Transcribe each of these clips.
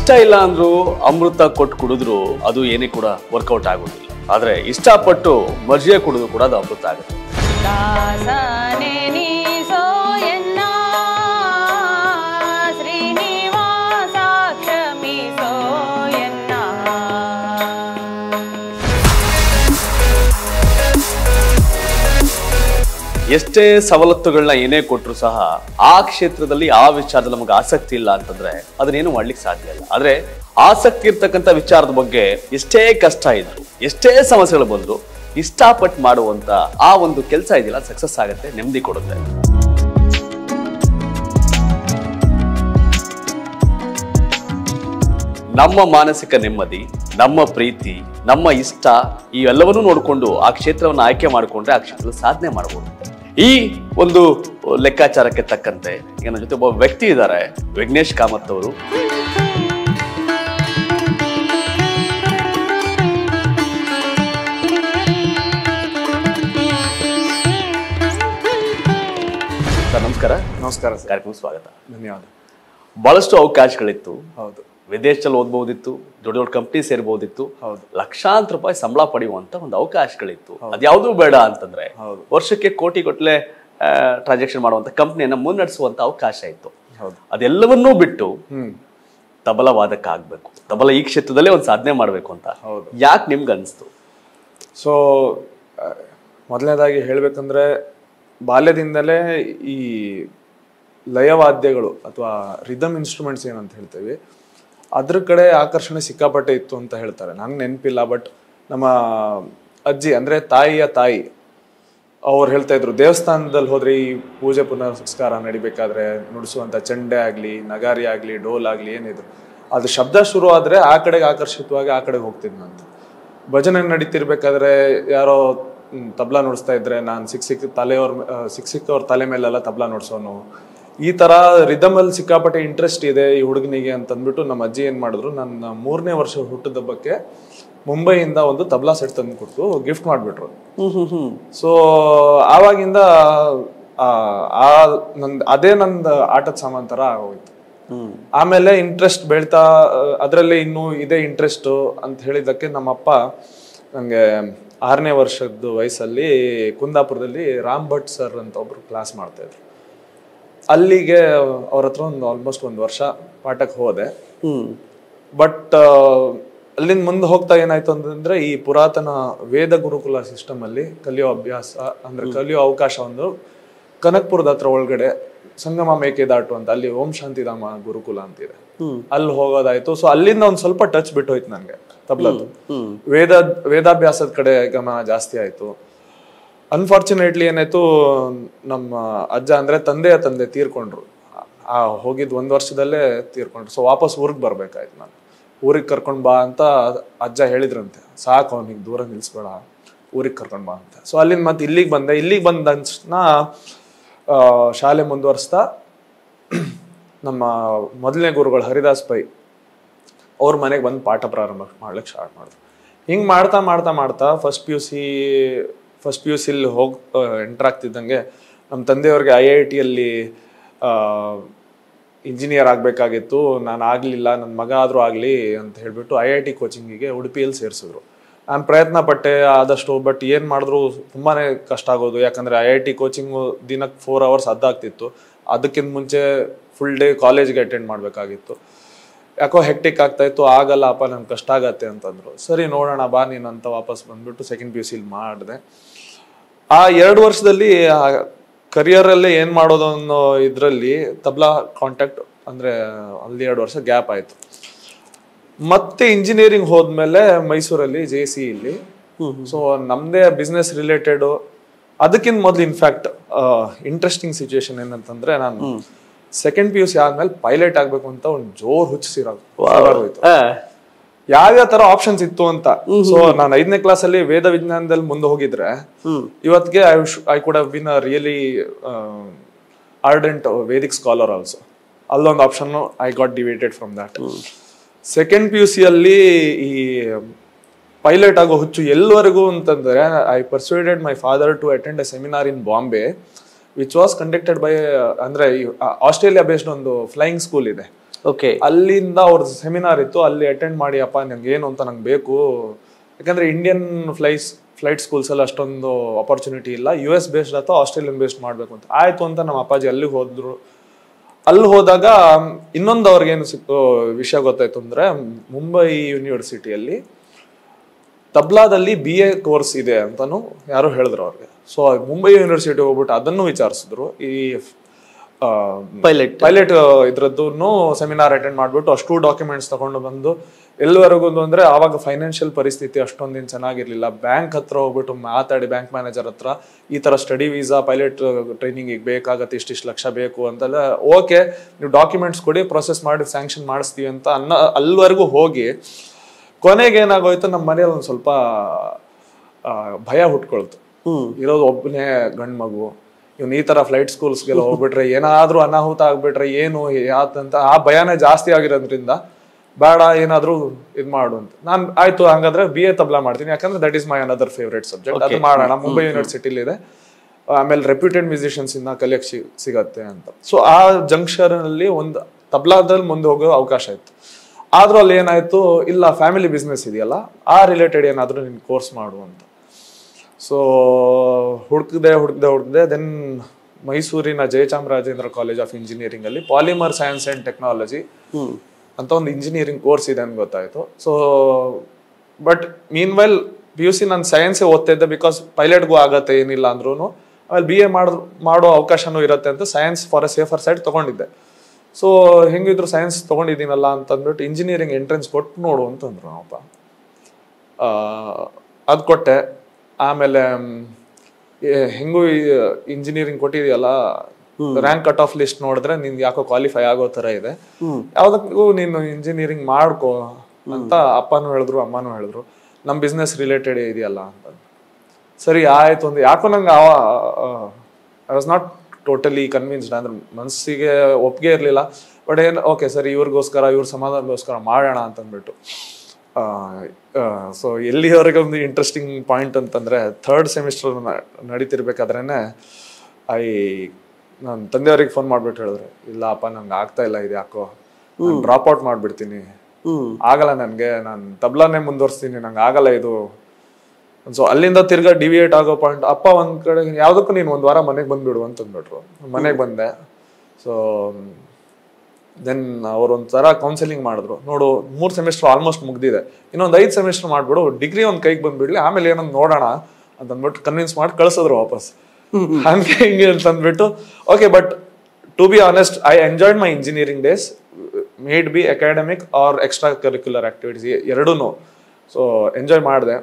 ಇಷ್ಟ ಇಲ್ಲ ಅಂದ್ರೂ ಅಮೃತ ಕೊಟ್ಟು ಕುಡಿದ್ರು ಅದು ಏನೇ ಕೂಡ ವರ್ಕೌಟ್ ಆಗೋದಿಲ್ಲ ಆದ್ರೆ ಇಷ್ಟಪಟ್ಟು ಮರ್ಜಿಗೆ ಕುಡಿದ್ರು ಕೂಡ ಅದು ಅಮೃತ ಆಗುತ್ತೆ ದಾಸನೆ ನೀಸೋ ಎನ್ನ ಶ್ರೀನಿವಾಸ ಕ್ಷಮಿಸೋ ಎನ್ನ ಎಷ್ಟೇ ಸವಲತ್ತುಗಳನ್ನ ಏನೇ ಕೊಟ್ಟರು ಸಹ ಆ ಕ್ಷೇತ್ರದಲ್ಲಿ ಆ ವಿಚಾರದಲ್ಲಿ ನಮಗೆ ಆಸಕ್ತಿ ಇಲ್ಲ ಅಂತಂದ್ರೆ ಅದನ್ನೇನು ಮಾಡ್ಲಿಕ್ಕೆ ಸಾಧ್ಯ ಇಲ್ಲ ಆದ್ರೆ ಆಸಕ್ತಿ ಇರ್ತಕ್ಕಂಥ ವಿಚಾರದ ಬಗ್ಗೆ ಎಷ್ಟೇ ಕಷ್ಟ ಇದ್ರು ಎಷ್ಟೇ ಸಮಸ್ಯೆಗಳು ಬಂದ್ರು ಇಷ್ಟಪಟ್ಟು ಮಾಡುವಂತ ಆ ಒಂದು ಕೆಲಸ ಇದೆಯಲ್ಲ ಸಕ್ಸಸ್ ಆಗುತ್ತೆ ನೆಮ್ಮದಿ ಕೊಡುತ್ತೆ ನಮ್ಮ ಮಾನಸಿಕ ನೆಮ್ಮದಿ ನಮ್ಮ ಪ್ರೀತಿ ನಮ್ಮ ಇಷ್ಟ ಇವೆಲ್ಲವನ್ನೂ ನೋಡಿಕೊಂಡು ಆ ಕ್ಷೇತ್ರವನ್ನು ಆಯ್ಕೆ ಮಾಡಿಕೊಂಡ್ರೆ ಆ ಕ್ಷೇತ್ರದಲ್ಲಿ ಸಾಧನೆ ಮಾಡಬಹುದು ಈ ಒಂದು ಲೆಕ್ಕಾಚಾರಕ್ಕೆ ತಕ್ಕಂತೆ ಈಗ ನನ್ನ ಜೊತೆ ಒಬ್ಬ ವ್ಯಕ್ತಿ ಇದ್ದಾರೆ ವಿಘ್ನೇಶ್ ಕಾಮತ್ ಅವರು ಸರ್ ನಮಸ್ಕಾರ ನಮಸ್ಕಾರ ಸರ್ ಕಾರ್ಯಕ್ರಮ ಸ್ವಾಗತ ಧನ್ಯವಾದ ಬಹಳಷ್ಟು ಅವಕಾಶಗಳಿತ್ತು ಹೌದು ವಿದೇಶದಲ್ಲಿ ಓದ್ಬೋದಿತ್ತು ದೊಡ್ಡ ದೊಡ್ಡ ಕಂಪ್ನಿ ಸೇರ್ಬೋದಿತ್ತು ಹೌದು. ಲಕ್ಷಾಂತರ ರೂಪಾಯಿ ಸಂಬಳ ಪಡೆಯುವಂತ ಒಂದು ಅವಕಾಶಗಳಿತ್ತು ಅದ್ಯಾವುದೂ ಬೇಡ ಅಂತಂದ್ರೆ ಹೌದು. ವರ್ಷಕ್ಕೆ ಕೋಟಿ ಗಟ್ಟಲೆ ಟ್ರಾನ್ಸಾಕ್ಷನ್ ಮಾಡುವಂತ ಕಂಪ್ನಿಯನ್ನ ಮುನ್ನಡೆಸುವಂತ ಅವಕಾಶ ಇತ್ತು ಹೌದು ಅದೆಲ್ಲವನ್ನೂ ಬಿಟ್ಟು ಹ್ಮ್ ತಬಲ ವಾದಕ ಆಗ್ಬೇಕು ತಬಲ ಈ ಕ್ಷೇತ್ರದಲ್ಲೇ ಒಂದು ಸಾಧನೆ ಮಾಡ್ಬೇಕು ಅಂತ ಹೌದು. ಯಾಕೆ ನಿಮ್ಗೆ ಅನಿಸ್ತು ಸೊ ಮೊದಲನೇದಾಗಿ ಹೇಳ್ಬೇಕಂದ್ರೆ ಬಾಲ್ಯದಿಂದಲೇ ಈ ಲಯವಾದ್ಯಗಳು ಅಥವಾ ರಿದಮ್ ಇನ್ಸ್ಟ್ರೂಮೆಂಟ್ಸ್ ಏನಂತ ಹೇಳ್ತೀವಿ ಅದ್ರ ಕಡೆ ಆಕರ್ಷಣೆ ಸಿಕ್ಕಾಪಟ್ಟೆ ಇತ್ತು ಅಂತ ಹೇಳ್ತಾರೆ ನಂಗೆ ನೆನಪಿಲ್ಲ ಬಟ್ ನಮ್ಮ ಅಜ್ಜಿ ಅಂದ್ರೆ ತಾಯಿಯ ತಾಯಿ ಅವ್ರು ಹೇಳ್ತಾ ಇದ್ರು ದೇವಸ್ಥಾನದಲ್ಲಿ ಹೋದ್ರೆ ಈ ಪೂಜೆ ಪುನಸ್ಕಾರ ನಡಿಬೇಕಾದ್ರೆ ನುಡಿಸುವಂತ ಚಂಡೆ ಆಗ್ಲಿ ನಗಾರಿ ಆಗ್ಲಿ ಡೋಲ್ ಆಗ್ಲಿ ಏನಿದ್ರು ಅದು ಶಬ್ದ ಶುರು ಆದ್ರೆ ಆ ಕಡೆಗೆ ಆಕರ್ಷಿತವಾಗಿ ಆ ಕಡೆಗೆ ಹೋಗ್ತಿದ್ನಂತ ಭಜನೆ ನಡೀತಿರ್ಬೇಕಾದ್ರೆ ಯಾರೋ ಮ್, ತಬ್ಲಾ ನುಡಿಸ್ತಾ ಇದ್ರೆ ನಾನು ಸಿಕ್ ಸಿಕ್ ತಲೆಯವ್ರ ಮೇ- ಆ, ಸಿಕ್ ಸಿಕ್ಕವ್ರ ತಲೆ ಮೇಲೆಲ್ಲ ತಬ್ಲಾ ನುಡ್ಸೋನು ಈ ತರ ರಿದಮ್ ಅಲ್ಲಿ ಸಿಕ್ಕಾಪಟ್ಟೆ ಇಂಟ್ರೆಸ್ಟ್ ಇದೆ ಈ ಹುಡುಗನಿಗೆ ಅಂತ ಅಂದ್ಬಿಟ್ಟು ನಮ್ಮ ಅಜ್ಜಿ ಏನ್ ಮಾಡಿದ್ರು ನನ್ನ ಮೂರನೇ ವರ್ಷ ಹುಟ್ಟುದಬ್ಬಕ್ಕೆ ಮುಂಬೈಯಿಂದ ಒಂದು ತಬ್ಲಾ ಸೆಟ್ ತಂದು ಕೊಟ್ಟು ಗಿಫ್ಟ್ ಮಾಡಿಬಿಟ್ರು ಸೊ ಆವಾಗಿಂದ ಆ ಆ ನಂದ್ ಅದೇ ನಂದು ಆಟದ ಸಾಮಾನ್ ತರ ಆಗೋಯ್ತು ಆಮೇಲೆ ಇಂಟ್ರೆಸ್ಟ್ ಬೆಳ್ತಾ ಅದರಲ್ಲಿ ಇನ್ನೂ ಇದೇ ಇಂಟ್ರೆಸ್ಟ್ ಅಂತ ಹೇಳಿದ್ದಕ್ಕೆ ನಮ್ಮಪ್ಪ ನನಗೆ ಆರನೇ ವರ್ಷದ ವಯಸ್ಸಲ್ಲಿ ಕುಂದಾಪುರದಲ್ಲಿ ರಾಮ್ ಭಟ್ ಸರ್ ಅಂತ ಒಬ್ರು ಕ್ಲಾಸ್ ಮಾಡ್ತಾ ಇದ್ರು ಅಲ್ಲಿಗೆ ಅವ್ರ ಹತ್ರ ಒಂದು ಆಲ್ಮೋಸ್ಟ್ ಒಂದು ವರ್ಷ ಪಾಠಕ್ಕೆ ಹೋದೆ ಬಟ್ ಅಲ್ಲಿಂದ ಮುಂದೆ ಹೋಗ್ತಾ ಏನಾಯ್ತು ಅಂತಂದ್ರೆ ಈ ಪುರಾತನ ವೇದ ಗುರುಕುಲ ಸಿಸ್ಟಮ್ ಅಲ್ಲಿ ಕಲಿಯೋ ಅಭ್ಯಾಸ ಅಂದ್ರೆ ಕಲಿಯೋ ಅವಕಾಶ ಒಂದು ಕನಕ್ಪುರದ ಹತ್ರ ಒಳಗಡೆ ಸಂಗಮ ಮೇಕೆದಾಟು ಅಂತ ಅಲ್ಲಿ ಓಂ ಶಾಂತಿಧಾಮ ಗುರುಕುಲ ಅಂತಿದೆ ಅಲ್ಲಿ ಹೋಗೋದಾಯ್ತು ಸೊ ಅಲ್ಲಿಂದ ಒಂದ್ ಸ್ವಲ್ಪ ಟಚ್ ಬಿಟ್ಟು ಹೋಯ್ತು ನನ್ಗೆ ತಬ್ಲದ್ದು ವೇದ ವೇದಾಭ್ಯಾಸದ ಕಡೆ ಗಮನ ಜಾಸ್ತಿ ಆಯ್ತು ಅನ್ಫಾರ್ಚುನೇಟ್ಲಿ ಏನಾಯ್ತು ನಮ್ಮ ಅಜ್ಜ ಅಂದ್ರೆ ತಂದೆಯ ತಂದೆ ತೀರ್ಕೊಂಡ್ರು ಆ ಹೋಗಿದ್ ಒಂದ್ ವರ್ಷದಲ್ಲೇ ತೀರ್ಕೊಂಡ್ರು ಸೊ ವಾಪಸ್ ಊರಿಗೆ ಬರ್ಬೇಕಾಯ್ತು ನಾನು ಊರಿಗೆ ಕರ್ಕೊಂಡ್ ಬಾ ಅಂತ ಅಜ್ಜ ಹೇಳಿದ್ರಂತೆ ಸಾಕು ಅವನಿಗೆ ದೂರ ನಿಲ್ಸ್ಬೇಡ ಊರಿಗೆ ಕರ್ಕೊಂಡ್ ಬಾ ಅಂತ ಸೊ ಅಲ್ಲಿಂದ ಮತ್ತೆ ಇಲ್ಲಿಗೆ ಬಂದೆ ಇಲ್ಲಿಗೆ ಬಂದ ತಕ್ಷಣ ಆ, ಶಾಲೆ ಮುಂದುವರಿಸ್ತಾ ನಮ್ಮ ಮೊದಲನೇ ಗುರುಗಳು ಹರಿದಾಸ್ ಪೈ ಅವ್ರ ಮನೆಗೆ ಬಂದು ಪಾಠ ಪ್ರಾರಂಭ ಮಾಡ್ಲಿಕ್ಕೆ ಸ್ಟಾರ್ಟ್ ಮಾಡಿದ್ರು ಹಿಂಗೆ ಮಾಡ್ತಾ ಮಾಡ್ತಾ ಮಾಡ್ತಾ first P U C first P U ಸಿಲಿ ಹೋಗಿ ಎಂಟರ್ ಆಗ್ತಿದ್ದಂಗೆ ನಮ್ಮ ತಂದೆಯವ್ರಿಗೆ ಐ ಐ ಟಿಯಲ್ಲಿ ಇಂಜಿನಿಯರ್ ಆಗಬೇಕಾಗಿತ್ತು ನಾನು ಆಗಲಿಲ್ಲ ನನ್ನ ಮಗ ಆದರೂ ಆಗಲಿ ಅಂತ ಹೇಳಿಬಿಟ್ಟು ಐ ಐ ಟಿ ಕೋಚಿಂಗಿಗೆ ಉಡುಪಿಯಲ್ಲಿ ಸೇರಿಸಿದ್ರು ನಾನು ಪ್ರಯತ್ನ ಪಟ್ಟೆ ಆದಷ್ಟು ಬಟ್ ಏನು ಮಾಡಿದ್ರು ತುಂಬಾ ಕಷ್ಟ ಆಗೋದು ಯಾಕಂದರೆ ಐ ಐ ಟಿ ಕೋಚಿಂಗು ದಿನಕ್ಕೆ ಫೋರ್ ಅವರ್ಸ್ ಅದಾಗ್ತಿತ್ತು ಅದಕ್ಕಿಂತ ಮುಂಚೆ ಫುಲ್ ಡೇ ಕಾಲೇಜ್ಗೆ ಅಟೆಂಡ್ ಮಾಡಬೇಕಾಗಿತ್ತು ಯಾಕೋ ಹೆಕ್ಟಿಕ್ ಆಗ್ತಾ ಇತ್ತು ಆಗಲ್ಲ ಅಪ್ಪ ನನ್ಗೆ ಕಷ್ಟ ಆಗತ್ತೆ ಅಂತಂದ್ರು ಸರಿ ನೋಡೋಣ ಬಾ ನೀನು ಅಂತ ವಾಪಸ್ ಬಂದ್ಬಿಟ್ಟು ಸೆಕೆಂಡ್ ಪಿ ಯು ಸಿಲಿ ಮಾಡಿದೆ ಆ ಎರಡು ವರ್ಷದಲ್ಲಿ ಕರಿಯರಲ್ಲೇ ಏನು ಮಾಡೋದು ಅನ್ನೋ ಇದರಲ್ಲಿ ತಬ್ಲಾ ಕಾಂಟ್ಯಾಕ್ಟ್ ಅಂದರೆ ಅಲ್ಲಿ ಎರಡು ವರ್ಷ ಗ್ಯಾಪ್ ಆಯಿತು ಮತ್ತೆ ಇಂಜಿನಿಯರಿಂಗ್ ಹೋದ್ಮೇಲೆ ಮೈಸೂರಲ್ಲಿ ಜೆ ಸಿ ಇಲ್ಲಿ ಸೊ ನಮ್ದೇ ಬಿಸ್ನೆಸ್ ರಿಲೇಟೆಡ್ ಅದಕ್ಕಿಂತ ಮೊದಲು ಇನ್ಫ್ಯಾಕ್ಟ್ ಇಂಟ್ರೆಸ್ಟಿಂಗ್ ಸಿಚುವೇಶನ್ ಏನಂತಂದ್ರೆ ನಾನು ಸೆಕೆಂಡ್ ಪಿ ಯು ಸಿ ಆದ್ಮೇಲೆ ಪೈಲಟ್ ಆಗ್ಬೇಕು ಅಂತ ಒಂದು ಜೋರ್ ಹುಚ್ಚಿಸಿರೋದು ಹೋಯ್ತು ಯಾವ್ಯಾವ ತರ ಆಪ್ಷನ್ಸ್ ಇತ್ತು ಅಂತ ಸೊ ನಾನು ಐದನೇ ಕ್ಲಾಸ್ ಅಲ್ಲಿ ವೇದ ವಿಜ್ಞಾನದಲ್ಲಿ ಮುಂದೆ ಹೋಗಿದ್ರೆ ಇವತ್ತಿಗೆ I I could have been a really ardent Vedic scholar also ಅಲ್ಲೊಂದು option I got deviated from that second P U C ಅಲ್ಲಿ ಈ ಪೈಲಟ್ ಆಗೋ ಹುಚ್ಚು ಎಲ್ಲವರೆಗೂ ಅಂತಂದ್ರೆ I persuaded my father to attend a seminar in Bombay which was conducted by ಅಂದ್ರೆ Australia based ಒಂದು flying school ಇದೆ ಓಕೆ ಅಲ್ಲಿಂದ ಅವ್ರ ಸೆಮಿನಾರ್ ಇತ್ತು ಅಲ್ಲಿ ಅಟೆಂಡ್ ಮಾಡಿ ಅಪ್ಪ ನಂಗೆ ಏನು ಅಂತ ನಂಗೆ ಬೇಕು ಯಾಕಂದ್ರೆ ಇಂಡಿಯನ್ ಫ್ಲೈಸ್ ಫ್ಲೈಟ್ ಸ್ಕೂಲ್ಸ್ ಅಲ್ಲಿ ಅಷ್ಟೊಂದು ಅಪರ್ಚುನಿಟಿ ಇಲ್ಲ ಯು ಎಸ್ ಬೇಸ್ಡ್ ಅಥವಾ ಆಸ್ಟ್ರೇಲಿಯನ್ ಬೇಸ್ಡ್ ಮಾಡಬೇಕು ಅಂತ ಆಯ್ತು ಅಂತ ನಮ್ಮ ಅಪ್ಪಾಜಿ ಅಲ್ಲಿಗೆ ಹೋದ್ರು ಅಲ್ಲಿ ಹೋದಾಗ ಇನ್ನೊಂದು ಅವ್ರಿಗೇನು ಸಿಕ್ತು ವಿಷಯ ಗೊತ್ತಾಯ್ತು ಅಂದ್ರೆ ಮುಂಬೈ ಯೂನಿವರ್ಸಿಟಿಯಲ್ಲಿ ತಬ್ಲಾದಲ್ಲಿ ಬಿ ಎ ಕೋರ್ಸ್ ಇದೆ ಅಂತಾನು ಯಾರೋ ಹೇಳಿದ್ರು ಅವ್ರಿಗೆ ಸೊ ಮುಂಬೈ ಯೂನಿವರ್ಸಿಟಿ ಹೋಗ್ಬಿಟ್ಟು ಅದನ್ನು ವಿಚಾರಿಸಿದ್ರು ಈ ಪೈಲಟ್ ಪೈಲಟ್ ಇದ್ರದ್ದು ಸೆಮಿನಾರ್ ಅಟೆಂಡ್ ಮಾಡ್ಬಿಟ್ಟು ಅಷ್ಟು ಡಾಕ್ಯುಮೆಂಟ್ಸ್ ತಗೊಂಡು ಬಂದು ಎಲ್ಲಿವರೆಗೂ ಅಂದ್ರೆ ಆವಾಗ ಫೈನಾನ್ಷಿಯಲ್ ಪರಿಸ್ಥಿತಿ ಅಷ್ಟೊಂದೇನು ಚೆನ್ನಾಗಿರ್ಲಿಲ್ಲ ಬ್ಯಾಂಕ್ ಹತ್ರ ಹೋಗ್ಬಿಟ್ಟು ಮಾತಾಡಿ ಬ್ಯಾಂಕ್ ಮ್ಯಾನೇಜರ್ ಹತ್ರ ಈ ತರ ಸ್ಟಡಿ ವೀಸಾ ಪೈಲಟ್ ಟ್ರೈನಿಂಗ್ ಬೇಕಾಗತ್ತೆ ಇಷ್ಟಿಷ್ಟು ಲಕ್ಷ ಬೇಕು ಅಂತೆಲ್ಲ ಓಕೆ ನೀವು ಡಾಕ್ಯುಮೆಂಟ್ಸ್ ಕೊಡಿ ಪ್ರೊಸೆಸ್ ಮಾಡಿ ಸ್ಯಾಂಕ್ಷನ್ ಮಾಡಿಸ್ತೀವಿ ಅಂತ ಅನ್ನ ಅಲ್ಲಿವರೆಗೂ ಹೋಗಿ ಕೊನೆಗೆ ಏನಾಗೋಯ್ತು ನಮ್ಮ ಮನೇಲಿ ಒಂದು ಸ್ವಲ್ಪ ಆ, ಭಯ ಹುಟ್ಕೊಳ್ತು ಇರೋದು ಒಬ್ಬನೇ ಗಂಡ್ ಮಗು ಇವ್ನು ಈ ತರ ಫ್ಲೈಟ್ ಸ್ಕೂಲ್ಸ್ಗೆಲ್ಲ ಹೋಗ್ಬಿಟ್ರೆ ಏನಾದ್ರೂ ಅನಾಹುತ ಆಗ್ಬಿಟ್ರೆ ಏನು ಯಾತಂತ ಆ ಭಯನೇ ಜಾಸ್ತಿ ಆಗಿರೋದ್ರಿಂದ ಬೇಡ ಏನಾದ್ರೂ ಇದ್ ಮಾಡು ಅಂತ ನಾನ್ ಆಯ್ತು ಹಂಗಾದ್ರೆ ಬಿ ಎ ತಬ್ಲಾ ಮಾಡ್ತೀನಿ ಯಾಕಂದ್ರೆ that is my another favourite subject ಅದು ಮಾಡೋಣ ಮುಂಬೈ ಯೂನಿವರ್ಸಿಟಿಲಿ ಇದೆ ಆಮೇಲೆ ರೆಪ್ಯೂಟೆಡ್ ಮ್ಯೂಸಿಷಿಯನ್ಸ್ ಇಂದ ಕಲಿಯಕ್ ಸಿ- ಸಿಗತ್ತೆ ಅಂತ ಸೊ ಆ ಜಂಕ್ಷನ್ ಅಲ್ಲಿ ಒಂದು ತಬ್ಲಾದಲ್ಲಿ ಮುಂದೆ ಹೋಗೋ ಅವಕಾಶ ಇತ್ತು ಆದ್ರೂ ಅಲ್ಲಿ ಏನಾಯ್ತು ಇಲ್ಲ ಫ್ಯಾಮಿಲಿ ಬಿಸ್ನೆಸ್ ಇದೆಯಲ್ಲ ಆ ರಿಲೇಟೆಡ್ ಏನಾದ್ರೂ ನಿನ್ ಕೋರ್ಸ್ ಮಾಡು ಅಂತ ಸೊ ಹುಡುಕ್ದೆ ಹುಡುಕ್ದೆ ಹುಡುಕ್ದೆ ದೆನ್ ಮೈಸೂರಿನ ಜಯಚಾಮರಾಜೇಂದ್ರ ಕಾಲೇಜ್ ಆಫ್ ಇಂಜಿನಿಯರಿಂಗ್ ಅಲ್ಲಿ ಪಾಲಿಮರ್ ಸೈನ್ಸ್ ಅಂಡ್ ಟೆಕ್ನಾಲಜಿ ಅಂತ ಒಂದು ಇಂಜಿನಿಯರಿಂಗ್ ಕೋರ್ಸ್ ಇದೆ ಅಂತ ಗೊತ್ತಾಯ್ತು so but mean well P U C ನಾನು ಸೈನ್ಸೇ ಓದ್ತಾ ಇದ್ದೆ ಬಿಕಾಸ್ ಪೈಲಟ್ಗೂ ಆಗತ್ತೆ ಏನಿಲ್ಲ ಅಂದ್ರೂ ಆಮೇಲೆ ಬಿ ಎ ಮಾಡ್ ಮಾಡೋ ಅವಕಾಶನೂ ಇರುತ್ತೆ ಅಂತ science for a safer side ತಗೊಂಡಿದ್ದೆ ಸೊ ಹೆಂಗಿದ್ರು ಸೈನ್ಸ್ ತಗೊಂಡಿದ್ದೀನಲ್ಲ ಅಂತ ಅಂದ್ಬಿಟ್ಟು ಇಂಜಿನಿಯರಿಂಗ್ ಎಂಟ್ರೆನ್ಸ್ ಕೊಟ್ಟು ನೋಡು ಅಂತಂದ್ರು ನಮ್ಮಪ್ಪ ಅದು ಕೊಟ್ಟೆ ಆಮೇಲೆ ಮ್, ಏ- ಹೆಂಗೂ ಇಂಜಿನಿಯರಿಂಗ್ ಕೊಟ್ಟಿದೆಯಲ್ಲ ರ್ಯಾಂಕ್ ಕಟ್ ಆಫ್ ಲಿಸ್ಟ್ ನೋಡಿದ್ರೆ ನಿನ್ ಯಾಕೋ ಕ್ವಾಲಿಫೈ ಆಗೋ ತರ ಇದೆ ಯಾವ್ದಕ್ಕೂ ನೀನು ಇಂಜಿನಿಯರಿಂಗ್ ಮಾಡ್ಕೋ ಅಂತ ಅಪ್ಪನೂ ಹೇಳಿದ್ರು ಅಮ್ಮನೂ ಹೇಳಿದ್ರು ನಮ್ ಬಿಸ್ನೆಸ್ ರಿಲೇಟೆಡ್ ಇದೆಯಲ್ಲ ಅಂತ ಸರಿ ಆಯ್ತು ಒಂದು ಯಾಕೋ ನಂಗೆ I was not totally convinced ಅಂದ್ರೆ ಮನಸ್ಸಿಗೆ ಒಪ್ಪಿಗೆ ಇರಲಿಲ್ಲ ಬಟ್ ಏನು ಓಕೆ ಸರಿ ಇವ್ರಿಗೋಸ್ಕರ ಇವ್ರ ಸಮಾಧಾನಗೋಸ್ಕರ ಮಾಡೋಣ ಅಂತಂದ್ಬಿಟ್ಟು ಸೊ ಎಲ್ಲಿವರೆಗೆ ಒಂದು ಇಂಟ್ರೆಸ್ಟಿಂಗ್ ಪಾಯಿಂಟ್ ಅಂತಂದ್ರೆ ಥರ್ಡ್ ಸೆಮಿಸ್ಟರ್ ನಡೀತಿರ್ಬೇಕಾದ್ರೇನೆ ಐ ನನ್ನ ತಂದೆಯವ್ರಿಗೆ ಫೋನ್ ಮಾಡ್ಬಿಟ್ಟು ಹೇಳಿದ್ರು ಇಲ್ಲ ಅಪ್ಪ ನಂಗೆ ಆಗ್ತಾ ಇಲ್ಲ ಇದು ಯಾಕೋ ಡ್ರಾಪ್ ಔಟ್ ಮಾಡ್ಬಿಡ್ತೀನಿ ಆಗಲ್ಲ ನನಗೆ ನಾನು ತಬ್ಲಾನೇ ಮುಂದುವರ್ಸ್ತೀನಿ ನಂಗೆ ಆಗಲ್ಲ ಇದು ಸೊ ಅಲ್ಲಿಂದ ತಿರ್ಗಾ ಡಿವಿಯೇಟ್ ಆಗೋ ಪಾಯಿಂಟ್ ಅಪ್ಪ ಒಂದ್ ಕಡೆ ಯಾವ್ದಕ್ಕೂ ನೀನು ಒಂದ್ ವಾರ ಮನೆಗೆ ಬಂದ್ಬಿಡು ಅಂತ ಅಂದ್ಬಿಟ್ರು ಮನೆಗೆ ಬಂದೆ ಸೊ ದೆನ್ ಅವ್ರು ಒಂಥರ ಕೌನ್ಸಿಲಿಂಗ್ ಮಾಡಿದ್ರು ನೋಡು ಮೂರ್ ಸೆಮಿಸ್ಟರ್ ಆಲ್ಮೋಸ್ಟ್ ಮುಗ್ದಿದೆ ಇನ್ನೊಂದ್ ಐದ್ ಸೆಮಿಸ್ಟರ್ ಮಾಡ್ಬಿಡು ಡಿಗ್ರಿ ಒಂದ್ ಕೈಗೆ ಬಂದ್ಬಿಡ್ಲಿ ಆಮೇಲೆ ಏನೊಂದು ನೋಡೋಣ ಅಂತ ಅಂದ್ಬಿಟ್ಟು ಕನ್ವಿನ್ಸ್ ಮಾಡಿ ಕಳ್ಸಿದ್ರು ವಾಪಸ್ ಹಂಗೆ ಹಿಂಗೆ ಅಂತ ಅಂದ್ಬಿಟ್ಟು okay but to be honest I enjoyed my engineering days maybe academic or extracurricular activities ಎರಡೂ ಸೊ ಎಂಜಾಯ್ ಮಾಡಿದೆ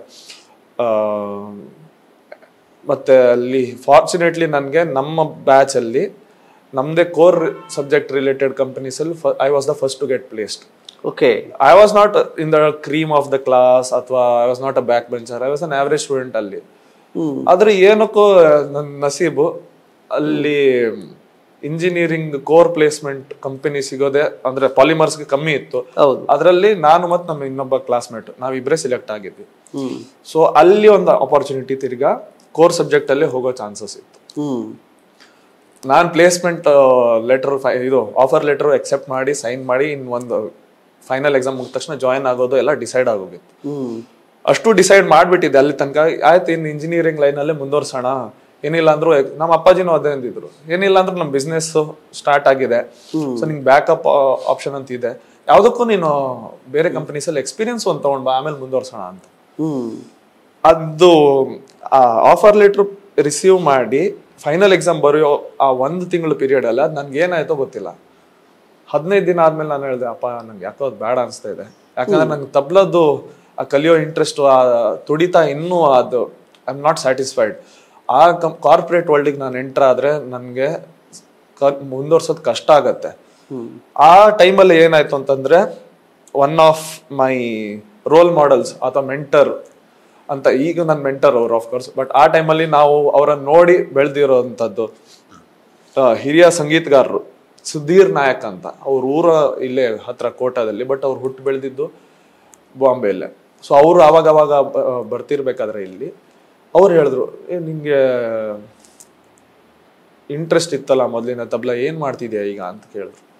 ಮತ್ತೆ ಅಲ್ಲಿ ಫಾರ್ಚುನೇಟ್ಲಿ ನನಗೆ ನಮ್ಮ ಬ್ಯಾಚ್ ಅಲ್ಲಿ ನಮ್ದೇ ಕೋರ್ ಸಬ್ಜೆಕ್ಟ್ ರಿಲೇಟೆಡ್ ಕಂಪನೀಸ್ ಅಲ್ಲಿ I was the first to get placed okay I was not in the cream of the class ಅಥವಾ I was not a backbencher I was an average student ಅಲ್ಲಿ ಆದ್ರೆ ಏನಕ್ಕೋ ನನ್ನ ನಸೀಬು ಅಲ್ಲಿ engineering core placement company ಸಿಗೋದೆ ಅಂದ್ರೆ ಪಾಲಿಮರ್ಸ್ಗೆ ಕಮ್ಮಿ ಇತ್ತು ಹೌದು ಅದರಲ್ಲಿ ನಾನು ಮತ್ತು ನಮ್ಮ ಇನ್ನೊಬ್ಬ ಕ್ಲಾಸ್ಮೇಟ್ ನಾವಿಬ್ಬರೇ ಸಿಲೆಕ್ಟ್ ಆಗಿದ್ವಿ ಸೊ ಅಲ್ಲಿ ಒಂದು ಅಪರ್ಚುನಿಟಿ ತಿರ್ಗಾ ಕೋರ್ ಸಬ್ಜೆಕ್ಟ್ ಅಲ್ಲಿ ಹೋಗೋ ಚಾನ್ಸಸ್ ಇತ್ತು ಹ್ಮ್ ನಾನು ಪ್ಲೇಸ್ಮೆಂಟ್ ಲೆಟರ್ ಇದು ಆಫರ್ ಲೆಟರ್ ಎಕ್ಸೆಪ್ಟ್ ಮಾಡಿ ಸೈನ್ ಮಾಡಿ ಇನ್ ಒಂದು ಫೈನಲ್ ಎಕ್ಸಾಮ್ ಮುಗಿದ ತಕ್ಷಣ ಜಾಯಿನ್ ಆಗೋದು ಎಲ್ಲ ಡಿಸೈಡ್ ಆಗೋಗಿತ್ತು ಹ್ಮ್ ಅಷ್ಟು ಡಿಸೈಡ್ ಮಾಡ್ಬಿಟ್ಟಿದ್ದೆ ಅಲ್ಲಿ ತನಕ ಆಯ್ತು ಇನ್ನು ಇಂಜಿನಿಯರಿಂಗ್ ಲೈನಲ್ಲೇ ಮುಂದುವರ್ಸೋಣ ಏನಿಲ್ಲ ಅಂದ್ರೂ ನಮ್ಮ ಅಪ್ಪಾಜಿನೂ ಅದೇ ಅಂದಿದ್ರು ಏನಿಲ್ಲ ಅಂದ್ರೂ ನಮ್ಮ ಬಿಸ್ನೆಸ್ ಸ್ಟಾರ್ಟ್ ಆಗಿದೆ ಸೊ ನಿಂಗೆ ಬ್ಯಾಕಪ್ ಆಪ್ಷನ್ ಅಂತ ಇದೆ ಯಾವುದಕ್ಕೂ ನೀನು ಬೇರೆ ಕಂಪನೀಸ್ ಅಲ್ಲಿ ಎಕ್ಸ್ಪೀರಿಯನ್ಸ್ ಒಂದು ತಗೊಂಡ್ ಬಾ ಆಮೇಲೆ ಮುಂದುವರ್ಸೋಣ ಅಂತ ಹ್ಮ್ ಅದು ಆಫರ್ ಲೆಟ್ರ್ ರಿಸೀವ್ ಮಾಡಿ ಫೈನಲ್ ಎಕ್ಸಾಮ್ ಬರೆಯೋ ಆ ಒಂದು ತಿಂಗಳು ಪೀರಿಯಡ್ ಅಲ್ಲ ನನ್ಗೆ ಏನಾಯ್ತೋ ಗೊತ್ತಿಲ್ಲ ಹದಿನೈದು ದಿನ ಆದ್ಮೇಲೆ ನಾನು ಹೇಳಿದೆ ಅಪ್ಪ ನಂಗೆ ಯಾಕೋ ಅದು ಬೇಡ ಅನಿಸ್ತಾ ಇದೆ ಯಾಕಂದ್ರೆ ನಂಗೆ ತಬ್ಲದ್ದು ಆ ಕಲಿಯೋ ಇಂಟ್ರೆಸ್ಟ್ ಆ ತುಡಿತ ಇನ್ನೂ ಅದು ಐ ಆಮ್ ನಾಟ್ ಸ್ಯಾಟಿಸ್ಫೈಡ್ ಆ ಕಂ ಕಾರ್ಪೊರೇಟ್ ವರ್ಲ್ಡಿಗೆ ನಾನು ಎಂಟರ್ ಆದ್ರೆ ನನಗೆ ಮುಂದುವರ್ಸೋದು ಕಷ್ಟ ಆಗತ್ತೆ ಆ ಟೈಮಲ್ಲಿ ಏನಾಯ್ತು ಅಂತಂದ್ರೆ one of my role models ಅಥವಾ ಮೆಂಟರ್ ಅಂತ ಈಗ ನನ್ನ ಮೆಂಟರ್ ಅವ್ರು ಆಫ್ ಕೋರ್ಸ್ ಬಟ್ ಆ ಟೈಮಲ್ಲಿ ನಾವು ಅವರನ್ನ ನೋಡಿ ಬೆಳೆದಿರೋಂಥದ್ದು ಹಿರಿಯ ಸಂಗೀತಗಾರರು ಸುಧೀರ್ ನಾಯಕ್ ಅಂತ ಅವ್ರ ಊರ ಇಲ್ಲೇ ಹತ್ರ ಕೋಟಾದಲ್ಲಿ ಬಟ್ ಅವ್ರು ಹುಟ್ಟು ಬೆಳೆದಿದ್ದು ಬಾಂಬೆಯಲ್ಲೇ ಸೊ ಅವರು ಅವಾಗ ಅವಾಗ ಬ- ಬರ್ತಿರ್ಬೇಕಾದ್ರೆ ಇಲ್ಲಿ ಅವ್ರು ಹೇಳಿದ್ರು ಏ ನಿಂಗೆ ಇಂಟ್ರೆಸ್ಟ್ ಇತ್ತಲ್ಲ ಮೊದಲಿನ ತಬ್ಲ ಏನ್ ಮಾಡ್ತಿದ್ಯಾ ಈಗ ಅಂತ ಕೇಳಿದ್ರು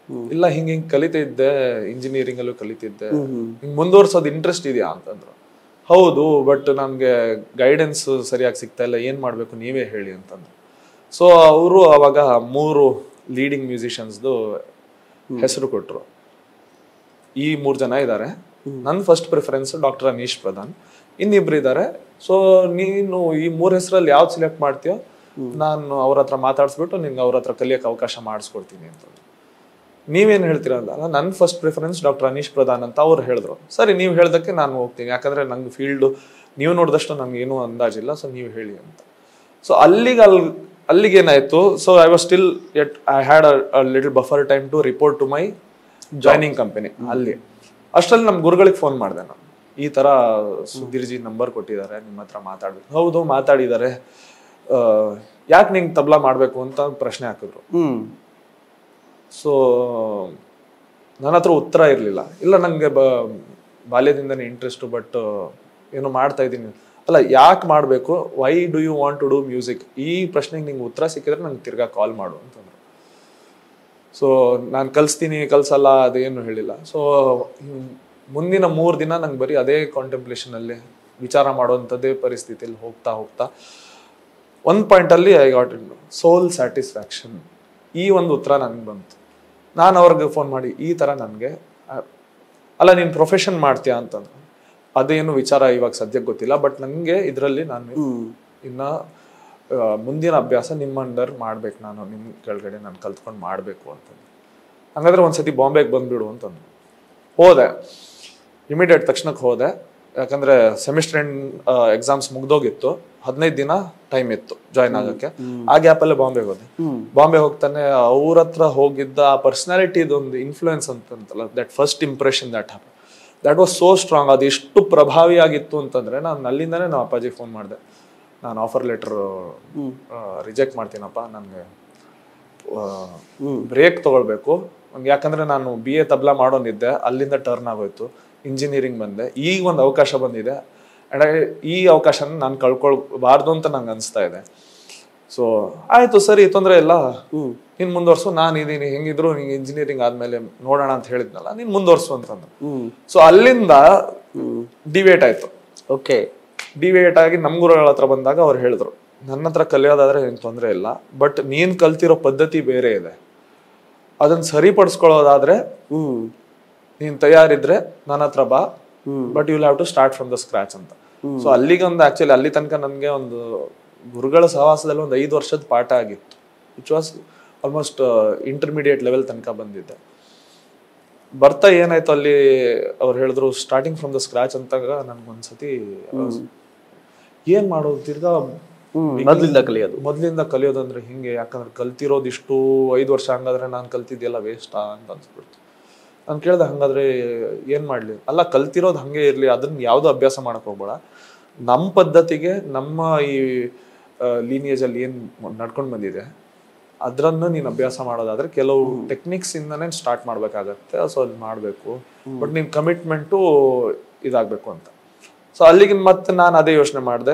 ಇಲ್ಲ ಹಿಂಗ್ ಹಿಂಗ್ ಕಲಿತಿದ್ದೆ ಇಂಜಿನಿಯರಿಂಗ್ ಅಲ್ಲೂ ಕಲಿತಿದ್ದೆ ಹಿಂಗ್ ಮುಂದುವರ್ಸೋದು ಇಂಟ್ರೆಸ್ಟ್ ಇದೆಯಾ ಅಂತಂದ್ರು ಹೌದು ಬಟ್ ನನ್ಗೆ ಗೈಡೆನ್ಸ್ ಸರಿಯಾಗಿ ಸಿಗ್ತಾ ಇಲ್ಲ ಏನ್ ಮಾಡ್ಬೇಕು ನೀವೇ ಹೇಳಿ ಅಂತಂದ್ರು ಸೊ ಅವರು ಅವಾಗ ಮೂರು ಲೀಡಿಂಗ್ ಮ್ಯೂಸಿಷಿಯನ್ಸ್ದು ಹೆಸರು ಕೊಟ್ರು ಈ ಮೂರ್ ಜನ ಇದ್ದಾರೆ ನನ್ನ first preference doctor Anish Pradhan ಇನ್ನಿಬ್ರು ಇದ್ದಾರೆ ಸೊ ನೀನು ಈ ಮೂರ್ ಹೆಸರಲ್ಲಿ ಯಾವ್ದು ಸೆಲೆಕ್ಟ್ ಮಾಡ್ತೀಯೋ ನಾನು ಅವ್ರ ಹತ್ರ ಮಾತಾಡ್ಸ್ಬಿಟ್ಟು ನಿನ್ಗೆ ಅವ್ರ ಹತ್ರ ಕಲಿಯಕ್ಕೆ ಅವಕಾಶ ಮಾಡಿಸ್ಕೊಡ್ತೀನಿ ಅಂತ ನೀವೇನ್ ಹೇಳ್ತೀರಾ ಅಂತ ನನ್ನ first preference doctor Anish Pradhan ಅಂತ ಅವ್ರು ಹೇಳಿದ್ರು ಸರಿ ನೀವು ಹೇಳ್ದಕ್ಕೆ ನಾನು ಹೋಗ್ತೀನಿ ಯಾಕಂದ್ರೆ ನಂಗೆ ಫೀಲ್ಡ್ ನೀವು ನೋಡಿದಷ್ಟು ನಂಗೆ ಏನೂ ಅಂದಾಜಿಲ್ಲ ಸೊ ನೀವು ಹೇಳಿ ಅಂತ ಸೊ ಅಲ್ಲಿಗೆ ಅಲ್ಲಿ ಅಲ್ಲಿಗೆ ಏನಾಯ್ತು so I was still at I had a little buffer time to report to my joining company ಅಲ್ಲಿ ಅಷ್ಟರಲ್ಲಿ ನಮ್ಮ ಗುರುಗಳಿಗೆ ಫೋನ್ ಮಾಡಿದೆ ನಾನು ಈ ತರ ಸುಧೀರ್ಜಿ ನಂಬರ್ ಕೊಟ್ಟಿದ್ದಾರೆ ನಿಮ್ಮ ಹತ್ರ ಮಾತಾಡ್ಬೇಕು ಹೌದು ಮಾತಾಡಿದ್ದಾರೆ ಯಾಕೆ ನಿಂಗೆ ತಬ್ಲಾ ಮಾಡಬೇಕು ಅಂತ ಪ್ರಶ್ನೆ ಹಾಕಿದ್ರು ಹ್ಮ್ ಸೊ ನನ್ನ ಹತ್ರ ಉತ್ತರ ಇರಲಿಲ್ಲ ಇಲ್ಲ ನನಗೆ ಬ ಬಾಲ್ಯದಿಂದನೇ ಇಂಟ್ರೆಸ್ಟು ಬಟ್ ಏನೋ ಮಾಡ್ತಾ ಇದ್ದೀನಿ ಅಲ್ಲ ಯಾಕೆ ಮಾಡಬೇಕು why do you want to do music ಈ ಪ್ರಶ್ನೆಗೆ ನಿಂಗೆ ಉತ್ತರ ಸಿಕ್ಕಿದ್ರೆ ನಂಗೆ ತಿರ್ಗಾ ಕಾಲ್ ಮಾಡು ಅಂತಂದ್ರು ಸೊ ನಾನು ಕಲಿಸ್ತೀನಿ ಕಲ್ಸಲ್ಲ ಅದೇನು ಹೇಳಿಲ್ಲ ಸೊ ಮುಂದಿನ ಮೂರು ದಿನ ನಂಗೆ ಬರೀ ಅದೇ ಕಾಂಟೆಂಪ್ಲೇಷನ್ ಅಲ್ಲಿ ವಿಚಾರ ಮಾಡುವಂಥದ್ದೇ ಪರಿಸ್ಥಿತಿಯಲ್ಲಿ ಹೋಗ್ತಾ ಹೋಗ್ತಾ ಒಂದು ಪಾಯಿಂಟಲ್ಲಿ I got in soul satisfaction ಈ ಒಂದು ಉತ್ತರ ನನಗೆ ಬಂತು ನಾನು ಅವ್ರಿಗೆ ಫೋನ್ ಮಾಡಿ ಈ ಥರ ನನಗೆ ಅಲ್ಲ ನೀನು ಪ್ರೊಫೆಷನ್ ಮಾಡ್ತೀಯಾ ಅಂತಂದ್ರು ಅದೇನು ವಿಚಾರ ಇವಾಗ ಸದ್ಯಕ್ಕೆ ಗೊತ್ತಿಲ್ಲ ಬಟ್ ನನಗೆ ಇದರಲ್ಲಿ ನಾನು ಇನ್ನ ಆ, ಮುಂದಿನ ಅಭ್ಯಾಸ ನಿಮ್ಮ ಅಂಡರ್ ಮಾಡ್ಬೇಕು ನಾನು ನಿಮ್ಮ ಕೆಳಗಡೆ ನಾನು ಕಲ್ತ್ಕೊಂಡು ಮಾಡಬೇಕು ಅಂತಂದು ಹಂಗಾದ್ರೆ ಒಂದ್ಸತಿ ಬಾಂಬೆಗೆ ಬಂದ್ಬಿಡು ಅಂತಂದು ಹೋದೆ ಇಮಿಡಿಯೇಟ್ ತಕ್ಷಣಕ್ಕೆ ಹೋದೆ ಯಾಕಂದ್ರೆ ಸೆಮಿಸ್ಟರ್ ಎಂಡ್ ಎಕ್ಸಾಮ್ಸ್ ಮುಗ್ದೋಗಿತ್ತು ಹದಿನೈದು ದಿನ ಟೈಮ್ ಇತ್ತು ಜಾಯ್ನ್ ಆಗಕ್ಕೆ ಆ ಗ್ಯಾಪಲ್ಲೇ ಬಾಂಬೆಗೆ ಹೋದೆ ಬಾಂಬೆ ಹೋಗ್ತಾನೆ ಅವ್ರ ಹತ್ರ ಹೋಗಿದ್ದ ಆ ಪರ್ಸನಾಲಿಟಿ ಒಂದು ಇನ್ಫ್ಲೂಯೆನ್ಸ್ ಅಂತಂತಲ್ಲ that first impression that happen that was so strong ಅದು ಎಷ್ಟು ಪ್ರಭಾವಿಯಾಗಿತ್ತು ಅಂತಂದ್ರೆ ನಾನು ಅಲ್ಲಿಂದಾನೇ ನಮ್ಮ ಅಪ್ಪಾಜಿಗೆ ಫೋನ್ ಮಾಡಿದೆ ನಾನು ಆಫರ್ ಲೆಟರ್ ರಿಜೆಕ್ಟ್ ಮಾಡ್ತೀನಪ್ಪ ನನಗೆ ಬ್ರೇಕ್ ತಗೊಳ್ಬೇಕು ನಂಗ್ ಯಾಕಂದ್ರೆ ನಾನು ಬಿ ಎ ತಬ್ಲಾ ಮಾಡೋನಿದ್ದೆ ಅಲ್ಲಿಂದ ಟರ್ನ್ ಆಗೋಯ್ತು ಇಂಜಿನಿಯರಿಂಗ್ ಬಂದೆ ಈಗ ಒಂದು ಅವಕಾಶ ಬಂದಿದೆ ಅಂಡ್ ಈ ಅವಕಾಶನ ನಾನು ಕಳ್ಕೊಳ್ಬಾರ್ದು ಅಂತ ನಂಗೆ ಅನಿಸ್ತಾ ಇದೆ ಸೊ ಆಯ್ತು ಸರಿ ತೊಂದರೆ ಇಲ್ಲ ನೀನ್ ಮುಂದುವರ್ಸು ನಾನು ಇದೀನಿ ಹೆಂಗಿದ್ರು ನಿಂಗೆ ಇಂಜಿನಿಯರಿಂಗ್ ಆದ್ಮೇಲೆ ನೋಡೋಣ ಅಂತ ಹೇಳಿದ್ನಲ್ಲ ನೀನ್ ಮುಂದುವರ್ಸು ಅಂತಂದ್ರು ಸೊ ಅಲ್ಲಿಂದ ಡಿವೇಟ್ ಆಯ್ತು ಓಕೆ ಡಿವೇಟ್ ಆಗಿ ನಮ್ ಗುರುಗಳ ಹತ್ರ ಬಂದಾಗ ಅವ್ರು ಹೇಳಿದ್ರು ನನ್ನ ಹತ್ರ ಕಲಿಯೋದಾದ್ರೆ ಏನ್ ತೊಂದರೆ ಇಲ್ಲ ಬಟ್ ನೀನ್ ಕಲ್ತಿರೋ ಪದ್ಧತಿ ಬೇರೆ ಇದೆ ಅದನ್ನ ಸರಿಪಡಿಸ್ಕೊಳ್ಳೋದಾದ್ರೆ ಹ್ಮ್ ನೀನ್ ತಯಾರಿದ್ರೆ ನನ್ನ ಹತ್ರ ಬಾ but you have to start from the scratch ಅಂತ ಸೊ ಅಲ್ಲಿಗೆ ಒಂದು ಆಕ್ಚುಲಿ ಅಲ್ಲಿ ತನಕ ನನಗೆ ಒಂದು ಗುರುಗಳ ಸಹವಾಸದಲ್ಲಿ ಒಂದು ಐದು ವರ್ಷದ ಪಾಠ ಆಗಿತ್ತು which was almost intermediate level ತನಕ ಬಂದಿದ್ದೆ ಬರ್ತಾ ಏನಾಯ್ತು ಅಲ್ಲಿ ಅವ್ರು ಹೇಳಿದ್ರು ಸ್ಟಾರ್ಟಿಂಗ್ ಫ್ರಮ್ ದ ಸ್ಕ್ರಾಚ್ ಅಂತಾಗ ನನ್ಗೊಂದ್ಸತಿ ಏನ್ ಮಾಡೋದು ತಿರ್ಗಾ ಮೊದ್ಲಿಂದ ಕಲಿಯೋದು ಮೊದ್ಲಿಂದ ಕಲಿಯೋದಂದ್ರೆ ಹಿಂಗೆ ಯಾಕಂದ್ರೆ ಕಲ್ತಿರೋದು ಇಷ್ಟು ಐದು ವರ್ಷ ಹಂಗಾದ್ರೆ ನಾನು ಕಲ್ತಿದ್ದೆಲ್ಲ ವೇಸ್ಟಾ ಅಂತ ಅನ್ಸ್ಬಿಡ್ತು ನಾನು ಕೇಳ್ದೆ ಹಂಗಾದ್ರೆ ಏನ್ ಮಾಡ್ಲಿ ಅಲ್ಲ ಕಲ್ತಿರೋದು ಹಂಗೆ ಇರ್ಲಿ ಅದನ್ನ ಯಾವ್ದು ಅಭ್ಯಾಸ ಮಾಡಕ್ ಹೋಗ್ಬೇಡ ನಮ್ಮ ಪದ್ಧತಿಗೆ ನಮ್ಮ ಈ ಲೀನಿಯೇಜ್ ಅಲ್ಲಿ ಏನ್ ನಡ್ಕೊಂಡ್ ಬಂದಿದೆ ಅದ್ರನ್ನು ನೀನ್ ಅಭ್ಯಾಸ ಮಾಡೋದಾದ್ರೆ ಕೆಲವು ಟೆಕ್ನಿಕ್ಸ್ ಇಂದಾನೇ ಸ್ಟಾರ್ಟ್ ಮಾಡ್ಬೇಕಾಗತ್ತೆ ಸೊ ಅಲ್ಲಿ ಮಾಡ್ಬೇಕು ಬಟ್ ನಿನ್ ಕಮಿಟ್ಮೆಂಟು ಇದಾಗ್ಬೇಕು ಅಂತ ಸೊ ಅಲ್ಲಿಗೆ ಮತ್ತೆ ನಾನು ಅದೇ ಯೋಚನೆ ಮಾಡಿದೆ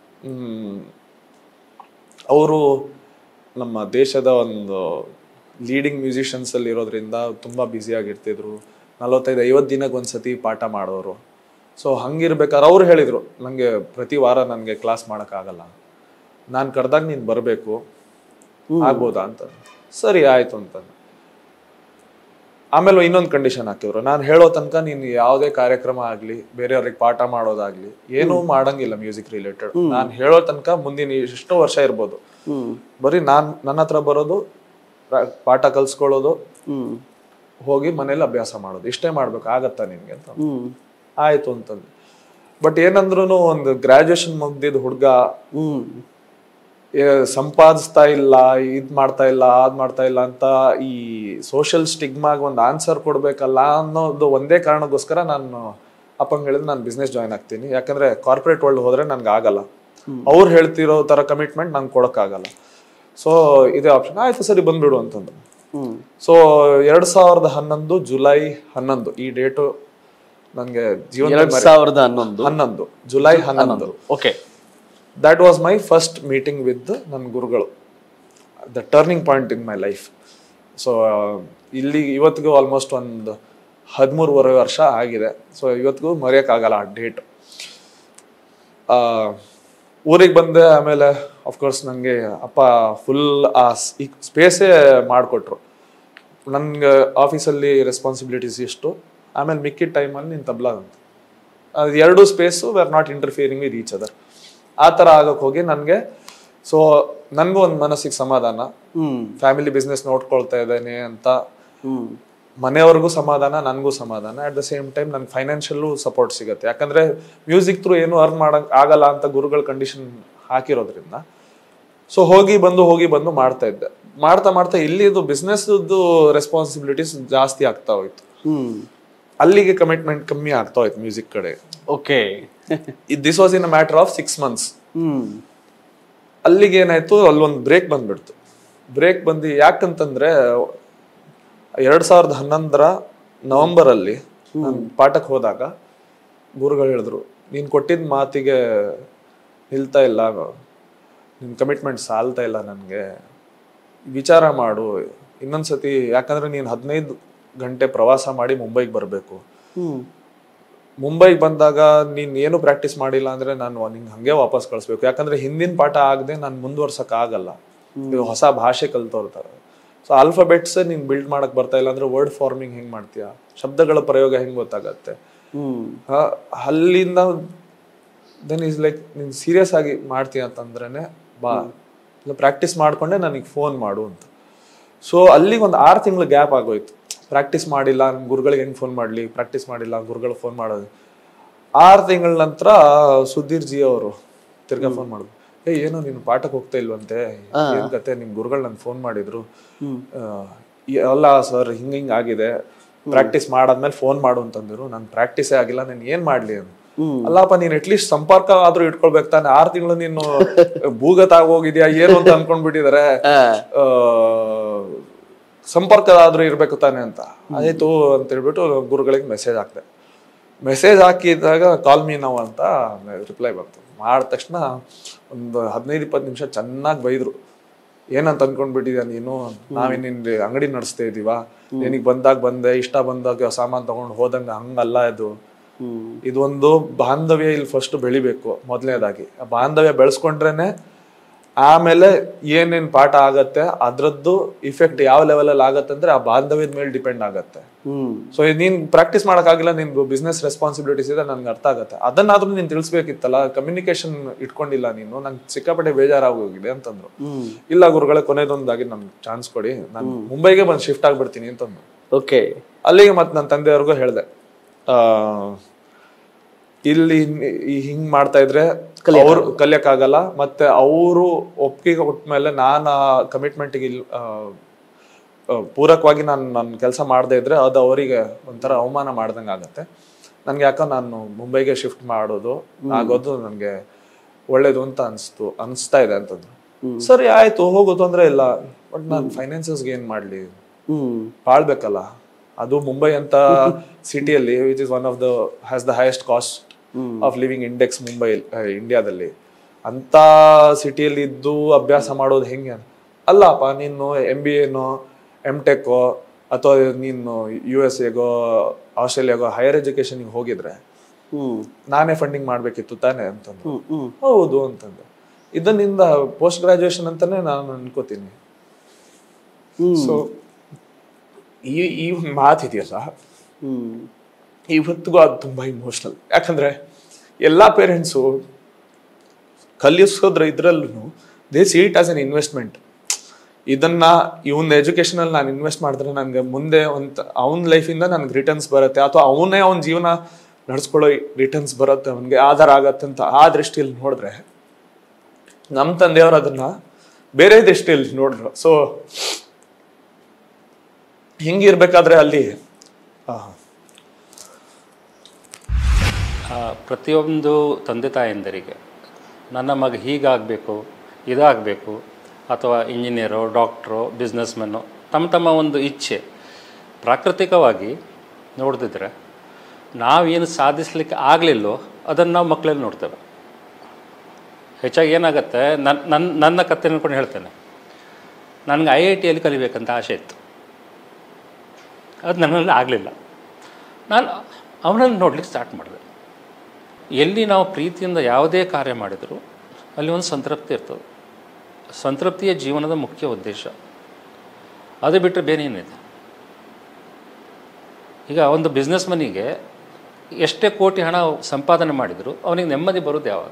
ಅವರು ನಮ್ಮ ದೇಶದ ಒಂದು ಲೀಡಿಂಗ್ ಮ್ಯೂಸಿಷಿಯನ್ಸ್ ಅಲ್ಲಿ ಇರೋದ್ರಿಂದ ತುಂಬಾ ಬ್ಯುಸಿ ಆಗಿರ್ತಿದ್ರು ನಲವತ್ತೈದು ಐವತ್ತು ದಿನಕ್ಕೆ ಒಂದ್ಸತಿ ಪಾಠ ಮಾಡೋರು ಸೊ ಹಂಗಿರ್ಬೇಕಾದ್ರೆ ಅವ್ರು ಹೇಳಿದ್ರು ನಂಗೆ ಪ್ರತಿ ವಾರ ನನಗೆ ಕ್ಲಾಸ್ ಆಗಲ್ಲ ನಾನು ಕರೆದಾಗ ನೀನು ಬರಬೇಕು ಆಗ್ಬೋದಾ ಅಂತ ಸರಿ ಆಯ್ತು ಅಂತ ಆಮೇಲೆ ಇನ್ನೊಂದು ಕಂಡೀಷನ್ ಹಾಕಿದ್ರು ನಾನು ಹೇಳೋ ತನಕ ನೀನು ಯಾವುದೇ ಕಾರ್ಯಕ್ರಮ ಆಗ್ಲಿ ಬೇರೆಯವ್ರಿಗೆ ಪಾಠ ಮಾಡೋದಾಗ್ಲಿ ಏನೂ ಮಾಡಂಗಿಲ್ಲ ಮ್ಯೂಸಿಕ್ ರಿಲೇಟೆಡ್ ನಾನು ಹೇಳೋ ತನಕ ಮುಂದಿನ ಎಷ್ಟೋ ವರ್ಷ ಇರ್ಬೋದು ಬರೀ ನಾನ್ ನನ್ನ ಹತ್ರ ಬರೋದು ರಾ- ಪಾಠ ಕಲ್ಸ್ಕೊಳ್ಳೋದು ಹ್ಮ್ ಹೋಗಿ ಮನೇಲಿ ಅಭ್ಯಾಸ ಮಾಡೋದು ಇಷ್ಟೇ ಮಾಡ್ಬೇಕು ಆಗತ್ತಾ ನಿನ್ಗೆ ಅಂತ ಆಯ್ತು ಅಂತಂದು ಬಟ್ ಏನಂದ್ರು ಒಂದು ಗ್ರಾಜುಯೇಷನ್ ಮುಗ್ದಿದ್ ಹುಡ್ಗ ಹ್ಮ್ ಏ, ಸಂಪಾದಿಸ್ತಾ ಇಲ್ಲ ಇದ್ ಮಾಡ್ತಾ ಇಲ್ಲ ಅದ್ ಮಾಡ್ತಾ ಇಲ್ಲ ಅಂತ ಈ ಸೋಷಿಯಲ್ ಸ್ಟಿಗ್ಮಾಗ್ ಒಂದು ಆನ್ಸರ್ ಕೊಡ್ಬೇಕಲ್ಲ ಅನ್ನೋದು ಒಂದೇ ಕಾರಣಕ್ಕೋಸ್ಕರ ನಾನು ಅಪ್ಪಂಗ್ ಹೇಳಿದ್ ನಾನು ಬಿಸ್ನೆಸ್ ಜಾಯ್ನ್ ಆಗ್ತೀನಿ ಯಾಕಂದ್ರೆ ಕಾರ್ಪೊರೇಟ್ ವರ್ಲ್ಡ್ ಹೋದ್ರೆ ನನ್ಗೆ ಆಗಲ್ಲ ಅವ್ರು ಹೇಳ್ತಿರೋ ತರ ಕಮಿಟ್ಮೆಂಟ್ ನಂಗೆ ಕೊಡಕ್ಕಾಗಲ್ಲ ಸೊ ಇದೇ ಆಪ್ಷನ್ ಆಯ್ತು ಸರಿ ಬಂದ್ಬಿಡು ಅಂತಂದ್ರು ಹ್ಮ್ ಸೊ ಎರಡ್ ಸಾವಿರದ ಹನ್ನೊಂದು ಜುಲೈ ಹನ್ನೊಂದು ಈ ಡೇಟು ನನಗೆ ಜೀವನ ಎರಡ್ ಸಾವಿರದ ಹನ್ನೊಂದು ಹನ್ನೊಂದು ಜುಲೈ ಹನ್ನೊಂದು okay that was my first meeting with ನನ್ನ ಗುರುಗಳು the turning point in my life so ಇಲ್ಲಿ ಇವತ್ತಿಗೂ ಆಲ್ಮೋಸ್ಟ್ ಒಂದು ಹದಿಮೂರುವರೆ ವರ್ಷ ಆಗಿದೆ ಸೊ ಇವತ್ತಿಗೂ ಮರೆಯೋಕ್ಕಾಗಲ್ಲ ಆ ಡೇಟ್ ಊರಿಗೆ ಬಂದೆ ಆಮೇಲೆ ಅಫ್ಕೋರ್ಸ್ ನನಗೆ ಅಪ್ಪ ಫುಲ್ ಆ ಸ್ಪೇಸೇ ಮಾಡಿಕೊಟ್ರು ನನ್ಗೆ ಆಫೀಸಲ್ಲಿ ರೆಸ್ಪಾನ್ಸಿಬಿಲಿಟೀಸ್ ಇಷ್ಟು ಆಮೇಲೆ ಮಿಕ್ಕಿದ ಟೈಮಲ್ಲಿ ನೀನು ತಬ್ಲಾ ಅಂತ ಅದು ಎರಡು space we are not interfering with each other ಆ ಥರ ಆಗಕ್ಕೆ ಹೋಗಿ ನನಗೆ ಸೊ ನನಗೂ ಒಂದು ಮನಸ್ಸಿಗೆ ಸಮಾಧಾನ ಹ್ಮ್ ಫ್ಯಾಮಿಲಿ ಬಿಸ್ನೆಸ್ ನೋಡ್ಕೊಳ್ತಾ ಇದ್ದೇನೆ ಅಂತ ಹ್ಮ್ ಮನೆಯವ್ರಿಗೂ ಸಮಾಧಾನ ನನಗೂ ಸಮಾಧಾನ ಅಟ್ ದ ಸೇಮ್ ಟೈಮ್ ನನ್ಗೆ ಫೈನಾನ್ಷಿಯಲ್ಲೂ ಸಪೋರ್ಟ್ ಸಿಗುತ್ತೆ ಯಾಕಂದ್ರೆ ಮ್ಯೂಸಿಕ್ ಥ್ರೂ ಏನು ಅರ್ನ್ ಮಾಡಕ್ ಆಗಲ್ಲ ಅಂತ ಗುರುಗಳ ಕಂಡೀಷನ್ ಹಾಕಿರೋದ್ರಿಂದ ಸೊ ಹೋಗಿ ಬಂದು ಹೋಗಿ ಬಂದು ಮಾಡ್ತಾ ಇದ್ದೆ ಮಾಡ್ತಾ ಮಾಡ್ತಾ ಇಲ್ಲಿದು ಬಿಸ್ನೆಸ್ ರೆಸ್ಪಾನ್ಸಿಬಿಲಿಟೀಸ್ ಜಾಸ್ತಿ ಆಗ್ತಾ ಹೋಯ್ತು ಹ್ಮ್ ಅಲ್ಲಿಗೆ ಕಮಿಟ್ಮೆಂಟ್ ಕಮ್ಮಿ ಆಗ್ತಾ ಹೋಯ್ತು ಮ್ಯೂಸಿಕ್ ಕಡೆ okay this was in a matter of six months hmm ಅಲ್ಲಿಗೆ ಏನಾಯ್ತು ಅಲ್ಲೊಂದು ಬ್ರೇಕ್ ಬಂದ್ಬಿಡ್ತು ಬ್ರೇಕ್ ಬಂದು ಯಾಕಂತಂದ್ರೆ ಎರಡ್ ಸಾವಿರದ ಹನ್ನೊಂದರ ನವೆಂಬರ್ ಅಲ್ಲಿ ನಾನು ಪಾಠಕ್ಕೆ ಹೋದಾಗ ಗುರುಗಳು ಹೇಳಿದ್ರು ನೀನ್ ಕೊಟ್ಟಿದ್ದ ಮಾತಿಗೆ ನಿಲ್ತಾ ಇಲ್ಲ ನಿನ್ ಕಮಿಟ್ಮೆಂಟ್ ಸಾಲ್ತಾ ಇಲ್ಲ ನನಗೆ ವಿಚಾರ ಮಾಡು ಇನ್ನೊಂದ್ಸತಿ ಯಾಕಂದ್ರೆ ನೀನ್ ಹದಿನೈದು ಗಂಟೆ ಪ್ರವಾಸ ಮಾಡಿ ಮುಂಬೈಗೆ ಬರಬೇಕು ಹ್ಮ್ ಮುಂಬೈಗೆ ಬಂದಾಗ ನೀನ್ ಏನು ಪ್ರಾಕ್ಟೀಸ್ ಮಾಡಿಲ್ಲ ಅಂದ್ರೆ ನಾನು ನಿಂಗೆ ಹಂಗೆ ವಾಪಸ್ ಕಳಿಸ್ಬೇಕು ಯಾಕಂದ್ರೆ ಹಿಂದಿನ ಪಾಠ ಆಗದೆ ನಾನು ಮುಂದುವರ್ಸಕ್ ಆಗಲ್ಲ ಇದು ಹೊಸ ಭಾಷೆ ಕಲ್ತೋರ್ತಾರೆ ಸೊ ಆಲ್ಫಾಬೆಟ್ಸ್ ನೀನ್ ಬಿಲ್ಡ್ ಮಾಡಕ್ ಬರ್ತಾ ಇಲ್ಲ ಅಂದ್ರೆ ವರ್ಡ್ ಫಾರ್ಮಿಂಗ್ ಹೆಂಗ್ ಮಾಡ್ತೀಯ ಶಬ್ದಗಳ ಪ್ರಯೋಗ ಹೆಂಗ್ ಗೊತ್ತಾಗತ್ತೆ ಹ್ಮ್ ಆ, ಅಲ್ಲಿಂದ ದೆನ್ ಈಸ್ ಲೈಕ್ ನೀನ್ ಸೀರಿಯಸ್ ಆಗಿ ಮಾಡ್ತೀಯ ಅಂತಂದ್ರೇನೆ ಬಾ ಇಲ್ಲ ಪ್ರಾಕ್ಟೀಸ್ ಮಾಡ್ಕೊಂಡೆ ನನಗೆ ಫೋನ್ ಮಾಡು ಅಂತ ಸೊ ಅಲ್ಲಿಗೆ ಒಂದು ಆರು ತಿಂಗಳು ಗ್ಯಾಪ್ ಆಗೋಯ್ತು ಪ್ರಾಕ್ಟೀಸ್ ಮಾಡಿಲ್ಲ ನಮ್ ಗುರುಗಳಿಗೆ ಹೆಂಗ್ ಫೋನ್ ಮಾಡ್ಲಿ ಪ್ರಾಕ್ಟೀಸ್ ಮಾಡಿಲ್ಲ ಗುರುಗಳು ಫೋನ್ ಮಾಡೋದು ಆರು ತಿಂಗಳ ನಂತರ ಸುಧೀರ್ ಜಿ ಅವರು ತಿರ್ಗಾ ಫೋನ್ ಮಾಡಿದ್ರು ಏ ಏನೋ ನೀನು ಪಾಠಕ್ಕೆ ಹೋಗ್ತಾ ಇಲ್ವಂತೆ ಏನ್ ಕತೆ ನಿಮ್ ಗುರುಗಳು ನನ್ಗೆ ಫೋನ್ ಮಾಡಿದ್ರು ಆ, ಈ- ಅಲ್ಲ ಸರ್ ಹಿಂಗ ಹಿಂಗ್ ಆಗಿದೆ ಪ್ರಾಕ್ಟೀಸ್ ಮಾಡಾದ್ಮೇಲೆ ಫೋನ್ ಮಾಡು ಅಂತಂದ್ರು ನಾನು ಪ್ರಾಕ್ಟೀಸೇ ಆಗಿಲ್ಲ ನಾನು ಏನ್ ಮಾಡ್ಲಿ ಅಂತ ಅಲ್ಲಪ್ಪ ನೀನ್ ಅಟ್ಲೀಸ್ಟ್ ಸಂಪರ್ಕ ಆದ್ರೂ ಇಟ್ಕೊಳ್ಬೇಕು ತಾನೆ ಆರ್ ತಿಂಗಳು ನೀನು ಭೂಗತ ಹೋಗಿದ್ಯಾ ಏನು ಅಂತ ಅನ್ಕೊಂಡ್ಬಿಟ್ಟಿದಾರೆ ಆ, ಸಂಪರ್ಕ ಆದ್ರೂ ಇರ್ಬೇಕು ತಾನೆ ಅಂತ ಆಯ್ತು ಅಂತ ಹೇಳ್ಬಿಟ್ಟು ಗುರುಗಳಿಗೆ ಮೆಸೇಜ್ ಹಾಕ್ದೆ ಮೆಸೇಜ್ ಹಾಕಿದಾಗ ಕಾಲ್ ಮೀ ನಾವು ಅಂತ ರಿಪ್ಲೈ ಬಂತು ಮಾಡಿದ ತಕ್ಷಣ ಒಂದು ಹದಿನೈದು ಇಪ್ಪತ್ತು ನಿಮಿಷ ಚೆನ್ನಾಗಿ ಬೈದ್ರು ಏನಂತ ಅನ್ಕೊಂಡ್ಬಿಟ್ಟಿದ್ಯಾ ನೀನು ನಾವೇನ್ ನಿನ್ ಅಂಗಡಿ ನಡೆಸ್ತಾ ಇದೀವ ನಿನಗೆ ಬಂದಾಗ ಬಂದೆ ಇಷ್ಟ ಬಂದಾಗ ಸಾಮಾನ್ ತಗೊಂಡು ಹೋದಂಗ ಹಂಗಲ್ಲ ಇದು ಇದೊಂದು ಬಾಂಧವ್ಯ ಇಲ್ಲಿ ಫಸ್ಟ್ ಬೆಳಿಬೇಕು ಮೊದಲನೇದಾಗಿ ಆ ಬಾಂಧವ್ಯ ಬೆಳೆಸ್ಕೊಂಡ್ರೇನೆ ಆಮೇಲೆ ಏನೇನ್ ಪಾಠ ಆಗತ್ತೆ ಅದ್ರದ್ದು ಇಫೆಕ್ಟ್ ಯಾವ ಲೆವೆಲ್ ಅಲ್ಲಿ ಆಗತ್ತೆ ಅಂದ್ರೆ ಆ ಬಾಂಧವ್ಯದ ಮೇಲೆ ಡಿಪೆಂಡ್ ಆಗತ್ತೆ ಹ್ಮ್ ಸೊ ನೀನ್ ಪ್ರಾಕ್ಟೀಸ್ ಮಾಡಕ್ಕಾಗಿಲ್ಲ ನಿನ್ ಬಿಸ್ನೆಸ್ ರೆಸ್ಪಾನ್ಸಿಬಿಲಿಟೀಸ್ ಇದೆ ನನ್ಗೆ ಅರ್ಥ ಆಗತ್ತೆ ಅದನ್ನಾದ್ರೂ ನೀನ್ ತಿಳಿಸ್ಬೇಕಿತ್ತಲ್ಲ ಕಮ್ಯುನಿಕೇಶನ್ ಇಟ್ಕೊಂಡಿಲ್ಲ ನೀನು ನಂಗೆ ಸಿಕ್ಕಾಪಟ್ಟೆ ಬೇಜಾರಾಗೋಗಿದೆ ಅಂತಂದ್ರು ಇಲ್ಲ ಗುರುಗಳೇ ಕೊನೆದೊಂದಾಗಿ ನನ್ಗೆ ಚಾನ್ಸ್ ಕೊಡಿ ನಾನು ಮುಂಬೈಗೆ ಬಂದು ಶಿಫ್ಟ್ ಆಗ್ಬಿಡ್ತೀನಿ ಅಂತಂದ್ರು ಓಕೆ ಅಲ್ಲಿಗೆ ಮತ್ತೆ ನನ್ನ ತಂದೆಯವ್ರಿಗೂ ಹೇಳಿದೆ ಇಲ್ಲಿ ಈ ಹಿಂಗ್ ಮಾಡ್ತಾ ಇದ್ರೆ ಅವ್ರು ಕಲಿಯಕ್ಕಾಗಲ್ಲ ಮತ್ತೆ ಅವರು ಒಪ್ಪಿಗೆ ಕೊಟ್ಮೇಲೆ ನಾನು ಕಮಿಟ್ಮೆಂಟ್ಗೆ ಇಲ್ಲಿ ಆ, ಆ, ಪೂರಕವಾಗಿ ನಾನು ನನ್ನ ಕೆಲಸ ಮಾಡದೇ ಇದ್ರೆ ಅದು ಅವರಿಗೆ ಒಂಥರ ಅವಮಾನ ಮಾಡ್ದಂಗೆ ಆಗತ್ತೆ ನನ್ಗೆ ಯಾಕೋ ನಾನು ಮುಂಬೈಗೆ ಶಿಫ್ಟ್ ಮಾಡೋದು ಆಗೋದು ನನಗೆ ಒಳ್ಳೇದು ಅಂತ ಅನ್ಸ್ತು ಅನ್ಸ್ತಾ ಇದೆ ಅಂತಂದ್ರು ಸರಿ ಆಯ್ತು ಹೋಗು ತೊಂದ್ರೆ ಇಲ್ಲ ಬಟ್ ನಾನು ಫೈನಾನ್ಸಸ್ಗೆ ಏನ್ ಮಾಡ್ಲಿ ಹ್ಮ್ ಬಾಳ್ಬೇಕಲ್ಲ ಅದು ಮುಂಬೈ ಅಂತ ಸಿಟಿಯಲ್ಲಿ which is one of the has the highest cost of living index Mumbai ಇಂಡಿಯಾದಲ್ಲಿ ಅಂತ ಸಿಟಿಯಲ್ಲಿ ಇದ್ದು ಅಭ್ಯಾಸ ಮಾಡೋದು ಹೆಂಗೆ ಅಲ್ಲಪ್ಪ ನೀನು ಎಂ ಬಿ ಎನೋ ಎಮ್ ಟೆಕ್ಕೋ ಅಥವಾ ನೀನು ಯು ಎಸ್ ಎಗೋ ಆಸ್ಟ್ರೇಲಿಯಾಗೋ ಹೈಯರ್ ಎಜುಕೇಶನ್ಗೆ ಹೋಗಿದ್ರೆ ಹ್ಮ್ ನಾನೇ ಫಂಡಿಂಗ್ ಮಾಡ್ಬೇಕಿತ್ತು ತಾನೇ ಅಂತಂದು ಹ್ಮ್ ಹ್ಮ್ ಹೌದು ಅಂತಂದೆ ಇದನ್ನಿಂದ ಪೋಸ್ಟ್ ಗ್ರಾಜುಯೇಷನ್ ಅಂತಾನೆ ನಾನು ಅನ್ಕೋತೀನಿ ಸೊ ಈ ಈ ಒಂದು ಮಾತಿದೆಯಲ್ಲ ಹ್ಮ್ ಇವತ್ತಿಗೂ ಅದು ತುಂಬಾ ಇಮೋಷನಲ್ ಯಾಕಂದ್ರೆ ಎಲ್ಲಾ ಪೇರೆಂಟ್ಸು ಕಲಿಸೋದ್ರ ಇದ್ರಲ್ಲೂ they see it as an investment ಇದನ್ನ ಇವನ್ ಎಜುಕೇಶನ್ ಅಲ್ಲಿ ನಾನು ಇನ್ವೆಸ್ಟ್ ಮಾಡಿದ್ರೆ ನನಗೆ ಮುಂದೆ ಒಂದು ಅವನ ಲೈಫಿಂದ ನನಗೆ ರಿಟರ್ನ್ಸ್ ಬರುತ್ತೆ ಅಥವಾ ಅವನೇ ಅವನ ಜೀವನ ನಡ್ಸ್ಕೊಳ್ಳೋ ರಿಟರ್ನ್ಸ್ ಬರುತ್ತೆ ಅವನಿಗೆ ಆಧಾರ ಆಗತ್ತೆ ಅಂತ ಆ ದೃಷ್ಟಿಯಲ್ಲಿ ನೋಡಿದ್ರೆ ನಮ್ಮ ತಂದೆಯವರು ಅದನ್ನ ಬೇರೆ ದೃಷ್ಟಿಯಲ್ಲಿ ನೋಡಿದ್ರು ಸೊ ಹಿಂಗಿರ್ಬೇಕಾದ್ರೆ ಅಲ್ಲಿ ಆ, ಆ, ಪ್ರತಿಯೊಂದು ತಂದೆ ತಾಯಂದರಿಗೆ ನನ್ನ ಮಗ ಹೀಗಾಗಬೇಕು ಇದಾಗಬೇಕು ಅಥವಾ ಇಂಜಿನಿಯರೋ ಡಾಕ್ಟ್ರೋ ಬಿಸ್ನೆಸ್ಮೆನ್ನು ತಮ್ಮ ತಮ್ಮ ಒಂದು ಇಚ್ಛೆ ಪ್ರಾಕೃತಿಕವಾಗಿ ನೋಡ್ತಿದ್ರೆ ನಾವೇನು ಸಾಧಿಸ್ಲಿಕ್ಕೆ ಆಗಲಿಲ್ಲೋ ಅದನ್ನು ನಾವು ಮಕ್ಕಳಲ್ಲಿ ನೋಡ್ತೇವೆ ಹೆಚ್ಚಾಗಿ ಏನಾಗುತ್ತೆ ನನ್ನ ನನ್ನ ನನ್ನ ಕತೆ ಅನ್ಕೊಂಡು ಹೇಳ್ತೇನೆ ನನಗೆ ಐ ಐ ಟಿಯಲ್ಲಿ ಕಲಿಬೇಕಂತ ಆಸೆ ಇತ್ತು ಅದು ನನ್ನಲ್ಲಿ ಆಗಲಿಲ್ಲ ನಾನು ಅವನನ್ನು ನೋಡ್ಲಿಕ್ಕೆ ಸ್ಟಾರ್ಟ್ ಮಾಡಿದೆ ಎಲ್ಲಿ ನಾವು ಪ್ರೀತಿಯಿಂದ ಯಾವುದೇ ಕಾರ್ಯ ಮಾಡಿದರೂ ಅಲ್ಲಿ ಒಂದು ಸಂತೃಪ್ತಿ ಇರ್ತದೆ ಸಂತೃಪ್ತಿಯ ಜೀವನದ ಮುಖ್ಯ ಉದ್ದೇಶ ಅದು ಬಿಟ್ಟರೆ ಬೇರೆ ಏನಿದೆ ಈಗ ಒಂದು ಬಿಸ್ನೆಸ್ ಮನಿಗೆ ಎಷ್ಟೇ ಕೋಟಿ ಹಣ ಸಂಪಾದನೆ ಮಾಡಿದರೂ ಅವನಿಗೆ ನೆಮ್ಮದಿ ಬರೋದು ಯಾವಾಗ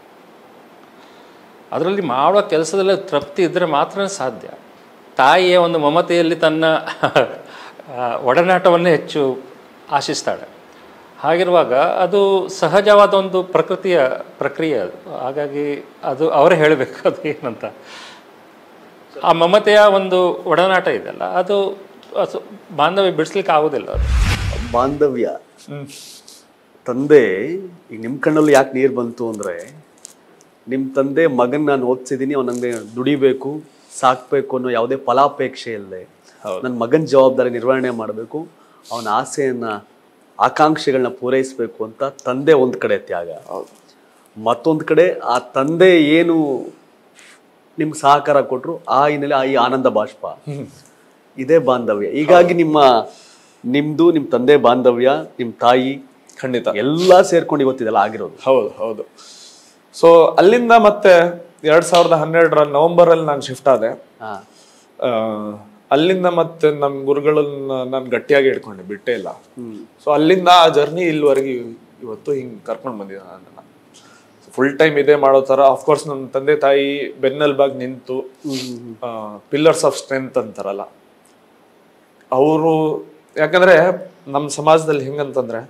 ಅದರಲ್ಲಿ ಮಾಡೋ ಕೆಲಸದಲ್ಲಿ ತೃಪ್ತಿ ಇದ್ದರೆ ಮಾತ್ರ ಸಾಧ್ಯ ತಾಯಿಯ ಒಂದು ಮಮತೆಯಲ್ಲಿ ತನ್ನ ಆ, ಒಡನಾಟವನ್ನೇ ಹೆಚ್ಚು ಆಶಿಸ್ತಾಳೆ ಹಾಗಿರುವಾಗ ಅದು ಸಹಜವಾದ ಒಂದು ಪ್ರಕೃತಿಯ ಪ್ರಕ್ರಿಯೆ ಅದು ಹಾಗಾಗಿ ಅದು ಅವರೇ ಹೇಳಬೇಕು ಅದು ಏನಂತ ಆ ಮಮತೆಯ ಒಂದು ಒಡನಾಟ ಇದೆಯಲ್ಲ ಅದು ಅದು ಬಾಂಧವ್ಯ ಬಿಡಿಸ್ಲಿಕ್ಕೆ ಆಗೋದಿಲ್ಲ ಅದು ಬಾಂಧವ್ಯ ತಂದೆ ಈಗ ನಿಮ್ಮ ಕಣ್ಣಲ್ಲಿ ಯಾಕೆ ನೀರು ಬಂತು ಅಂದರೆ ನಿಮ್ಮ ತಂದೆ ಮಗನ್ ನಾನು ಓದಿಸಿದ್ದೀನಿ ಅವ್ನು ನನಗೆ ದುಡಿಬೇಕು ಸಾಕ್ಬೇಕು ಅನ್ನೋ ಯಾವುದೇ ಫಲಾಪೇಕ್ಷೆ ಇಲ್ಲದೆ ನನ್ನ ಮಗನ ಜವಾಬ್ದಾರಿ ನಿರ್ವಹಣೆ ಮಾಡಬೇಕು ಅವನ ಆಸೆಯನ್ನ ಆಕಾಂಕ್ಷೆಗಳನ್ನ ಪೂರೈಸಬೇಕು ಅಂತ ತಂದೆ ಒಂದು ಕಡೆ ತ್ಯಾಗ ಮತ್ತೊಂದು ಕಡೆ ಆ ತಂದೆ ಏನು ನಿಮ್ಗೆ ಸಹಕಾರ ಕೊಟ್ಟರು ಆ ಹಿನ್ನೆಲೆ ಆ ಈ ಆನಂದ ಬಾಷ್ಪ ಇದೇ ಬಾಂಧವ್ಯ ಹೀಗಾಗಿ ನಿಮ್ಮ ನಿಮ್ದು ನಿಮ್ಮ ತಂದೆ ಬಾಂಧವ್ಯ ನಿಮ್ಮ ತಾಯಿ ಖಂಡಿತ ಎಲ್ಲ ಸೇರ್ಕೊಂಡು ಇವತ್ತಿದೆಲ್ಲ ಆಗಿರೋದು ಹೌದು ಹೌದು ಸೊ ಅಲ್ಲಿಂದ ಮತ್ತೆ ಎರಡ್ ಸಾವಿರದ ಹನ್ನೆರಡರ ನವೆಂಬರ್ ಅಲ್ಲಿ ನಾನು ಶಿಫ್ಟ್ ಆದೆ ಹಾ ಆ, ಅಲ್ಲಿಂದ ಮತ್ತೆ ನಮ್ ಗುರುಗಳನ್ನ ನಾನು ಗಟ್ಟಿಯಾಗಿ ಇಟ್ಕೊಂಡೆ ಬಿಟ್ಟೇ ಇಲ್ಲ ಸೊ ಅಲ್ಲಿಂದ ಆ ಜರ್ನಿ ಇಲ್ಲಿವರೆಗೆ ಇವತ್ತು ಹಿಂಗ್ ಕರ್ಕೊಂಡ್ ಬಂದಿದ್ದ ನನ್ನ ಫುಲ್ ಟೈಮ್ ಇದೇ ಮಾಡೋ ತರ ಅಫ್ಕೋರ್ಸ್ ನಮ್ಮ ತಂದೆ ತಾಯಿ ಬೆನ್ನೆಲ್ಬಾಗ್ ನಿಂತು ಪಿಲ್ಲರ್ಸ್ ಆಫ್ ಸ್ಟ್ರೆಂತ್ ಅಂತಾರಲ್ಲ ಅವರು ಯಾಕಂದ್ರೆ ನಮ್ಮ ಸಮಾಜದಲ್ಲಿ ಹೆಂಗಂತಂದ್ರೆ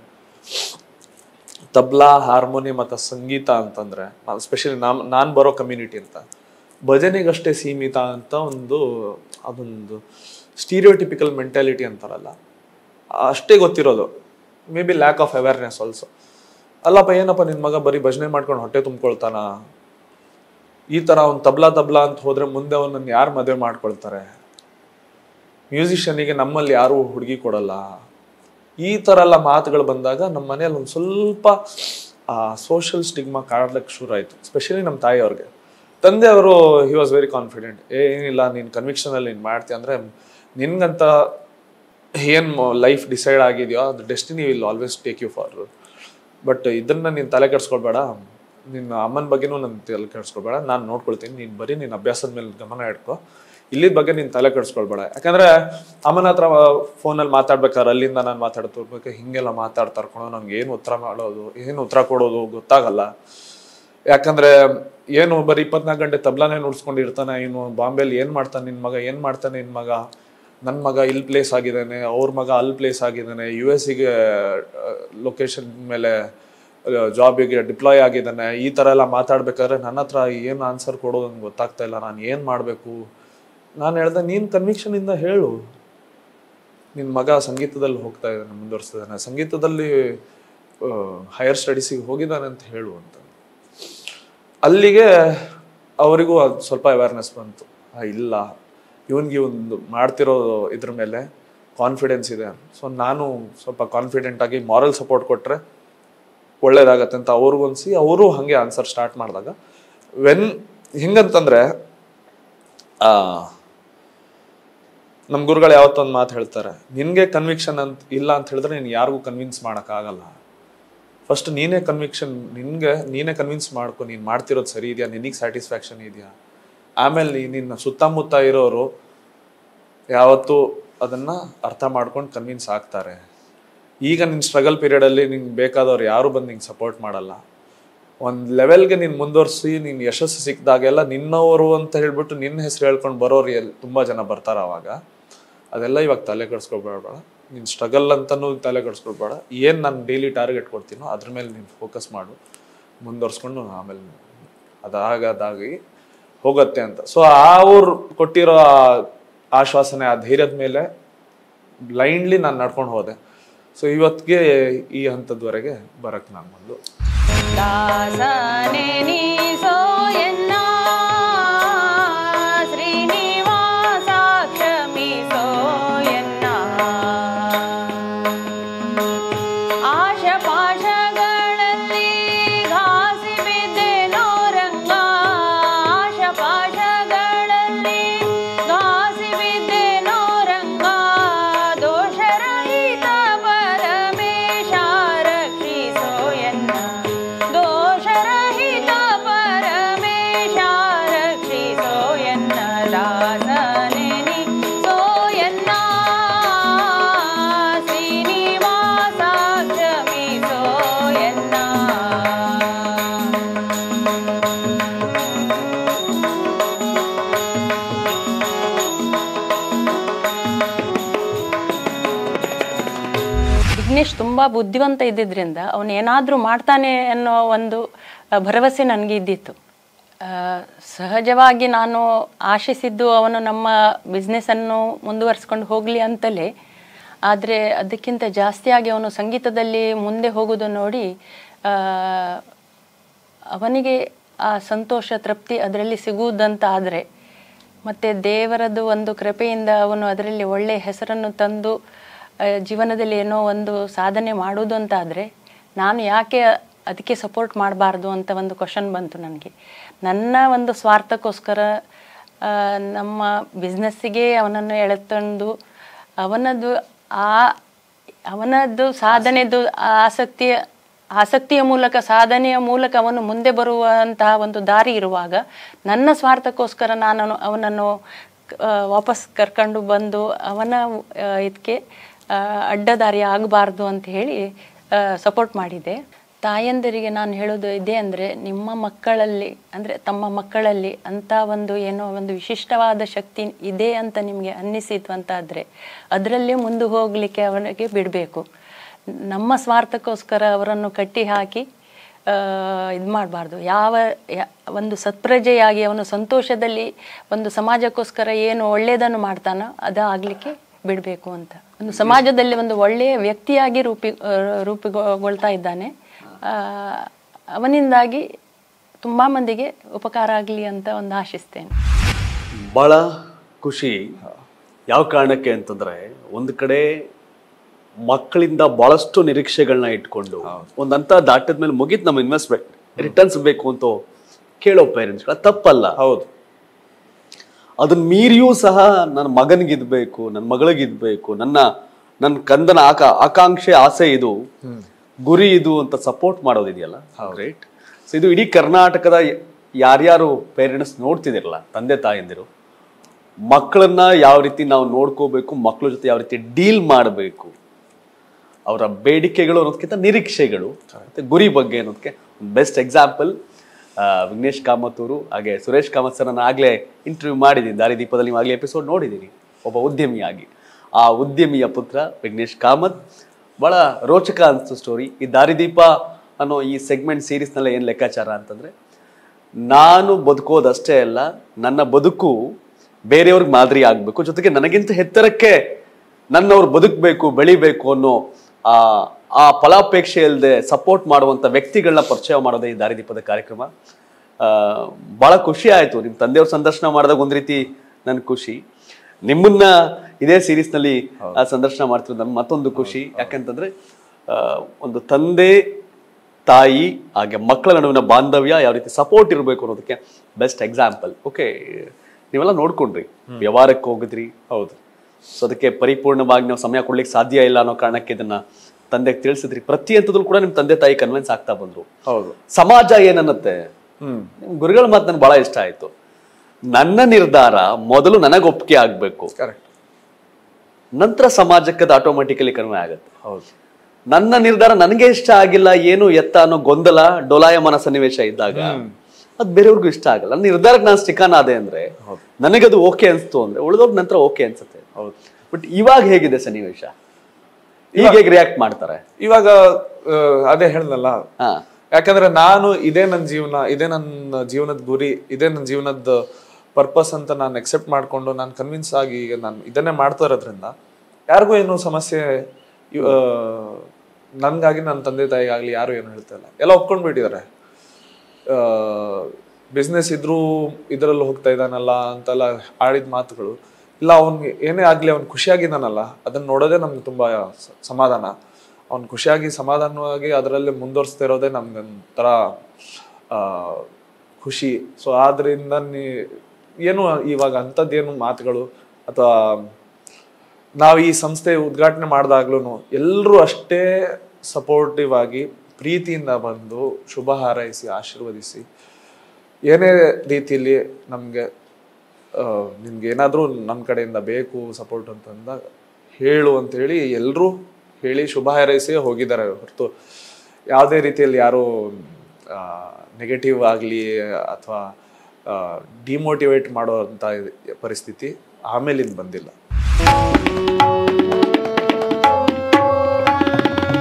ತಬ್ಲಾ ಹಾರ್ಮೋನಿ ಮತ್ತು ಸಂಗೀತ ಅಂತಂದ್ರೆ ಸ್ಪೆಷಲಿ ನಾನ್ ನಾನ್ ಬರೋ ಕಮ್ಯುನಿಟಿ ಅಂತ ಭಜನೆಗಷ್ಟೇ ಸೀಮಿತ ಅಂತ ಒಂದು ಅದೊಂದು ಸ್ಟೀರಿಯೋಟಿಪಿಕಲ್ ಮೆಂಟಾಲಿಟಿ ಅಂತಾರಲ್ಲ ಅಷ್ಟೇ ಗೊತ್ತಿರೋದು maybe lack of awareness also ಅಲ್ಲಪ್ಪ ಏನಪ್ಪ ನಿನ್ ಮಗ ಬರೀ ಭಜನೆ ಮಾಡ್ಕೊಂಡು ಹೊಟ್ಟೆ ತುಂಬ್ಕೊಳ್ತಾನ ಈ ತರ ಅವ್ನು ತಬ್ಲಾ ತಬ್ಲಾ ಅಂತ ಹೋದ್ರೆ ಮುಂದೆ ಅವನನ್ನ ಯಾರು ಮದುವೆ ಮಾಡ್ಕೊಳ್ತಾರೆ ಮ್ಯೂಸಿಷಿಯನಿಗೆ ನಮ್ಮಲ್ಲಿ ಯಾರು ಹುಡುಗಿ ಕೊಡಲ್ಲ ಈ ಥರ ಎಲ್ಲ ಮಾತುಗಳು ಬಂದಾಗ ನಮ್ಮ ಮನೇಲಿ ಒಂದು ಸ್ವಲ್ಪ ಆ ಸೋಷಿಯಲ್ ಸ್ಟಿಗ್ಮಾ ಕಾಡ್ಲಿಕ್ಕೆ ಶುರು ಆಯಿತು ಸ್ಪೆಷಲಿ ನಮ್ಮ ತಾಯಿಯವ್ರಿಗೆ ತಂದೆಯವರು ಹಿ ವಾಸ್ ವೆರಿ ಕಾನ್ಫಿಡೆಂಟ್ ಏನಿಲ್ಲ ನೀನು ಕನ್ವಿಕ್ಷನಲ್ಲಿ ನೀನು ಮಾಡ್ತೀಯ ಅಂದರೆ ನಿನ್ಗಂತ ಏನು ಲೈಫ್ ಡಿಸೈಡ್ ಆಗಿದೆಯೋ ಅದು destiny will always take you for but ಇದನ್ನ ನೀನು ತಲೆ ಕೆಡಿಸ್ಕೊಳ್ಬೇಡ ನಿನ್ನ ಅಮ್ಮನ ಬಗ್ಗೆನೂ ನನ್ನ ತಲೆ ಕೆಡಿಸ್ಕೊಳ್ಬೇಡ ನಾನು ನೋಡ್ಕೊಳ್ತೀನಿ ನೀನು ಬರೀ ನಿನ್ನ ಅಭ್ಯಾಸದ ಮೇಲೆ ಗಮನ ಇಟ್ಕೋ ಇಲ್ಲಿದ ಬಗ್ಗೆ ನೀನು ತಲೆ ಕೆಡಿಸ್ಕೊಳ್ಬೇಡ ಯಾಕಂದ್ರೆ ಅಮ್ಮನ ಹತ್ರ ಫೋನಲ್ಲಿ ಮಾತಾಡ್ಬೇಕಾದ್ರೆ ಅಲ್ಲಿಂದ ನಾನು ಮಾತಾಡ್ತಿರ್ಬೇಕು ಹಿಂಗೆಲ್ಲ ಮಾತಾಡ್ತಾ ಇರ್ಕೊಂಡು ನಮ್ಗೆ ಏನು ಉತ್ತರ ಮಾಡೋದು ಏನು ಉತ್ತರ ಕೊಡೋದು ಗೊತ್ತಾಗಲ್ಲ ಯಾಕಂದ್ರೆ ಏನು ಬರೀ ಇಪ್ಪತ್ನಾಲ್ಕು ಗಂಟೆ ತಬ್ಲಾನೇ ನುಡ್ಸ್ಕೊಂಡಿರ್ತಾನೆ ಇನ್ನು ಬಾಂಬೆಲಿ ಏನ್ ಮಾಡ್ತಾನೆ ನಿನ್ ಮಗ ಏನ್ ಮಾಡ್ತಾನೆ ನಿನ್ ಮಗ ನನ್ನ ಮಗ ಇಲ್ಲಿ ಪ್ಲೇಸ್ ಆಗಿದ್ದಾನೆ ಅವ್ರ ಮಗ ಅಲ್ಲಿ ಪ್ಲೇಸ್ ಆಗಿದ್ದಾನೆ ಯು ಎಸ್ ಗೆ ಲೊಕೇಶನ್ ಮೇಲೆ ಜಾಬಿಗೆ ಡಿಪ್ಲಾಯ್ ಆಗಿದ್ದಾನೆ ಈ ಥರ ಎಲ್ಲ ಮಾತಾಡ್ಬೇಕಾದ್ರೆ ನನ್ನ ಹತ್ರ ಏನು ಆನ್ಸರ್ ಕೊಡೋದು ನಂಗೆ ಗೊತ್ತಾಗ್ತಾ ಇಲ್ಲ ನಾನು ಏನು ಮಾಡಬೇಕು ನಾನು ಹೇಳ್ದೆ ನೀನು ಕನ್ವಿಕ್ಷನಿಂದ ಹೇಳು ನಿನ್ನ ಮಗ ಸಂಗೀತದಲ್ಲಿ ಹೋಗ್ತಾ ಇದ್ದಾನೆ ಮುಂದುವರಿಸ್ತಿದ್ದಾನೆ ಸಂಗೀತದಲ್ಲಿ ಹೈಯರ್ ಸ್ಟಡೀಸಿಗೆ ಹೋಗಿದ್ದಾನೆ ಅಂತ ಹೇಳು ಅಂತ ಅಲ್ಲಿಗೆ ಅವರಿಗೂ ಅದು ಸ್ವಲ್ಪ ಅವೇರ್ನೆಸ್ ಬಂತು ಆ, ಇಲ್ಲ ಇವನ್ಗೆ ಒಂದು ಮಾಡ್ತಿರೋ ಇದ್ರ ಮೇಲೆ ಕಾನ್ಫಿಡೆನ್ಸ್ ಇದೆ ಸೊ ನಾನು ಸ್ವಲ್ಪ ಕಾನ್ಫಿಡೆಂಟ್ ಆಗಿ ಮಾರಲ್ ಸಪೋರ್ಟ್ ಕೊಟ್ಟರೆ ಒಳ್ಳೇದಾಗತ್ತೆ ಅಂತ ಅವ್ರಿಗೂ ಅನ್ಸಿ ಅವರು ಹಾಗೆ ಆನ್ಸರ್ ಸ್ಟಾರ್ಟ್ ಮಾಡಿದಾಗ ವೆನ್ ಹೆಂಗಂತಂದ್ರೆ ಆ ನಮ್ಮ ಗುರುಗಳು ಯಾವತ್ತೊಂದು ಮಾತು ಹೇಳ್ತಾರೆ ನಿನ್ಗೆ ಕನ್ವಿಕ್ಷನ್ ಅಂತ ಇಲ್ಲ ಅಂತ ಹೇಳಿದ್ರೆ ನೀನು ಯಾರಿಗೂ ಕನ್ವಿನ್ಸ್ ಮಾಡೋಕ್ಕಾಗಲ್ಲ ಫಸ್ಟ್ ನೀನೇ ಕನ್ವಿಕ್ಷನ್ ನಿನ್ಗೆ ನೀನೇ ಕನ್ವಿನ್ಸ್ ಮಾಡ್ಕೊ ನೀನು ಮಾಡ್ತಿರೋದು ಸರಿ ಇದೆಯಾ ನಿನಗೆ ಸ್ಯಾಟಿಸ್ಫ್ಯಾಕ್ಷನ್ ಇದೆಯಾ ಆಮೇಲೆ ನೀ- ನಿನ್ನ ಸುತ್ತಮುತ್ತ ಇರೋರು ಯಾವತ್ತೂ ಅದನ್ನ ಅರ್ಥ ಮಾಡ್ಕೊಂಡು ಕನ್ವಿನ್ಸ್ ಆಗ್ತಾರೆ ಈಗ ನಿನ್ನ ಸ್ಟ್ರಗಲ್ ಪೀರಿಯಡಲ್ಲಿ ನಿಂಗೆ ಬೇಕಾದವ್ರು ಯಾರು ಬಂದು ನಿಂಗೆ ಸಪೋರ್ಟ್ ಮಾಡಲ್ಲ ಒಂದು ಲೆವೆಲ್ಗೆ ನೀನು ಮುಂದುವರ್ಸಿ ನೀನು ಯಶಸ್ಸು ಸಿಕ್ಕಿದಾಗೆಲ್ಲ ನಿನ್ನವರು ಅಂತ ಹೇಳ್ಬಿಟ್ಟು ನಿನ್ನ ಹೆಸರು ಹೇಳ್ಕೊಂಡು ಬರೋರು ಎಲ್ ತುಂಬ ಜನ ಬರ್ತಾರ ಅವಾಗ ಅದೆಲ್ಲ ಇವಾಗ ತಲೆ ಕೆಡಿಸ್ಕೊಬೇಡ ನೀನು ಸ್ಟ್ರಗಲ್ ಅಂತನೂ ತಲೆ ಕೆಡಿಸ್ಕೊಳ್ಬೇಡ ಏನು ನಾನು ಡೈಲಿ ಟಾರ್ಗೆಟ್ ಕೊಡ್ತೀನೋ ಅದ್ರ ಮೇಲೆ ನೀನು ಫೋಕಸ್ ಮಾಡು ಮುಂದುವರ್ಸ್ಕೊಂಡು ಆಮೇಲೆ ಅದಾಗದಾಗಿ ಹೋಗತ್ತೆ ಅಂತ ಸೊ ಅವ್ರು ಕೊಟ್ಟಿರೋ ಆ ಆಶ್ವಾಸನೆ ಆ ಧೈರ್ಯದ ಮೇಲೆ ಬ್ಲೈಂಡ್ಲಿ ನಾನು ನಡ್ಕೊಂಡು ಹೋದೆ ಸೊ ಇವತ್ತಿಗೆ ಈ ಹಂತದವರೆಗೆ ಬರಕ್ಕೆ ನಾನು ಬಂದು ದಾಸನೆ ನೀಸೋಯನ್ನ ಶ್ರೀನಿವಾಸ ಕ್ಷಮಿಸೋಯನ್ನ ಆಶಪಾಶಗಳಲ್ಲಿ ಘಾಸಿ ಬಿದ್ದೆನೋ ರಂಗ ಆಶಪಾಶಗಳಲ್ಲಿ ಘಾಸಿ ಬಿದ್ದೆನೋ ರಂಗ ದೋಷರ ವಿಘ್ನೇಶ್ ತುಂಬ ಬುದ್ಧಿವಂತ ಇದ್ದಿದ್ರಿಂದ ಅವನು ಏನಾದರೂ ಮಾಡ್ತಾನೆ ಅನ್ನೋ ಒಂದು ಆ, ಭರವಸೆ ನನಗೆ ಇದ್ದಿತ್ತು ಆ, ಸಹಜವಾಗಿ ನಾನು ಆಶಿಸಿದ್ದು ಅವನು ನಮ್ಮ ಬಿಸ್ನೆಸ್ಸನ್ನು ಮುಂದುವರಿಸ್ಕೊಂಡು ಹೋಗಲಿ ಅಂತಲೇ ಆದರೆ ಅದಕ್ಕಿಂತ ಜಾಸ್ತಿಯಾಗಿ ಅವನು ಸಂಗೀತದಲ್ಲಿ ಮುಂದೆ ಹೋಗೋದು ನೋಡಿ ಆ, ಅವನಿಗೆ ಆ ಸಂತೋಷ ತೃಪ್ತಿ ಅದರಲ್ಲಿ ಸಿಗುವುದಂತ ಆದರೆ ಮತ್ತು ದೇವರದ್ದು ಒಂದು ಕೃಪೆಯಿಂದ ಅವನು ಅದರಲ್ಲಿ ಒಳ್ಳೆಯ ಹೆಸರನ್ನು ತಂದು ಆ, ಜೀವನದಲ್ಲಿ ಏನೋ ಒಂದು ಸಾಧನೆ ಮಾಡೋದು ಅಂತ ಆದರೆ ನಾನು ಯಾಕೆ ಅದಕ್ಕೆ ಸಪೋರ್ಟ್ ಮಾಡಬಾರ್ದು ಅಂತ ಒಂದು ಕ್ವಶನ್ ಬಂತು ನನಗೆ ನನ್ನ ಒಂದು ಸ್ವಾರ್ಥಕ್ಕೋಸ್ಕರ ಆ, ನಮ್ಮ ಬಿಸ್ನೆಸ್ಸಿಗೆ ಅವನನ್ನು ಎಳೆತಂದು ಅವನದ್ದು ಆ ಅವನದ್ದು ಸಾಧನೆದು ಆಸಕ್ತಿಯ ಆಸಕ್ತಿಯ ಮೂಲಕ ಸಾಧನೆಯ ಮೂಲಕ ಅವನು ಮುಂದೆ ಬರುವಂತಹ ಒಂದು ದಾರಿ ಇರುವಾಗ ನನ್ನ ಸ್ವಾರ್ಥಕ್ಕೋಸ್ಕರ ನಾನು ಅವನನ್ನು ಆ, ವಾಪಸ್ ಕರ್ಕೊಂಡು ಬಂದು ಅವನ ಇದಕ್ಕೆ ಅಡ್ಡದಾರಿ ಆಗಬಾರ್ದು ಅಂತ ಹೇಳಿ ಸಪೋರ್ಟ್ ಮಾಡಿದೆ ತಾಯಂದಿರಿಗೆ ನಾನು ಹೇಳೋದು ಇದೆ ಅಂದರೆ ನಿಮ್ಮ ಮಕ್ಕಳಲ್ಲಿ ಅಂದರೆ ತಮ್ಮ ಮಕ್ಕಳಲ್ಲಿ ಅಂಥ ಒಂದು ಏನೋ ಒಂದು ವಿಶಿಷ್ಟವಾದ ಶಕ್ತಿ ಇದೆ ಅಂತ ನಿಮಗೆ ಅನ್ನಿಸಿತು ಅಂತಾದರೆ ಅದರಲ್ಲಿ ಮುಂದೆ ಹೋಗಲಿಕ್ಕೆ ಅವನಿಗೆ ಬಿಡಬೇಕು ನಮ್ಮ ಸ್ವಾರ್ಥಕ್ಕೋಸ್ಕರ ಅವರನ್ನು ಕಟ್ಟಿ ಹಾಕಿ ಇದು ಮಾಡಬಾರ್ದು ಯಾವ ಯ- ಒಂದು ಸತ್ಪ್ರಜೆಯಾಗಿ ಅವನು ಸಂತೋಷದಲ್ಲಿ ಒಂದು ಸಮಾಜಕ್ಕೋಸ್ಕರ ಏನು ಒಳ್ಳೆಯದನ್ನು ಮಾಡ್ತಾನೋ ಅದು ಆಗಲಿಕ್ಕೆ ಬಿಡಬೇಕು ಅಂತ ಒಂದು ಸಮಾಜದಲ್ಲಿ ಒಂದು ಒಳ್ಳೆಯ ವ್ಯಕ್ತಿಯಾಗಿ ರೂಪಿ ಆ, ರೂಪುಗೊಳ್ತಾ ಇದ್ದಾನೆ ಆ, ಅವನಿಂದಾಗಿ ತುಂಬ ಮಂದಿಗೆ ಉಪಕಾರ ಆಗಲಿ ಅಂತ ಒಂದು ಆಶಿಸ್ತೇನೆ ಬಹಳ ಖುಷಿ ಯಾವ ಕಾರಣಕ್ಕೆ ಅಂತಂದ್ರೆ ಒಂದು ಕಡೆ ಮಕ್ಕಳಿಂದ ಬಹಳಷ್ಟು ನಿರೀಕ್ಷೆಗಳನ್ನ ಇಟ್ಕೊಂಡು ಒಂದ್ ಹಂತ ದಾಟಿದ ಮೇಲೆ ಮುಗೀತು ನಮ್ಮ ಇನ್ವೆಸ್ಟ್ಮೆಂಟ್ ರಿಟರ್ನ್ಸ್ ಬೇಕು ಅಂತ ಕೇಳೋ ಪೇರೆಂಟ್ಸ್ಗಳ ತಪ್ಪಲ್ಲ ಹೌದು ಅದನ್ನ ಮೀರಿಯೂ ಸಹ ನನ್ನ ಮಗನಿಗಿದ್ಬೇಕು ನನ್ನ ಮಗಳಿಗಿದ್ಬೇಕು ನನ್ನ ನನ್ನ ಕಂದನ ಆಕ ಆಕಾಂಕ್ಷೆ ಆಸೆ ಇದು ಗುರಿ ಇದು ಅಂತ ಸಪೋರ್ಟ್ ಮಾಡೋದಿದೆಯಲ್ಲ ರೈಟ್ ಸೊ ಇದು ಇಡೀ ಕರ್ನಾಟಕದ ಯಾರ್ಯಾರು ಪೇರೆಂಟ್ಸ್ ನೋಡ್ತಿದಿರಲ್ಲ ತಂದೆ ತಾಯಂದಿರು ಮಕ್ಕಳನ್ನ ಯಾವ ರೀತಿ ನಾವು ನೋಡ್ಕೋಬೇಕು ಮಕ್ಕಳ ಜೊತೆ ಯಾವ ರೀತಿ ಡೀಲ್ ಮಾಡಬೇಕು ಅವರ ಬೇಡಿಕೆಗಳು ಅನ್ನೋದಕ್ಕಿಂತ ನಿರೀಕ್ಷೆಗಳು ಮತ್ತೆ ಗುರಿ ಬಗ್ಗೆ ಅನ್ನೋದಕ್ಕೆ ಬೆಸ್ಟ್ ಎಕ್ಸಾಂಪಲ್ ವಿಘ್ನೇಶ್ ಕಾಮತ್ ಅವರು ಹಾಗೆ ಸುರೇಶ್ ಕಾಮತ್ ಸರ್ ನಾನು ಆಗ್ಲೇ ಇಂಟರ್ವ್ಯೂ ಮಾಡಿದ್ದೀನಿ ದಾರಿದೀಪದಲ್ಲಿ ನೀವು ಆಗ್ಲೇ ಎಪಿಸೋಡ್ ನೋಡಿದ್ದೀನಿ ಒಬ್ಬ ಉದ್ಯಮಿಯಾಗಿ ಆ ಉದ್ಯಮಿಯ ಪುತ್ರ ವಿಘ್ನೇಶ್ ಕಾಮತ್ ಬಹಳ ರೋಚಕ ಅನಿಸ್ತು ಸ್ಟೋರಿ ಈ ದಾರಿದೀಪ ಅನ್ನೋ ಈ ಸೆಗ್ಮೆಂಟ್ ಸೀರೀಸ್ನಲ್ಲ ಏನು ಲೆಕ್ಕಾಚಾರ ಅಂತಂದ್ರೆ ನಾನು ಬದುಕೋದಷ್ಟೇ ಅಲ್ಲ ನನ್ನ ಬದುಕು ಬೇರೆಯವ್ರಿಗೆ ಮಾದರಿ ಆಗ್ಬೇಕು ಜೊತೆಗೆ ನನಗಿಂತ ಎತ್ತರಕ್ಕೆ ನನ್ನವ್ರು ಬದುಕಬೇಕು ಬೆಳಿಬೇಕು ಅನ್ನೋ ಆ ಆ ಫಲಾಪೇಕ್ಷೆ ಇಲ್ಲದೆ ಸಪೋರ್ಟ್ ಮಾಡುವಂತ ವ್ಯಕ್ತಿಗಳನ್ನ ಪರಿಚಯ ಮಾಡೋದೇ ಈ ದಾರಿದೀಪದ ಕಾರ್ಯಕ್ರಮ ಆ, ಬಹಳ ಖುಷಿ ಆಯ್ತು ನಿಮ್ ತಂದೆಯವ್ರ ಸಂದರ್ಶನ ಮಾಡಿದಾಗ ಒಂದ್ ರೀತಿ ನನ್ ಖುಷಿ ನಿಮ್ಮನ್ನ ಇದೇ ಸೀರೀಸ್ ನಲ್ಲಿ ಆ, ಸಂದರ್ಶನ ಮಾಡ್ತಿರೋದು ನನ್ ಮತ್ತೊಂದು ಖುಷಿ ಯಾಕಂತಂದ್ರೆ ಆ, ಒಂದು ತಂದೆ ತಾಯಿ ಹಾಗೆ ಮಕ್ಕಳ ನಡುವಿನ ಬಾಂಧವ್ಯ ಯಾವ ರೀತಿ ಸಪೋರ್ಟ್ ಇರಬೇಕು ಅನ್ನೋದಕ್ಕೆ ಬೆಸ್ಟ್ ಎಕ್ಸಾಂಪಲ್ ಓಕೆ ನೀವೆಲ್ಲ ನೋಡ್ಕೊಂಡ್ರಿ ವ್ಯವಹಾರಕ್ಕೆ ಹೋಗಿದ್ರಿ ಹೌದು ಸೊ ಅದಕ್ಕೆ ಪರಿಪೂರ್ಣವಾಗಿ ನಾವು ಸಮಯ ಕೊಡ್ಲಿಕ್ಕೆ ಸಾಧ್ಯ ಇಲ್ಲ ಅನ್ನೋ ಕಾರಣಕ್ಕೆ ಇದನ್ನ ತಂದೆಗೆ ತಿಳಿಸಿದ್ರಿ ಪ್ರತಿ ಹಂತದಲ್ಲೂ ಕೂಡ ನಿಮ್ ತಂದೆ ತಾಯಿ ಕನ್ವಿನ್ಸ್ ಆಗ್ತಾ ಬಂದ್ರು ಹೌದು ಸಮಾಜ ಏನನ್ನತ್ತೆ ಹ್ಮ್ ನಿಮ್ ಗುರುಗಳ ಮಾತು ನನ್ಗೆ ಬಹಳ ಇಷ್ಟ ಆಯ್ತು ನನ್ನ ನಿರ್ಧಾರ ಮೊದಲು ನನಗೆ ಒಪ್ಪಿಗೆ ಆಗ್ಬೇಕು ಕರೆಕ್ಟ್ ನಂತರ ಸಮಾಜಕ್ಕೆ ಅದು ಆಟೋಮೆಟಿಕಲಿ ಕಡಿಮೆ ಆಗುತ್ತೆ ಹೌದು ನನ್ನ ನಿರ್ಧಾರ ನನಗೆ ಇಷ್ಟ ಆಗಿಲ್ಲ ಏನು ಎತ್ತ ಅನ್ನೋ ಗೊಂದಲ ಡೋಲಾಯಮಾನ ಸನ್ನಿವೇಶ ಇದ್ದಾಗ ಅದು ಬೇರೆಯವ್ರಿಗೂ ಇಷ್ಟ ಆಗಲ್ಲ ನನ್ನ ನಿರ್ಧಾರಕ್ಕೆ ನಾನು ಸ್ಟಿಕಾನ್ ಆದೆ ಅಂದ್ರೆ ನನಗದು ಓಕೆ ಅನ್ಸ್ತು ಅಂದ್ರೆ ಉಳಿದವ್ರ ನಂತರ ಓಕೆ ಅನ್ಸುತ್ತೆ ಹೌದು ಬಟ್ ಇವಾಗ ಹೇಗಿದೆ ಸನ್ನಿವೇಶ ಈಗ ಹೇಗೆ ರಿಯಾಕ್ಟ್ ಮಾಡ್ತಾರೆ ಇವಾಗ ಆ, ಅದೇ ಹೇಳ್ದಲ್ಲ ಹಾ ಯಾಕಂದ್ರೆ ನಾನು ಇದೇ ನನ್ನ ಜೀವನ ಇದೇ ನನ್ನ ಜೀವನದ ಗುರಿ ಇದೇ ನನ್ನ ಜೀವನದ ಪರ್ಪಸ್ ಅಂತ ನಾನು ಎಕ್ಸೆಪ್ಟ್ ಮಾಡ್ಕೊಂಡು ನಾನು ಕನ್ವಿನ್ಸ್ ಆಗಿ ಈಗ ನಾನು ಇದನ್ನೇ ಮಾಡ್ತಾ ಇರೋದ್ರಿಂದ ಯಾರಿಗೂ ಏನು ಸಮಸ್ಯೆ ಇವ್- ಆ, ನನ್ಗಾಗಿ ನನ್ನ ತಂದೆ ತಾಯಿಗಾಗ್ಲಿ ಯಾರು ಏನು ಹೇಳ್ತಾ ಇಲ್ಲ ಎಲ್ಲ ಒಪ್ಕೊಂಡ್ ಬಿಟ್ಟಿದ್ದಾರೆ ಬಿಸ್ನೆಸ್ ಇದ್ರೂ ಇದರಲ್ಲಿ ಹೋಗ್ತಾ ಇದ್ದಾನಲ್ಲ ಅಂತೆಲ್ಲ ಆಡಿದ ಮಾತುಗಳು ಇಲ್ಲ ಅವ್ನಿಗೆ ಏನೇ ಆಗ್ಲಿ ಅವ್ನು ಖುಷಿಯಾಗಿದ್ದಾನಲ್ಲ ಅದನ್ನ ನೋಡೋದೇ ನಮ್ಗೆ ತುಂಬಾ ಸ- ಸಮಾಧಾನ ಅವ್ನು ಖುಷಿಯಾಗಿ ಸಮಾಧಾನವಾಗಿ ಅದರಲ್ಲಿ ಮುಂದುವರಿಸ್ತಾ ಇರೋದೇ ನಮ್ಗೆ ಒಂಥರ ಆ, ಖುಷಿ ಸೊ ಆದ್ರಿಂದ ನೀ ಏನು ಇವಾಗ ಅಂಥದ್ದೇನು ಮಾತುಗಳು ಅಥವಾ ನಾವು ಈ ಸಂಸ್ಥೆ ಉದ್ಘಾಟನೆ ಮಾಡಿದಾಗ್ಲೂ ಎಲ್ಲರೂ ಅಷ್ಟೇ ಸಪೋರ್ಟಿವ್ ಆಗಿ ಪ್ರೀತಿಯಿಂದ ಬಂದು ಶುಭ ಹಾರೈಸಿ ಆಶೀರ್ವದಿಸಿ ಏನೇ ರೀತಿಯಲ್ಲಿ ನಮಗೆ ನಿಮ್ಗೆ ಏನಾದರೂ ನನ್ನ ಕಡೆಯಿಂದ ಬೇಕು ಸಪೋರ್ಟ್ ಅಂತಂದ ಹೇಳು ಅಂತೇಳಿ ಎಲ್ಲರೂ ಹೇಳಿ ಶುಭ ಹಾರೈಸಿ ಹೋಗಿದ್ದಾರೆ ಹೊರತು ಯಾವುದೇ ರೀತಿಯಲ್ಲಿ ಯಾರು ನೆಗೆಟಿವ್ ಆಗಲಿ ಅಥವಾ ಡಿಮೋಟಿವೇಟ್ ಮಾಡುವಂಥ ಪರಿಸ್ಥಿತಿ ಆಮೇಲಿಂದ ಬಂದಿಲ್ಲ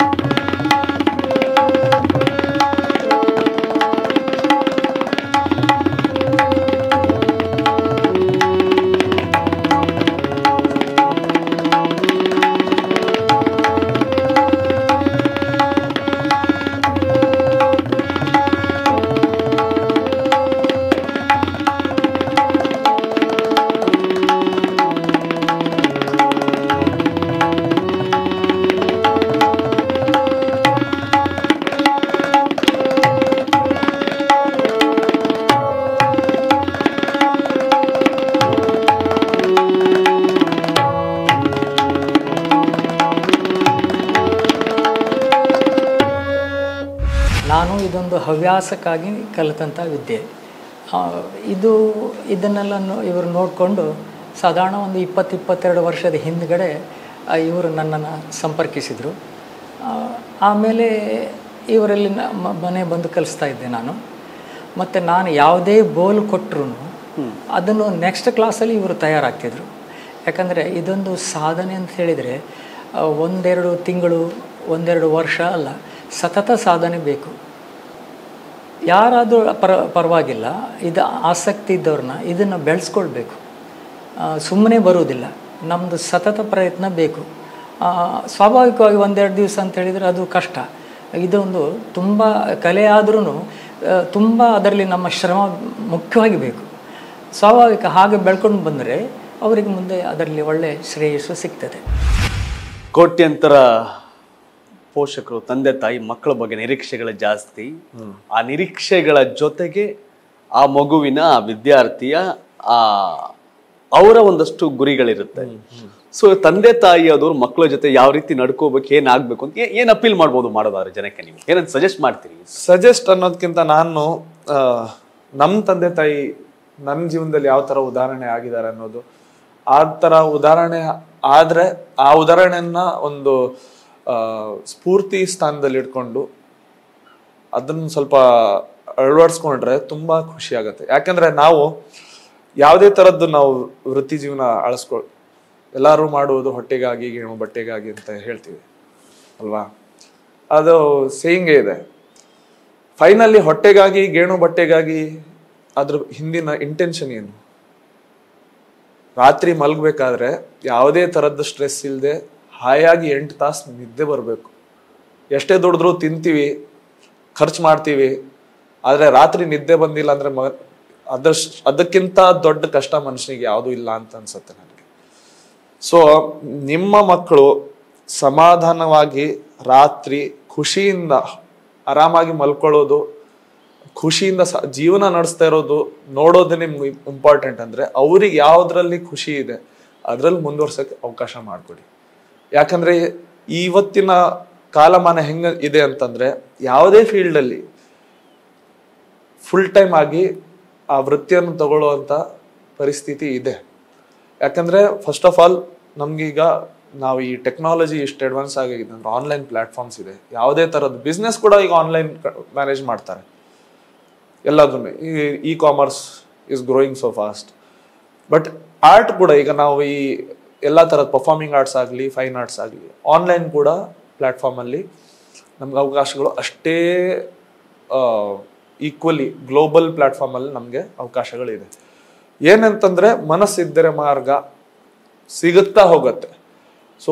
ಹವ್ಯಾಸಕ್ಕಾಗಿ ಕಲಿತಂಥ ವಿದ್ಯೆ ಆ, ಇದು ಇದನ್ನೆಲ್ಲ ನೋ- ಇವರು ನೋಡಿಕೊಂಡು ಸಾಧಾರಣ ಒಂದು ಇಪ್ಪತ್ತು ಇಪ್ಪತ್ತೆರಡು ವರ್ಷದ ಹಿಂದ್ಗಡೆ ಆ, ಇವರು ನನ್ನನ್ನು ಸಂಪರ್ಕಿಸಿದರು ಆ, ಆಮೇಲೆ ಇವರಲ್ಲಿ ನ- ಮ- ಮನೆ ಬಂದು ಕಲಿಸ್ತಾ ಇದ್ದೆ ನಾನು ಮತ್ತು ನಾನು ಯಾವುದೇ ಬೋಲ್ ಕೊಟ್ಟರು ಅದನ್ನು ನೆಕ್ಸ್ಟ್ ಕ್ಲಾಸಲ್ಲಿ ಇವರು ತಯಾರಾಗ್ತಿದ್ರು ಯಾಕಂದರೆ ಇದೊಂದು ಸಾಧನೆ ಅಂತ ಹೇಳಿದರೆ ಆ, ಒಂದೆರಡು ತಿಂಗಳು ಒಂದೆರಡು ವರ್ಷ ಅಲ್ಲ ಸತತ ಸಾಧನೆ ಬೇಕು ಯಾರಾದರೂ ಪರ ಪರವಾಗಿಲ್ಲ ಇದು ಆಸಕ್ತಿ ಇದ್ದವ್ರನ್ನ ಇದನ್ನು ಬೆಳೆಸ್ಕೊಳ್ಬೇಕು ಸುಮ್ಮನೆ ಬರುವುದಿಲ್ಲ ನಮ್ಮದು ಸತತ ಪ್ರಯತ್ನ ಬೇಕು ಆ, ಸ್ವಾಭಾವಿಕವಾಗಿ ಒಂದೆರಡು ದಿವಸ ಅಂತ ಹೇಳಿದರೆ ಅದು ಕಷ್ಟ ಇದೊಂದು ತುಂಬ ಕಲೆ ಆದ್ರೂ ತುಂಬ ಅದರಲ್ಲಿ ನಮ್ಮ ಶ್ರಮ ಮುಖ್ಯವಾಗಿ ಬೇಕು ಸ್ವಾಭಾವಿಕ ಹಾಗೆ ಬೆಳ್ಕೊಂಡು ಬಂದರೆ ಅವರಿಗೆ ಮುಂದೆ ಅದರಲ್ಲಿ ಒಳ್ಳೆಯ ಶ್ರೇಯಸ್ಸು ಸಿಗ್ತದೆ ಕೋಟ್ಯಂತರ ಪೋಷಕರು ತಂದೆ ತಾಯಿ ಮಕ್ಕಳ ಬಗ್ಗೆ ನಿರೀಕ್ಷೆಗಳು ಜಾಸ್ತಿ ಆ ನಿರೀಕ್ಷೆಗಳ ಜೊತೆಗೆ ಆ ಮಗುವಿನ ಆ ವಿದ್ಯಾರ್ಥಿಯ ಆ ಅವರ ಒಂದಷ್ಟು ಗುರಿಗಳಿರುತ್ತೆ ಸೊ ತಂದೆ ತಾಯಿಯಾದವ್ರು ಮಕ್ಕಳ ಜೊತೆ ಯಾವ ರೀತಿ ನಡ್ಕೋಬೇಕು ಏನಾಗ್ಬೇಕು ಅಂತ ಏ- ಏನ್ ಅಪೀಲ್ ಮಾಡ್ಬೋದು ಮಾಡೋದಾದ್ರೆ ಜನಕ್ಕೆ ನೀವು ಏನಂತ ಸಜೆಸ್ಟ್ ಮಾಡ್ತೀರಿ ಸಜೆಸ್ಟ್ ಅನ್ನೋದಕ್ಕಿಂತ ನಾನು ಆ, ನಮ್ಮ ತಂದೆ ತಾಯಿ ನನ್ನ ಜೀವನದಲ್ಲಿ ಯಾವ ಥರ ಉದಾಹರಣೆ ಆಗಿದ್ದಾರೆ ಅನ್ನೋದು ಆ ಥರ ಉದಾಹರಣೆ ಆದರೆ ಆ ಉದಾಹರಣೆಯನ್ನ ಒಂದು ಆ, ಸ್ಫೂರ್ತಿ ಸ್ಥಾನದಲ್ಲಿ ಇಟ್ಕೊಂಡು ಅದನ್ನ ಸ್ವಲ್ಪ ಅಳವಡಿಸ್ಕೊಂಡ್ರೆ ತುಂಬಾ ಖುಷಿ ಆಗುತ್ತೆ ಯಾಕಂದ್ರೆ ನಾವು ಯಾವುದೇ ಥರದ್ದು ನಾವು ವೃತ್ತಿ ಜೀವನ ಅಳಿಸ್ಕೊಳ್ ಎಲ್ಲರೂ ಮಾಡುವುದು ಹೊಟ್ಟೆಗಾಗಿ ಗೇಣು ಬಟ್ಟೆಗಾಗಿ ಅಂತ ಹೇಳ್ತೀವಿ ಅಲ್ವಾ ಅದು ಸೇಯಿಂಗೇ ಇದೆ ಫೈನಲಿ ಹೊಟ್ಟೆಗಾಗಿ ಗೇಣು ಬಟ್ಟೆಗಾಗಿ ಅದ್ರ ಹಿಂದಿನ ಇಂಟೆನ್ಷನ್ ಏನು ರಾತ್ರಿ ಮಲಗಬೇಕಾದ್ರೆ ಯಾವುದೇ ಥರದ್ದು ಸ್ಟ್ರೆಸ್ ಇಲ್ಲದೆ ಹಾಯಾಗಿ ಎಂಟು ತಾಸು ನಿದ್ದೆ ಬರಬೇಕು ಎಷ್ಟೇ ದುಡಿದ್ರೂ ತಿಂತೀವಿ ಖರ್ಚು ಮಾಡ್ತೀವಿ ಆದರೆ ರಾತ್ರಿ ನಿದ್ದೆ ಬಂದಿಲ್ಲ ಅಂದರೆ ಮ ಅದಶ್ ಅದಕ್ಕಿಂತ ದೊಡ್ಡ ಕಷ್ಟ ಮನುಷ್ಯನಿಗೆ ಯಾವುದೂ ಇಲ್ಲ ಅಂತ ಅನ್ಸುತ್ತೆ ನನಗೆ ಸೊ ನಿಮ್ಮ ಮಕ್ಕಳು ಸಮಾಧಾನವಾಗಿ ರಾತ್ರಿ ಖುಷಿಯಿಂದ ಆರಾಮಾಗಿ ಮಲ್ಕೊಳ್ಳೋದು ಖುಷಿಯಿಂದ ಸ ಜೀವನ ನಡೆಸ್ತಾ ಇರೋದು ನೋಡೋದೇ ನಿಮ್ಗೆ ಇಂಪಾರ್ಟೆಂಟ್ ಅಂದ್ರೆ ಅವ್ರಿಗೆ ಯಾವ್ದ್ರಲ್ಲಿ ಖುಷಿ ಇದೆ ಅದ್ರಲ್ಲಿ ಮುಂದುವರ್ಸಕ್ಕೆ ಅವಕಾಶ ಮಾಡಿಕೊಡಿ ಯಾಕಂದ್ರೆ ಇವತ್ತಿನ ಕಾಲಮಾನ ಹೆಂಗ ಇದೆ ಅಂತಂದ್ರೆ ಯಾವುದೇ ಫೀಲ್ಡಲ್ಲಿ ಫುಲ್ ಟೈಮ್ ಆಗಿ ಆ ವೃತ್ತಿಯನ್ನು ತಗೊಳ್ಳುವಂತ ಪರಿಸ್ಥಿತಿ ಇದೆ ಯಾಕಂದ್ರೆ ಫಸ್ಟ್ ಆಫ್ ಆಲ್ ನಮ್ಗೀಗ ನಾವು ಈ ಟೆಕ್ನಾಲಜಿ ಇಷ್ಟು ಅಡ್ವಾನ್ಸ್ ಆಗಿದೆ ಅಂದ್ರೆ ಆನ್ಲೈನ್ ಪ್ಲಾಟ್ಫಾರ್ಮ್ಸ್ ಇದೆ ಯಾವುದೇ ಥರದ ಬಿಸ್ನೆಸ್ ಕೂಡ ಈಗ ಆನ್ಲೈನ್ ಮ್ಯಾನೇಜ್ ಮಾಡ್ತಾರೆ ಎಲ್ಲದನ್ನು ಈ e commerce is growing so fast but art ಕೂಡ ಈಗ ನಾವು ಈ ಎಲ್ಲ ಥರದ ಪರ್ಫಾರ್ಮಿಂಗ್ ಆರ್ಟ್ಸ್ ಆಗಲಿ ಫೈನ್ ಆರ್ಟ್ಸ್ ಆಗಲಿ ಆನ್ಲೈನ್ ಕೂಡ ಪ್ಲ್ಯಾಟ್ಫಾರ್ಮಲ್ಲಿ ನಮ್ಗೆ ಅವಕಾಶಗಳು ಅಷ್ಟೇ ಈಕ್ವಲಿ ಗ್ಲೋಬಲ್ ಪ್ಲ್ಯಾಟ್ಫಾರ್ಮಲ್ಲಿ ನಮಗೆ ಅವಕಾಶಗಳಿದೆ ಏನಂತಂದ್ರೆ ಮನಸ್ಸಿದ್ದರೆ ಮಾರ್ಗ ಸಿಗುತ್ತಾ ಹೋಗುತ್ತೆ ಸೊ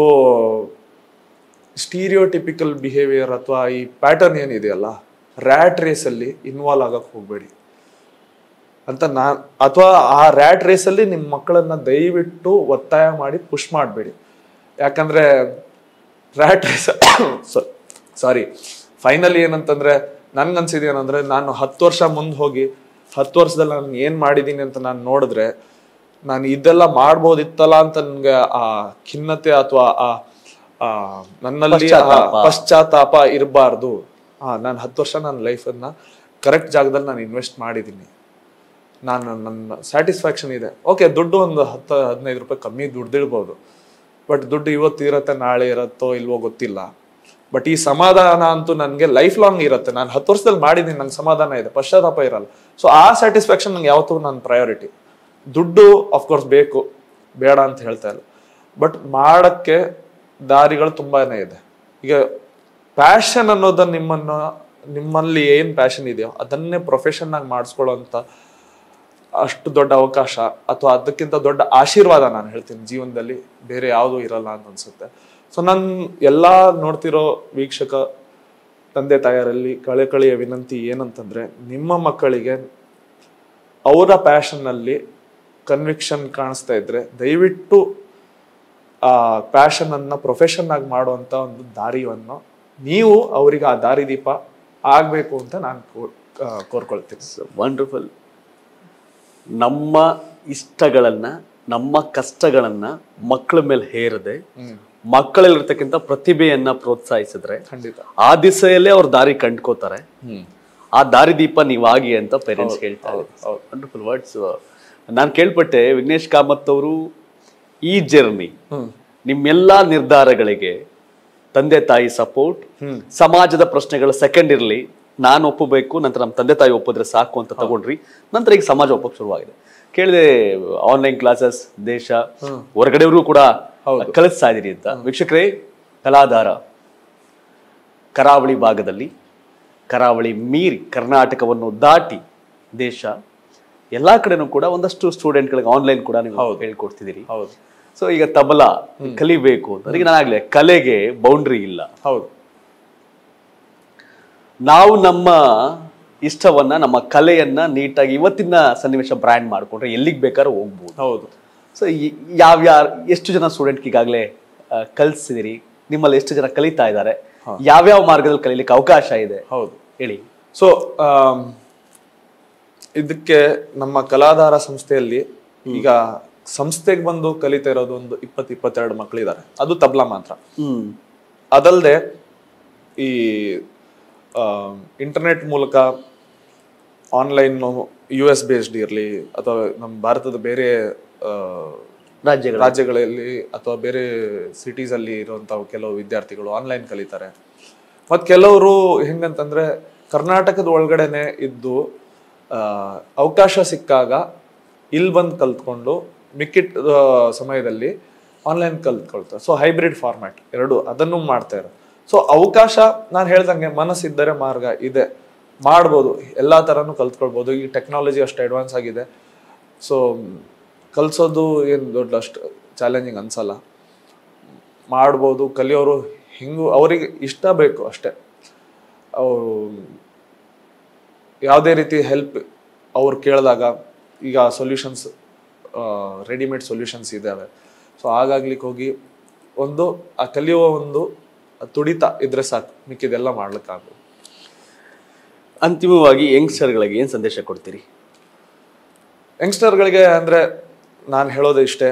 ಸ್ಟೀರಿಯೋಟಿಪಿಕಲ್ ಬಿಹೇವಿಯರ್ ಅಥವಾ ಈ ಪ್ಯಾಟರ್ನ್ ಏನಿದೆಯಲ್ಲ ರ್ಯಾಟ್ ರೇಸಲ್ಲಿ ಇನ್ವಾಲ್ವ್ ಆಗಕ್ಕೆ ಹೋಗಬೇಡಿ ಅಂತ ನಾನ್ ಅಥವಾ ಆ ರ್ಯಾಟ್ ರೇಸಲ್ಲಿ ನಿಮ್ಮ ಮಕ್ಕಳನ್ನ ದಯವಿಟ್ಟು ಒತ್ತಾಯ ಮಾಡಿ ಪುಷ್ ಮಾಡಬೇಡಿ ಯಾಕಂದ್ರೆ ರ್ಯಾಟ್ ರೇಸ್ ಸಾರಿ ಫೈನಲಿ ಏನಂತಂದ್ರೆ ನನ್ಗನ್ಸಿದೆ ಏನಂದ್ರೆ ನಾನು ಹತ್ತು ವರ್ಷ ಮುಂದೆ ಹೋಗಿ ಹತ್ತು ವರ್ಷದಲ್ಲಿ ನಾನು ಏನ್ ಮಾಡಿದೀನಿ ಅಂತ ನಾನು ನೋಡಿದ್ರೆ ನಾನು ಇದೆಲ್ಲ ಮಾಡ್ಬೋದಿತ್ತಲ್ಲ ಅಂತ ನನ್ಗೆ ಆ ಖಿನ್ನತೆ ಅಥವಾ ಆ ಆ ನನ್ನಲ್ಲಿ ಆ ಪಶ್ಚಾತ್ತಾಪ. ಪಶ್ಚಾತ್ತಾಪ ಇರಬಾರ್ದು ಹಾ ನಾನು ಹತ್ತು ವರ್ಷ ನನ್ನ ಲೈಫನ್ನ ಕರೆಕ್ಟ್ ಜಾಗದಲ್ಲಿ ನಾನು ಇನ್ವೆಸ್ಟ್ ಮಾಡಿದ್ದೀನಿ ನಾನು ನನ್ನ ಸ್ಯಾಟಿಸ್ಫ್ಯಾಕ್ಷನ್ ಇದೆ ಓಕೆ ದುಡ್ಡು ಒಂದು ಹತ್ತು ಹದಿನೈದು ರೂಪಾಯಿ ಕಮ್ಮಿ ದುಡ್ದಿಡ್ಬೋದು ಬಟ್ ದುಡ್ಡು ಇವತ್ತು ಇರತ್ತೆ ನಾಳೆ ಇರತ್ತೋ ಇಲ್ವೋ ಗೊತ್ತಿಲ್ಲ ಬಟ್ ಈ ಸಮಾಧಾನ ಅಂತೂ ನನಗೆ ಲೈಫ್ ಲಾಂಗ್ ಇರುತ್ತೆ ನಾನು ಹತ್ತು ವರ್ಷದಲ್ಲಿ ಮಾಡಿದ್ದೀನಿ ನಂಗೆ ಸಮಾಧಾನ ಇದೆ ಪಶ್ಚಾತ್ತಾಪ ಇರಲ್ಲ ಸೊ ಆ ಸ್ಯಾಟಿಸ್ಫ್ಯಾಕ್ಷನ್ ನಂಗೆ ಯಾವತ್ತೂ ನನ್ನ ಪ್ರಯಾರಿಟಿ ದುಡ್ಡು ಅಫ್ಕೋರ್ಸ್ ಬೇಕು ಬೇಡ ಅಂತ ಹೇಳ್ತಾ ಇಲ್ಲ ಬಟ್ ಮಾಡಕ್ಕೆ ದಾರಿಗಳು ತುಂಬಾನೇ ಇದೆ ಈಗ ಪ್ಯಾಷನ್ ಅನ್ನೋದನ್ನ ನಿಮ್ಮನ್ನ ನಿಮ್ಮಲ್ಲಿ ಏನ್ ಪ್ಯಾಷನ್ ಇದೆಯೋ ಅದನ್ನೇ ಪ್ರೊಫೆಷನ್ ಆಗಿ ಮಾಡಿಸ್ಕೊಳ್ಳೋಂಥ ಅಷ್ಟು ದೊಡ್ಡ ಅವಕಾಶ ಅಥವಾ ಅದಕ್ಕಿಂತ ದೊಡ್ಡ ಆಶೀರ್ವಾದ ನಾನು ಹೇಳ್ತೀನಿ ಜೀವನದಲ್ಲಿ ಬೇರೆ ಯಾವುದೂ ಇರಲ್ಲ ಅಂತ ಅನ್ಸುತ್ತೆ ಸೊ ನಾನು ಎಲ್ಲಾ ನೋಡ್ತಿರೋ ವೀಕ್ಷಕ ತಂದೆ ತಾಯರಲ್ಲಿ ಕಳೆಕಳಿಯ ವಿನಂತಿ ಏನಂತಂದ್ರೆ ನಿಮ್ಮ ಮಕ್ಕಳಿಗೆ ಅವರ ಪ್ಯಾಷನ್ ಅಲ್ಲಿ ಕನ್ವಿಕ್ಷನ್ ಕಾಣಿಸ್ತಾ ಇದ್ರೆ ದಯವಿಟ್ಟು ಆ ಪ್ಯಾಷನ್ ಅನ್ನ ಪ್ರೊಫೆಷನ್ ಆಗಿ ಮಾಡುವಂತ ಒಂದು ದಾರಿಯನ್ನು ನೀವು ಅವರಿಗೆ ಆ ದಾರಿದೀಪ ಆಗ್ಬೇಕು ಅಂತ ನಾನು ಕೋ- ಆ, ಕೋರ್ಕೊಳ್ತೀನಿ ವಂಡರ್ಫುಲ್ ನಮ್ಮ ಇಷ್ಟಗಳನ್ನ ನಮ್ಮ ಕಷ್ಟಗಳನ್ನ ಮಕ್ಕಳ ಮೇಲೆ ಹೇರದೆ ಮಕ್ಕಳಲ್ಲಿರ್ತಕ್ಕಂಥ ಪ್ರತಿಭೆಯನ್ನ ಪ್ರೋತ್ಸಾಹಿಸಿದ್ರೆ ಖಂಡಿತ ಆ ದಿಸೆಯಲ್ಲೇ ಅವ್ರ ದಾರಿ ಕಂಡ್ಕೋತಾರೆ ಆ ದಾರಿದೀಪ ನೀವಾಗಿ ಅಂತ ಪೇರೆಂಟ್ಸ್ ಹೇಳ್ತಾರೆ ವಂಡರ್ಫುಲ್ ವರ್ಡ್ಸ್ ನಾನು ಕೇಳ್ಪಟ್ಟೆ ವಿಘ್ನೇಶ್ ಕಾಮತ್ ಅವರು ಈ ಜರ್ನಿ ನಿಮ್ಮೆಲ್ಲಾ ನಿರ್ಧಾರಗಳಿಗೆ ತಂದೆ ತಾಯಿ ಸಪೋರ್ಟ್ ಸಮಾಜದ ಪ್ರಶ್ನೆಗಳು ಸೆಕೆಂಡ್ ಇರ್ಲಿ ನಾನು ಒಪ್ಪಬೇಕು ನಂತರ ನಮ್ಮ ತಂದೆ ತಾಯಿ ಒಪ್ಪಿದ್ರೆ ಸಾಕು ಅಂತ ತಗೊಂಡ್ರಿ ನಂತರ ಈಗ ಸಮಾಜ ಒಪ್ಪಕ್ಕೆ ಶುರುವಾಗಿದೆ ಕೇಳಿದೆ ಆನ್ಲೈನ್ ಕ್ಲಾಸಸ್ ದೇಶ ಹೊರಗಡೆಯವರು ಕೂಡ ಕಲಿಸ್ತಾ ಇದೀರಿ ಅಂತ ವೀಕ್ಷಕರೇ ಕಲಾಧಾರ ಕರಾವಳಿ ಭಾಗದಲ್ಲಿ ಕರಾವಳಿ ಮೀರಿ ಕರ್ನಾಟಕವನ್ನು ದಾಟಿ ದೇಶ ಎಲ್ಲಾ ಕಡೆನೂ ಕೂಡ ಒಂದಷ್ಟು ಸ್ಟೂಡೆಂಟ್ಗಳಿಗೆ ಆನ್ಲೈನ್ ಕೂಡ ನೀವು ಹೇಳ್ಕೊಡ್ತಿದ್ದೀರಿ ಹೌದು ಸೊ ಈಗ ತಬಲಾ ಕಲಿಬೇಕು ಅಂತ ಈಗ ನಾನಾಗ್ಲೇ ಕಲೆಗೆ ಬೌಂಡ್ರಿ ಇಲ್ಲ ಹೌದು ನಾವು ನಮ್ಮ ಇಷ್ಟವನ್ನ ನಮ್ಮ ಕಲೆಯನ್ನ ನೀಟಾಗಿ ಇವತ್ತಿನ ಸನ್ನಿವೇಶ ಬ್ರ್ಯಾಂಡ್ ಮಾಡ್ಕೊಂಡ್ರೆ ಎಲ್ಲಿಗೆ ಬೇಕಾದ್ರೂ ಹೋಗ್ಬೋದು ಹೌದು ಸೊ ಯಾವ್ಯಾವ ಎಷ್ಟು ಜನ ಸ್ಟೂಡೆಂಟ್ಗೆ ಈಗಾಗಲೇ ಕಲಿಸಿದಿರಿ ನಿಮ್ಮಲ್ಲಿ ಎಷ್ಟು ಜನ ಕಲಿತಾ ಇದ್ದಾರೆ ಯಾವ್ಯಾವ ಮಾರ್ಗದಲ್ಲಿ ಕಲೀಲಿಕ್ಕೆ ಅವಕಾಶ ಇದೆ ಹೌದು ಹೇಳಿ ಸೊ ಇದಕ್ಕೆ ನಮ್ಮ ಕಲಾಧಾರ ಸಂಸ್ಥೆಯಲ್ಲಿ ಈಗ ಸಂಸ್ಥೆಗೆ ಬಂದು ಕಲಿತಾ ಇರೋದು ಒಂದು ಇಪ್ಪತ್ತು ಇಪ್ಪತ್ತೆರಡು ಮಕ್ಕಳಿದ್ದಾರೆ ಅದು ತಬ್ಲಾ ಮಾತ್ರ ಹ್ಮ್ ಅದಲ್ಲದೆ ಈ ಇಂಟರ್ನೆಟ್ ಮೂಲಕ ಆನ್ಲೈನ್ ಯು ಎಸ್ ಬೇಸ್ಡ್ ಇರಲಿ ಅಥವಾ ನಮ್ಮ ಭಾರತದ ಬೇರೆ ಆ, ರಾಜ್ಯಗಳು ರಾಜ್ಯಗಳಲ್ಲಿ ಅಥವಾ ಬೇರೆ ಸಿಟೀಸ್ ಅಲ್ಲಿ ಇರುವಂತ ಕೆಲವು ವಿದ್ಯಾರ್ಥಿಗಳು ಆನ್ಲೈನ್ ಕಲಿತಾರೆ ಮತ್ ಕೆಲವರು ಹೆಂಗಂತಂದ್ರೆ ಕರ್ನಾಟಕದ ಒಳಗಡೆನೆ ಇದ್ದು ಆ, ಅವಕಾಶ ಸಿಕ್ಕಾಗ ಇಲ್ಲಿ ಬಂದು ಕಲ್ತ್ಕೊಂಡು ಮಿಕ್ಕಿಟ್ ಆ, ಸಮಯದಲ್ಲಿ ಆನ್ಲೈನ್ ಕಲ್ತ್ಕೊಳ್ತಾರೆ ಸೊ ಹೈಬ್ರಿಡ್ ಫಾರ್ಮ್ಯಾಟ್ ಎರಡು ಅದನ್ನು ಮಾಡ್ತಾರೆ ಸೊ ಅವಕಾಶ ನಾನು ಹೇಳ್ದಂಗೆ ಮನಸ್ಸಿದ್ದರೆ ಮಾರ್ಗ ಇದೆ ಮಾಡ್ಬೋದು ಎಲ್ಲಾ ತರನು ಕಲ್ತ್ಕೊಳ್ಬೋದು ಈಗ ಟೆಕ್ನಾಲಜಿ ಅಷ್ಟು ಅಡ್ವಾನ್ಸ್ ಆಗಿದೆ ಸೊ ಕಲ್ಸೋದು ಏನು ದೊಡ್ಡ ಅಷ್ಟು ಚಾಲೆಂಜಿಂಗ್ ಅನ್ಸಲ್ಲ ಮಾಡ್ಬೋದು ಕಲಿಯೋರು ಹಿಂಗು ಅವರಿಗೆ ಇಷ್ಟ ಬೇಕು ಅಷ್ಟೇ ಅವರು ಯಾವುದೇ ರೀತಿ ಹೆಲ್ಪ್ ಅವ್ರು ಕೇಳಿದಾಗ ಈಗ ಸೊಲ್ಯೂಷನ್ಸ್ ರೆಡಿಮೇಡ್ ಸೊಲ್ಯೂಷನ್ಸ್ ಇದ್ದಾವೆ ಸೊ ಹಾಗಾಗ್ಲಿಕ್ಕೆ ಹೋಗಿ ಒಂದು ಆ ಕಲಿಯುವ ಒಂದು ತುಡಿತ ಇದ್ರೆ ಸಾಕು ಮಿಕ್ಕಿದೆಲ್ಲ ಮಾಡ್ಲಿಕ್ಕಾಗ್ಬೋದು ಅಂತಿಮವಾಗಿ ಯಂಗ್ಸ್ಟರ್ಗಳಿಗೆ ಏನ್ ಸಂದೇಶ ಕೊಡ್ತೀರಿ ಯಂಗ್ಸ್ಟರ್ಗಳಿಗೆ ಅಂದ್ರೆ ನಾನು ಹೇಳೋದು ಇಷ್ಟೇ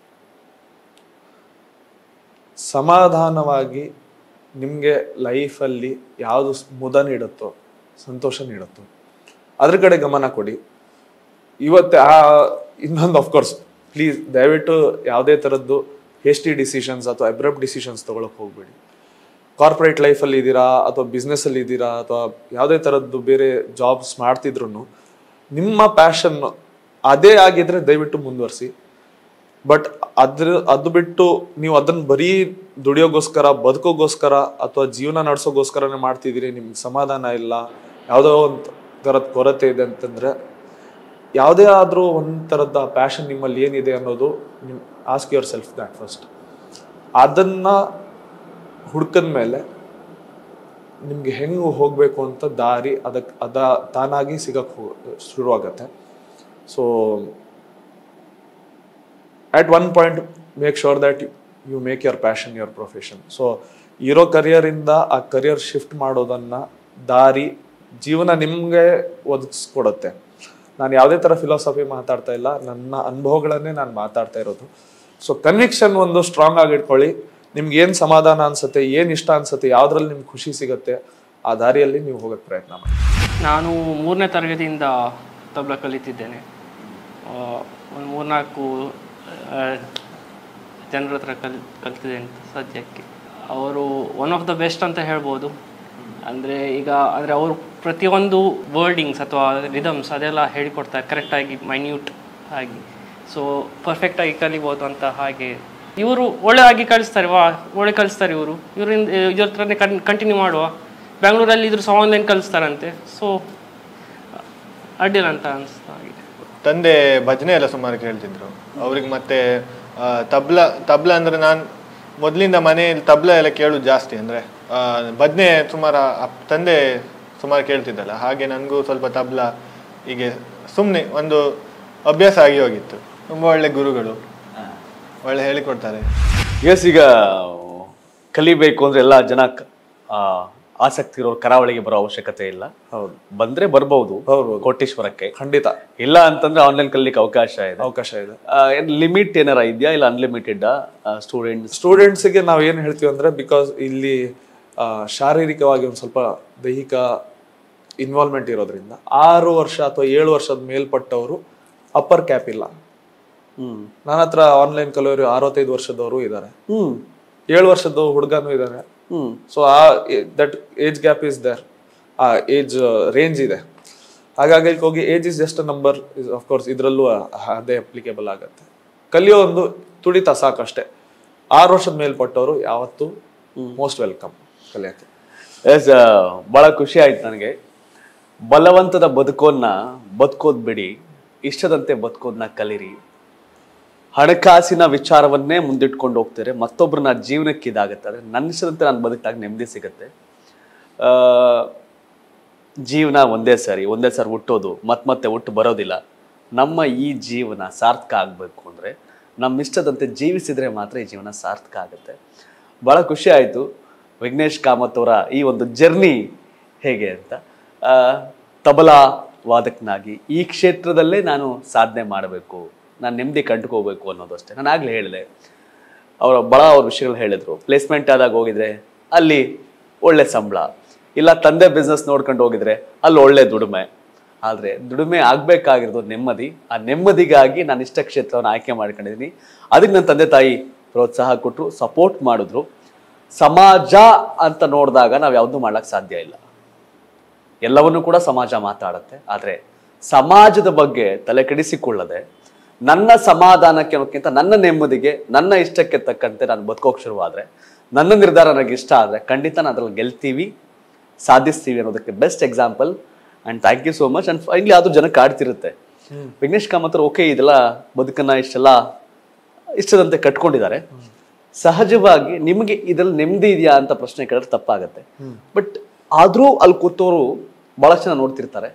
ಸಮಾಧಾನವಾಗಿ ನಿಮಗೆ ಲೈಫಲ್ಲಿ ಯಾವುದು ಮುದ ನೀಡುತ್ತೋ ಸಂತೋಷ ನೀಡುತ್ತೋ ಅದ್ರ ಕಡೆ ಗಮನ ಕೊಡಿ ಇವತ್ತು ಆ ಇನ್ನೊಂದು ಅಫ್ಕೋರ್ಸ್ ಪ್ಲೀಸ್ ದಯವಿಟ್ಟು ಯಾವುದೇ ಥರದ್ದು ಹೆಸ್ಟಿ ಡಿಸಿಷನ್ಸ್ ಅಥವಾ ಅಬ್ರಪ್ಟ್ ಡಿಸಿಷನ್ಸ್ ತೊಗೊಳಕ್ ಹೋಗ್ಬೇಡಿ ಕಾರ್ಪೊರೇಟ್ ಲೈಫಲ್ಲಿ ಇದ್ದೀರಾ ಅಥವಾ ಬಿಸ್ನೆಸ್ಸಲ್ಲಿ ಇದ್ದೀರಾ ಅಥವಾ ಯಾವುದೇ ಥರದ್ದು ಬೇರೆ ಜಾಬ್ಸ್ ಮಾಡ್ತಿದ್ರು ನಿಮ್ಮ ಪ್ಯಾಷನ್ ಅದೇ ಆಗಿದ್ರೆ ದಯವಿಟ್ಟು ಮುಂದುವರಿಸಿ ಬಟ್ ಅದ್ರ ಅದು ಬಿಟ್ಟು ನೀವು ಅದನ್ನ ಬರೀ ದುಡಿಯೋಗೋಸ್ಕರ ಬದುಕೋಗೋಸ್ಕರ ಅಥವಾ ಜೀವನ ನಡೆಸೋಗೋಸ್ಕರನೇ ಮಾಡ್ತಿದ್ದೀರಿ ನಿಮ್ಗೆ ಸಮಾಧಾನ ಇಲ್ಲ ಯಾವುದೋ ಒಂದು ಥರದ ಕೊರತೆ ಇದೆ ಅಂತಂದ್ರೆ ಯಾವುದೇ ಆದರೂ ಒಂದು ಥರದ ಪ್ಯಾಷನ್ ನಿಮ್ಮಲ್ಲಿ ಏನಿದೆ ಅನ್ನೋದು ನಿಮ್ ask yourself that first ಅದನ್ನ ಹುಡ್ಕದ ಮೇಲೆ ನಿಮ್ಗೆ ಹೆಂಗೆ ಹೋಗಬೇಕು ಅಂತ ದಾರಿ ಅದಕ್ಕೆ ಅದ ತಾನಾಗಿ ಸಿಗಕ್ಕೆ ಹೋ ಶುರುವಾಗತ್ತೆ so at one point make sure that you- you make your passion your profession so ಇರೋ ಕರಿಯರಿಂದ ಆ ಕರಿಯರ್ ಶಿಫ್ಟ್ ಮಾಡೋದನ್ನ ದಾರಿ ಜೀವನ ನಿಮ್ಗೆ ಒದಗಿಸ್ಕೊಡುತ್ತೆ ನಾನು ಯಾವುದೇ ತರ ಫಿಲಾಸಫಿ ಮಾತಾಡ್ತಾ ಇಲ್ಲ ನನ್ನ ಅನುಭವಗಳನ್ನೇ ನಾನು ಮಾತಾಡ್ತಾ ಇರೋದು ಸೊ ಕನ್ವಿಕ್ಷನ್ ಒಂದು ಸ್ಟ್ರಾಂಗ್ ಆಗಿ ಇಟ್ಕೊಳ್ಳಿ ನಿಮ್ಗೆ ಏನ್ ಸಮಾಧಾನ ಅನ್ಸುತ್ತೆ ಏನ್ ಇಷ್ಟ ಅನ್ಸುತ್ತೆ ಯಾವ್ದ್ರಲ್ಲಿ ನಿಮ್ಗೆ ಖುಷಿ ಸಿಗುತ್ತೆ ಆ ದಾರಿಯಲ್ಲಿ ನೀವು ಹೋಗಕ್ ಪ್ರಯತ್ನ ಮಾಡಿ ನಾನು ಮೂರನೇ ತರಗತಿಯಿಂದ ತಬಲ ಕಲಿತಿದ್ದೇನೆ ಒಂದು ಮೂರ್ನಾಲ್ಕು ಜನರ ಹತ್ರ ಕಲ್ ಕಲ್ತಿದ್ದೇನೆ ಸದ್ಯಕ್ಕೆ ಅವರು ಒನ್ ಆಫ್ ದ ಬೆಸ್ಟ್ ಅಂತ ಹೇಳ್ಬೋದು ಅಂದರೆ ಈಗ ಅಂದರೆ ಅವರು ಪ್ರತಿಯೊಂದು ವರ್ಡಿಂಗ್ಸ್ ಅಥವಾ ರಿದಮ್ಸ್ ಅದೆಲ್ಲ ಹೇಳಿಕೊಡ್ತಾರೆ ಕರೆಕ್ಟಾಗಿ ಮೈನ್ಯೂಟ್ ಆಗಿ ಸೊ ಪರ್ಫೆಕ್ಟಾಗಿ ಕಲಿಬೋದು ಅಂತ ಹಾಗೆ ಇವರು ಒಳ್ಳೆದಾಗಿ ಕಲಿಸ್ತಾರೆ ವಾ ಒಳ್ಳೆ ಕಲಿಸ್ತಾರೆ ಇವರು ಇವರಿಂದ ಇದ್ರ ಹತ್ರನೇ ಕನ್ ಕಂಟಿನ್ಯೂ ಮಾಡುವ ಬೆಂಗಳೂರಲ್ಲಿ ಇದ್ರು ಸಹ ಆನ್ಲೈನ್ ಕಲಿಸ್ತಾರಂತೆ ಸೊ ಅಡ್ಡಿಲ್ಲ ಅಂತ ಅನಿಸ್ತಾ ಹಾಗೆ ತಂದೆ ಭಜನೆ ಎಲ್ಲ ಸುಮಾರು ಕೇಳ್ತಿದ್ರು ಅವ್ರಿಗೆ ಮತ್ತೆ ಆ, ತಬ್ಲ ತಬ್ಲ ಅಂದ್ರೆ ನಾನು ಮೊದಲಿಂದ ಮನೆಯಲ್ಲಿ ತಬ್ಲ ಎಲ್ಲ ಕೇಳೋದು ಜಾಸ್ತಿ ಅಂದ್ರೆ ಆ, ಭಜನೆ ಸುಮಾರು ಅಪ್- ತಂದೆ ಸುಮಾರು ಕೇಳ್ತಿದ್ದಲ್ಲ ಹಾಗೆ ನನಗೂ ಸ್ವಲ್ಪ ತಬ್ಲ ಹೀಗೆ ಸುಮ್ಮನೆ ಒಂದು ಅಭ್ಯಾಸ ಆಗಿ ಹೋಗಿತ್ತು ತುಂಬಾ ಒಳ್ಳೆ ಗುರುಗಳು ಒಳ್ಳೆ ಹೇಳಿಕೊಡ್ತಾರೆ ಎಸ್ ಈಗ ಕಲಿಬೇಕು ಅಂದ್ರೆ ಎಲ್ಲ ಜನ ಕ- ಆ, ಆಸಕ್ತಿ ಇರೋರು ಕರಾವಳಿಗೆ ಬರೋ ಅವಶ್ಯಕತೆ ಇಲ್ಲ ಹೌದು ಬಂದ್ರೆ ಬರ್ಬಹುದು ಬರ್ಬೋದು. ಕೋಟೇಶ್ವರಕ್ಕೆ ಖಂಡಿತ ಇಲ್ಲ ಅಂತಂದ್ರೆ ಆನ್ಲೈನ್ ಕಲಿಲಿಕ್ಕೆ ಅವಕಾಶ ಇದೆ ಅವಕಾಶ ಇದೆ ಲಿಮಿಟ್ ಏನಾರ ಇದೆಯಾ ಇಲ್ಲ ಅನ್ಲಿಮಿಟೆಡ್ ಸ್ಟೂಡೆಂಟ್ಸ್ ಸ್ಟೂಡೆಂಟ್ಸ್ಗೆ ನಾವು ಏನು ಹೇಳ್ತೀವಿ ಅಂದ್ರೆ ಬಿಕಾಸ್ ಇಲ್ಲಿ ಆ, ಶಾರೀರಿಕವಾಗಿ ಒಂದು ಸ್ವಲ್ಪ ದೈಹಿಕ ಇನ್ವಾಲ್ವ್ಮೆಂಟ್ ಇರೋದ್ರಿಂದ ಆರು ವರ್ಷ ಅಥವಾ ಏಳು ವರ್ಷದ ಮೇಲ್ಪಟ್ಟವರು ಅಪ್ಪರ್ ಕ್ಯಾಪ್ ಇಲ್ಲ ಹ್ಮ್ ನನ್ನ ಹತ್ರ ಆನ್ಲೈನ್ ಕಲಿಯೋರು ಅರವತ್ತೈದು ವರ್ಷದವರು ಇದ್ದಾರೆ ಹ್ಮ್ ಏಳು ವರ್ಷದ ಹುಡುಗನೂ ಇದ್ದಾರೆ ಹ್ಮ್ ಸೊ ಆ that age gap is there ಆ ಏಜ್ ರೇಂಜ್ ಇದೆ ಹಾಗಾಗಿ ಇಲ್ಲಿ ಹೋಗಿ age is just number course ಇದರಲ್ಲೂ ಅದೇ ಅಪ್ಲಿಕೇಬಲ್ ಆಗುತ್ತೆ ಕಲಿಯೋ ಒಂದು ತುಡಿತ ಸಾಕಷ್ಟೇ ಆರು ವರ್ಷದ ಮೇಲ್ಪಟ್ಟವರು ಯಾವತ್ತೂ ಮೋಸ್ಟ್ ವೆಲ್ಕಮ್ ಕಲಿಯಕ್ಕೆ ಎಸ್ ಬಹಳ ಖುಷಿ ಆಯ್ತು ನನಗೆ ಬಲವಂತದ ಬದುಕೋನ್ನ ಬದುಕೋದ್ ಬಿಡಿ ಇಷ್ಟದಂತೆ ಬದುಕೋದನ್ನ ಕಲೀರಿ ಹಣಕಾಸಿನ ವಿಚಾರವನ್ನೇ ಮುಂದಿಟ್ಕೊಂಡು ಹೋಗ್ತಾರೆ ಮತ್ತೊಬ್ಬರನ್ನ ಜೀವನಕ್ಕೆ ಇದಾಗುತ್ತೆ ಆದರೆ ನನ್ನ ಇಷ್ಟದಂತೆ ನಾನು ಬದುಕಿದಾಗ ನೆಮ್ಮದಿ ಸಿಗುತ್ತೆ ಆ, ಜೀವನ ಒಂದೇ ಸರಿ ಒಂದೇ ಸರಿ ಹುಟ್ಟೋದು ಮತ್ತೆ ಮತ್ತೆ ಹುಟ್ಟು ಬರೋದಿಲ್ಲ ನಮ್ಮ ಈ ಜೀವನ ಸಾರ್ಥಕ ಆಗಬೇಕು ಅಂದರೆ ನಮ್ಮ ಇಷ್ಟದಂತೆ ಜೀವಿಸಿದ್ರೆ ಮಾತ್ರ ಈ ಜೀವನ ಸಾರ್ಥಕ ಆಗುತ್ತೆ ಭಾಳ ಖುಷಿ ಆಯಿತು ವಿಘ್ನೇಶ್ ಕಾಮತ್ ಅವರ ಈ ಒಂದು ಜರ್ನಿ ಹೇಗೆ ಅಂತ ಆ, ತಬಲಾ ವಾದಕನಾಗಿ ಈ ಕ್ಷೇತ್ರದಲ್ಲೇ ನಾನು ಸಾಧನೆ ಮಾಡಬೇಕು ನಾನು ನೆಮ್ಮದಿ ಕಂಡುಕೋಬೇಕು ಅನ್ನೋದು ಅಷ್ಟೇ ನಾನು ಆಗಲೇ ಹೇಳಿದೆ ಅವರ ಭಾಳ ಅವ್ರ ವಿಷಯಗಳು ಹೇಳಿದರು ಪ್ಲೇಸ್ಮೆಂಟ್ ಆದಾಗ ಹೋಗಿದ್ರೆ ಅಲ್ಲಿ ಒಳ್ಳೆ ಸಂಬಳ ಇಲ್ಲ ತಂದೆ ಬಿಸ್ನೆಸ್ ನೋಡ್ಕೊಂಡು ಹೋಗಿದ್ರೆ ಅಲ್ಲಿ ಒಳ್ಳೆ ದುಡಿಮೆ ಆದರೆ ದುಡಿಮೆ ಆಗಬೇಕಾಗಿರೋದು ನೆಮ್ಮದಿ ಆ ನೆಮ್ಮದಿಗಾಗಿ ನಾನು ಇಷ್ಟ ಕ್ಷೇತ್ರವನ್ನು ಆಯ್ಕೆ ಮಾಡ್ಕೊಂಡಿದ್ದೀನಿ ಅದಕ್ಕೆ ನನ್ನ ತಂದೆ ತಾಯಿ ಪ್ರೋತ್ಸಾಹ ಕೊಟ್ಟರು ಸಪೋರ್ಟ್ ಮಾಡಿದ್ರು ಸಮಾಜ ಅಂತ ನೋಡಿದಾಗ ನಾವು ಯಾವುದೂ ಮಾಡೋಕ್ಕೆ ಸಾಧ್ಯ ಇಲ್ಲ ಎಲ್ಲವನ್ನೂ ಕೂಡ ಸಮಾಜ ಮಾತಾಡುತ್ತೆ ಆದರೆ ಸಮಾಜದ ಬಗ್ಗೆ ತಲೆ ಕೆಡಿಸಿಕೊಳ್ಳದೆ ನನ್ನ ಸಮಾಧಾನಕ್ಕೆ ಅನ್ನೋಕ್ಕಿಂತ ನನ್ನ ನೆಮ್ಮದಿಗೆ ನನ್ನ ಇಷ್ಟಕ್ಕೆ ತಕ್ಕಂತೆ ನಾನು ಬದುಕೋಕೆ ಶುರುವಾದರೆ ನನ್ನ ನಿರ್ಧಾರ ನನಗೆ ಇಷ್ಟ ಆದರೆ ಖಂಡಿತ ನಾನು ಅದ್ರಲ್ಲಿ ಗೆಲ್ತೀವಿ ಸಾಧಿಸ್ತೀವಿ ಅನ್ನೋದಕ್ಕೆ best example and thank you so much and finally ಅದು ಜನಕ್ಕೆ ಕಾಡ್ತಿರುತ್ತೆ ವಿಘ್ನೇಶ್ ಕಾಮತ್ ಓಕೆ ಇದೆಲ್ಲ ಬದುಕನ್ನ ಇಷ್ಟೆಲ್ಲ ಇಷ್ಟದಂತೆ ಕಟ್ಕೊಂಡಿದ್ದಾರೆ ಸಹಜವಾಗಿ ನಿಮಗೆ ಇದ್ರಲ್ಲಿ ನೆಮ್ಮದಿ ಇದೆಯಾ ಅಂತ ಪ್ರಶ್ನೆ ಕೇಳಿದ್ರೆ ತಪ್ಪಾಗತ್ತೆ ಬಟ್ ಆದ್ರೂ ಅಲ್ಲಿ ಕೂತವರು ಬಹಳಷ್ಟು ಜನ ನೋಡ್ತಿರ್ತಾರೆ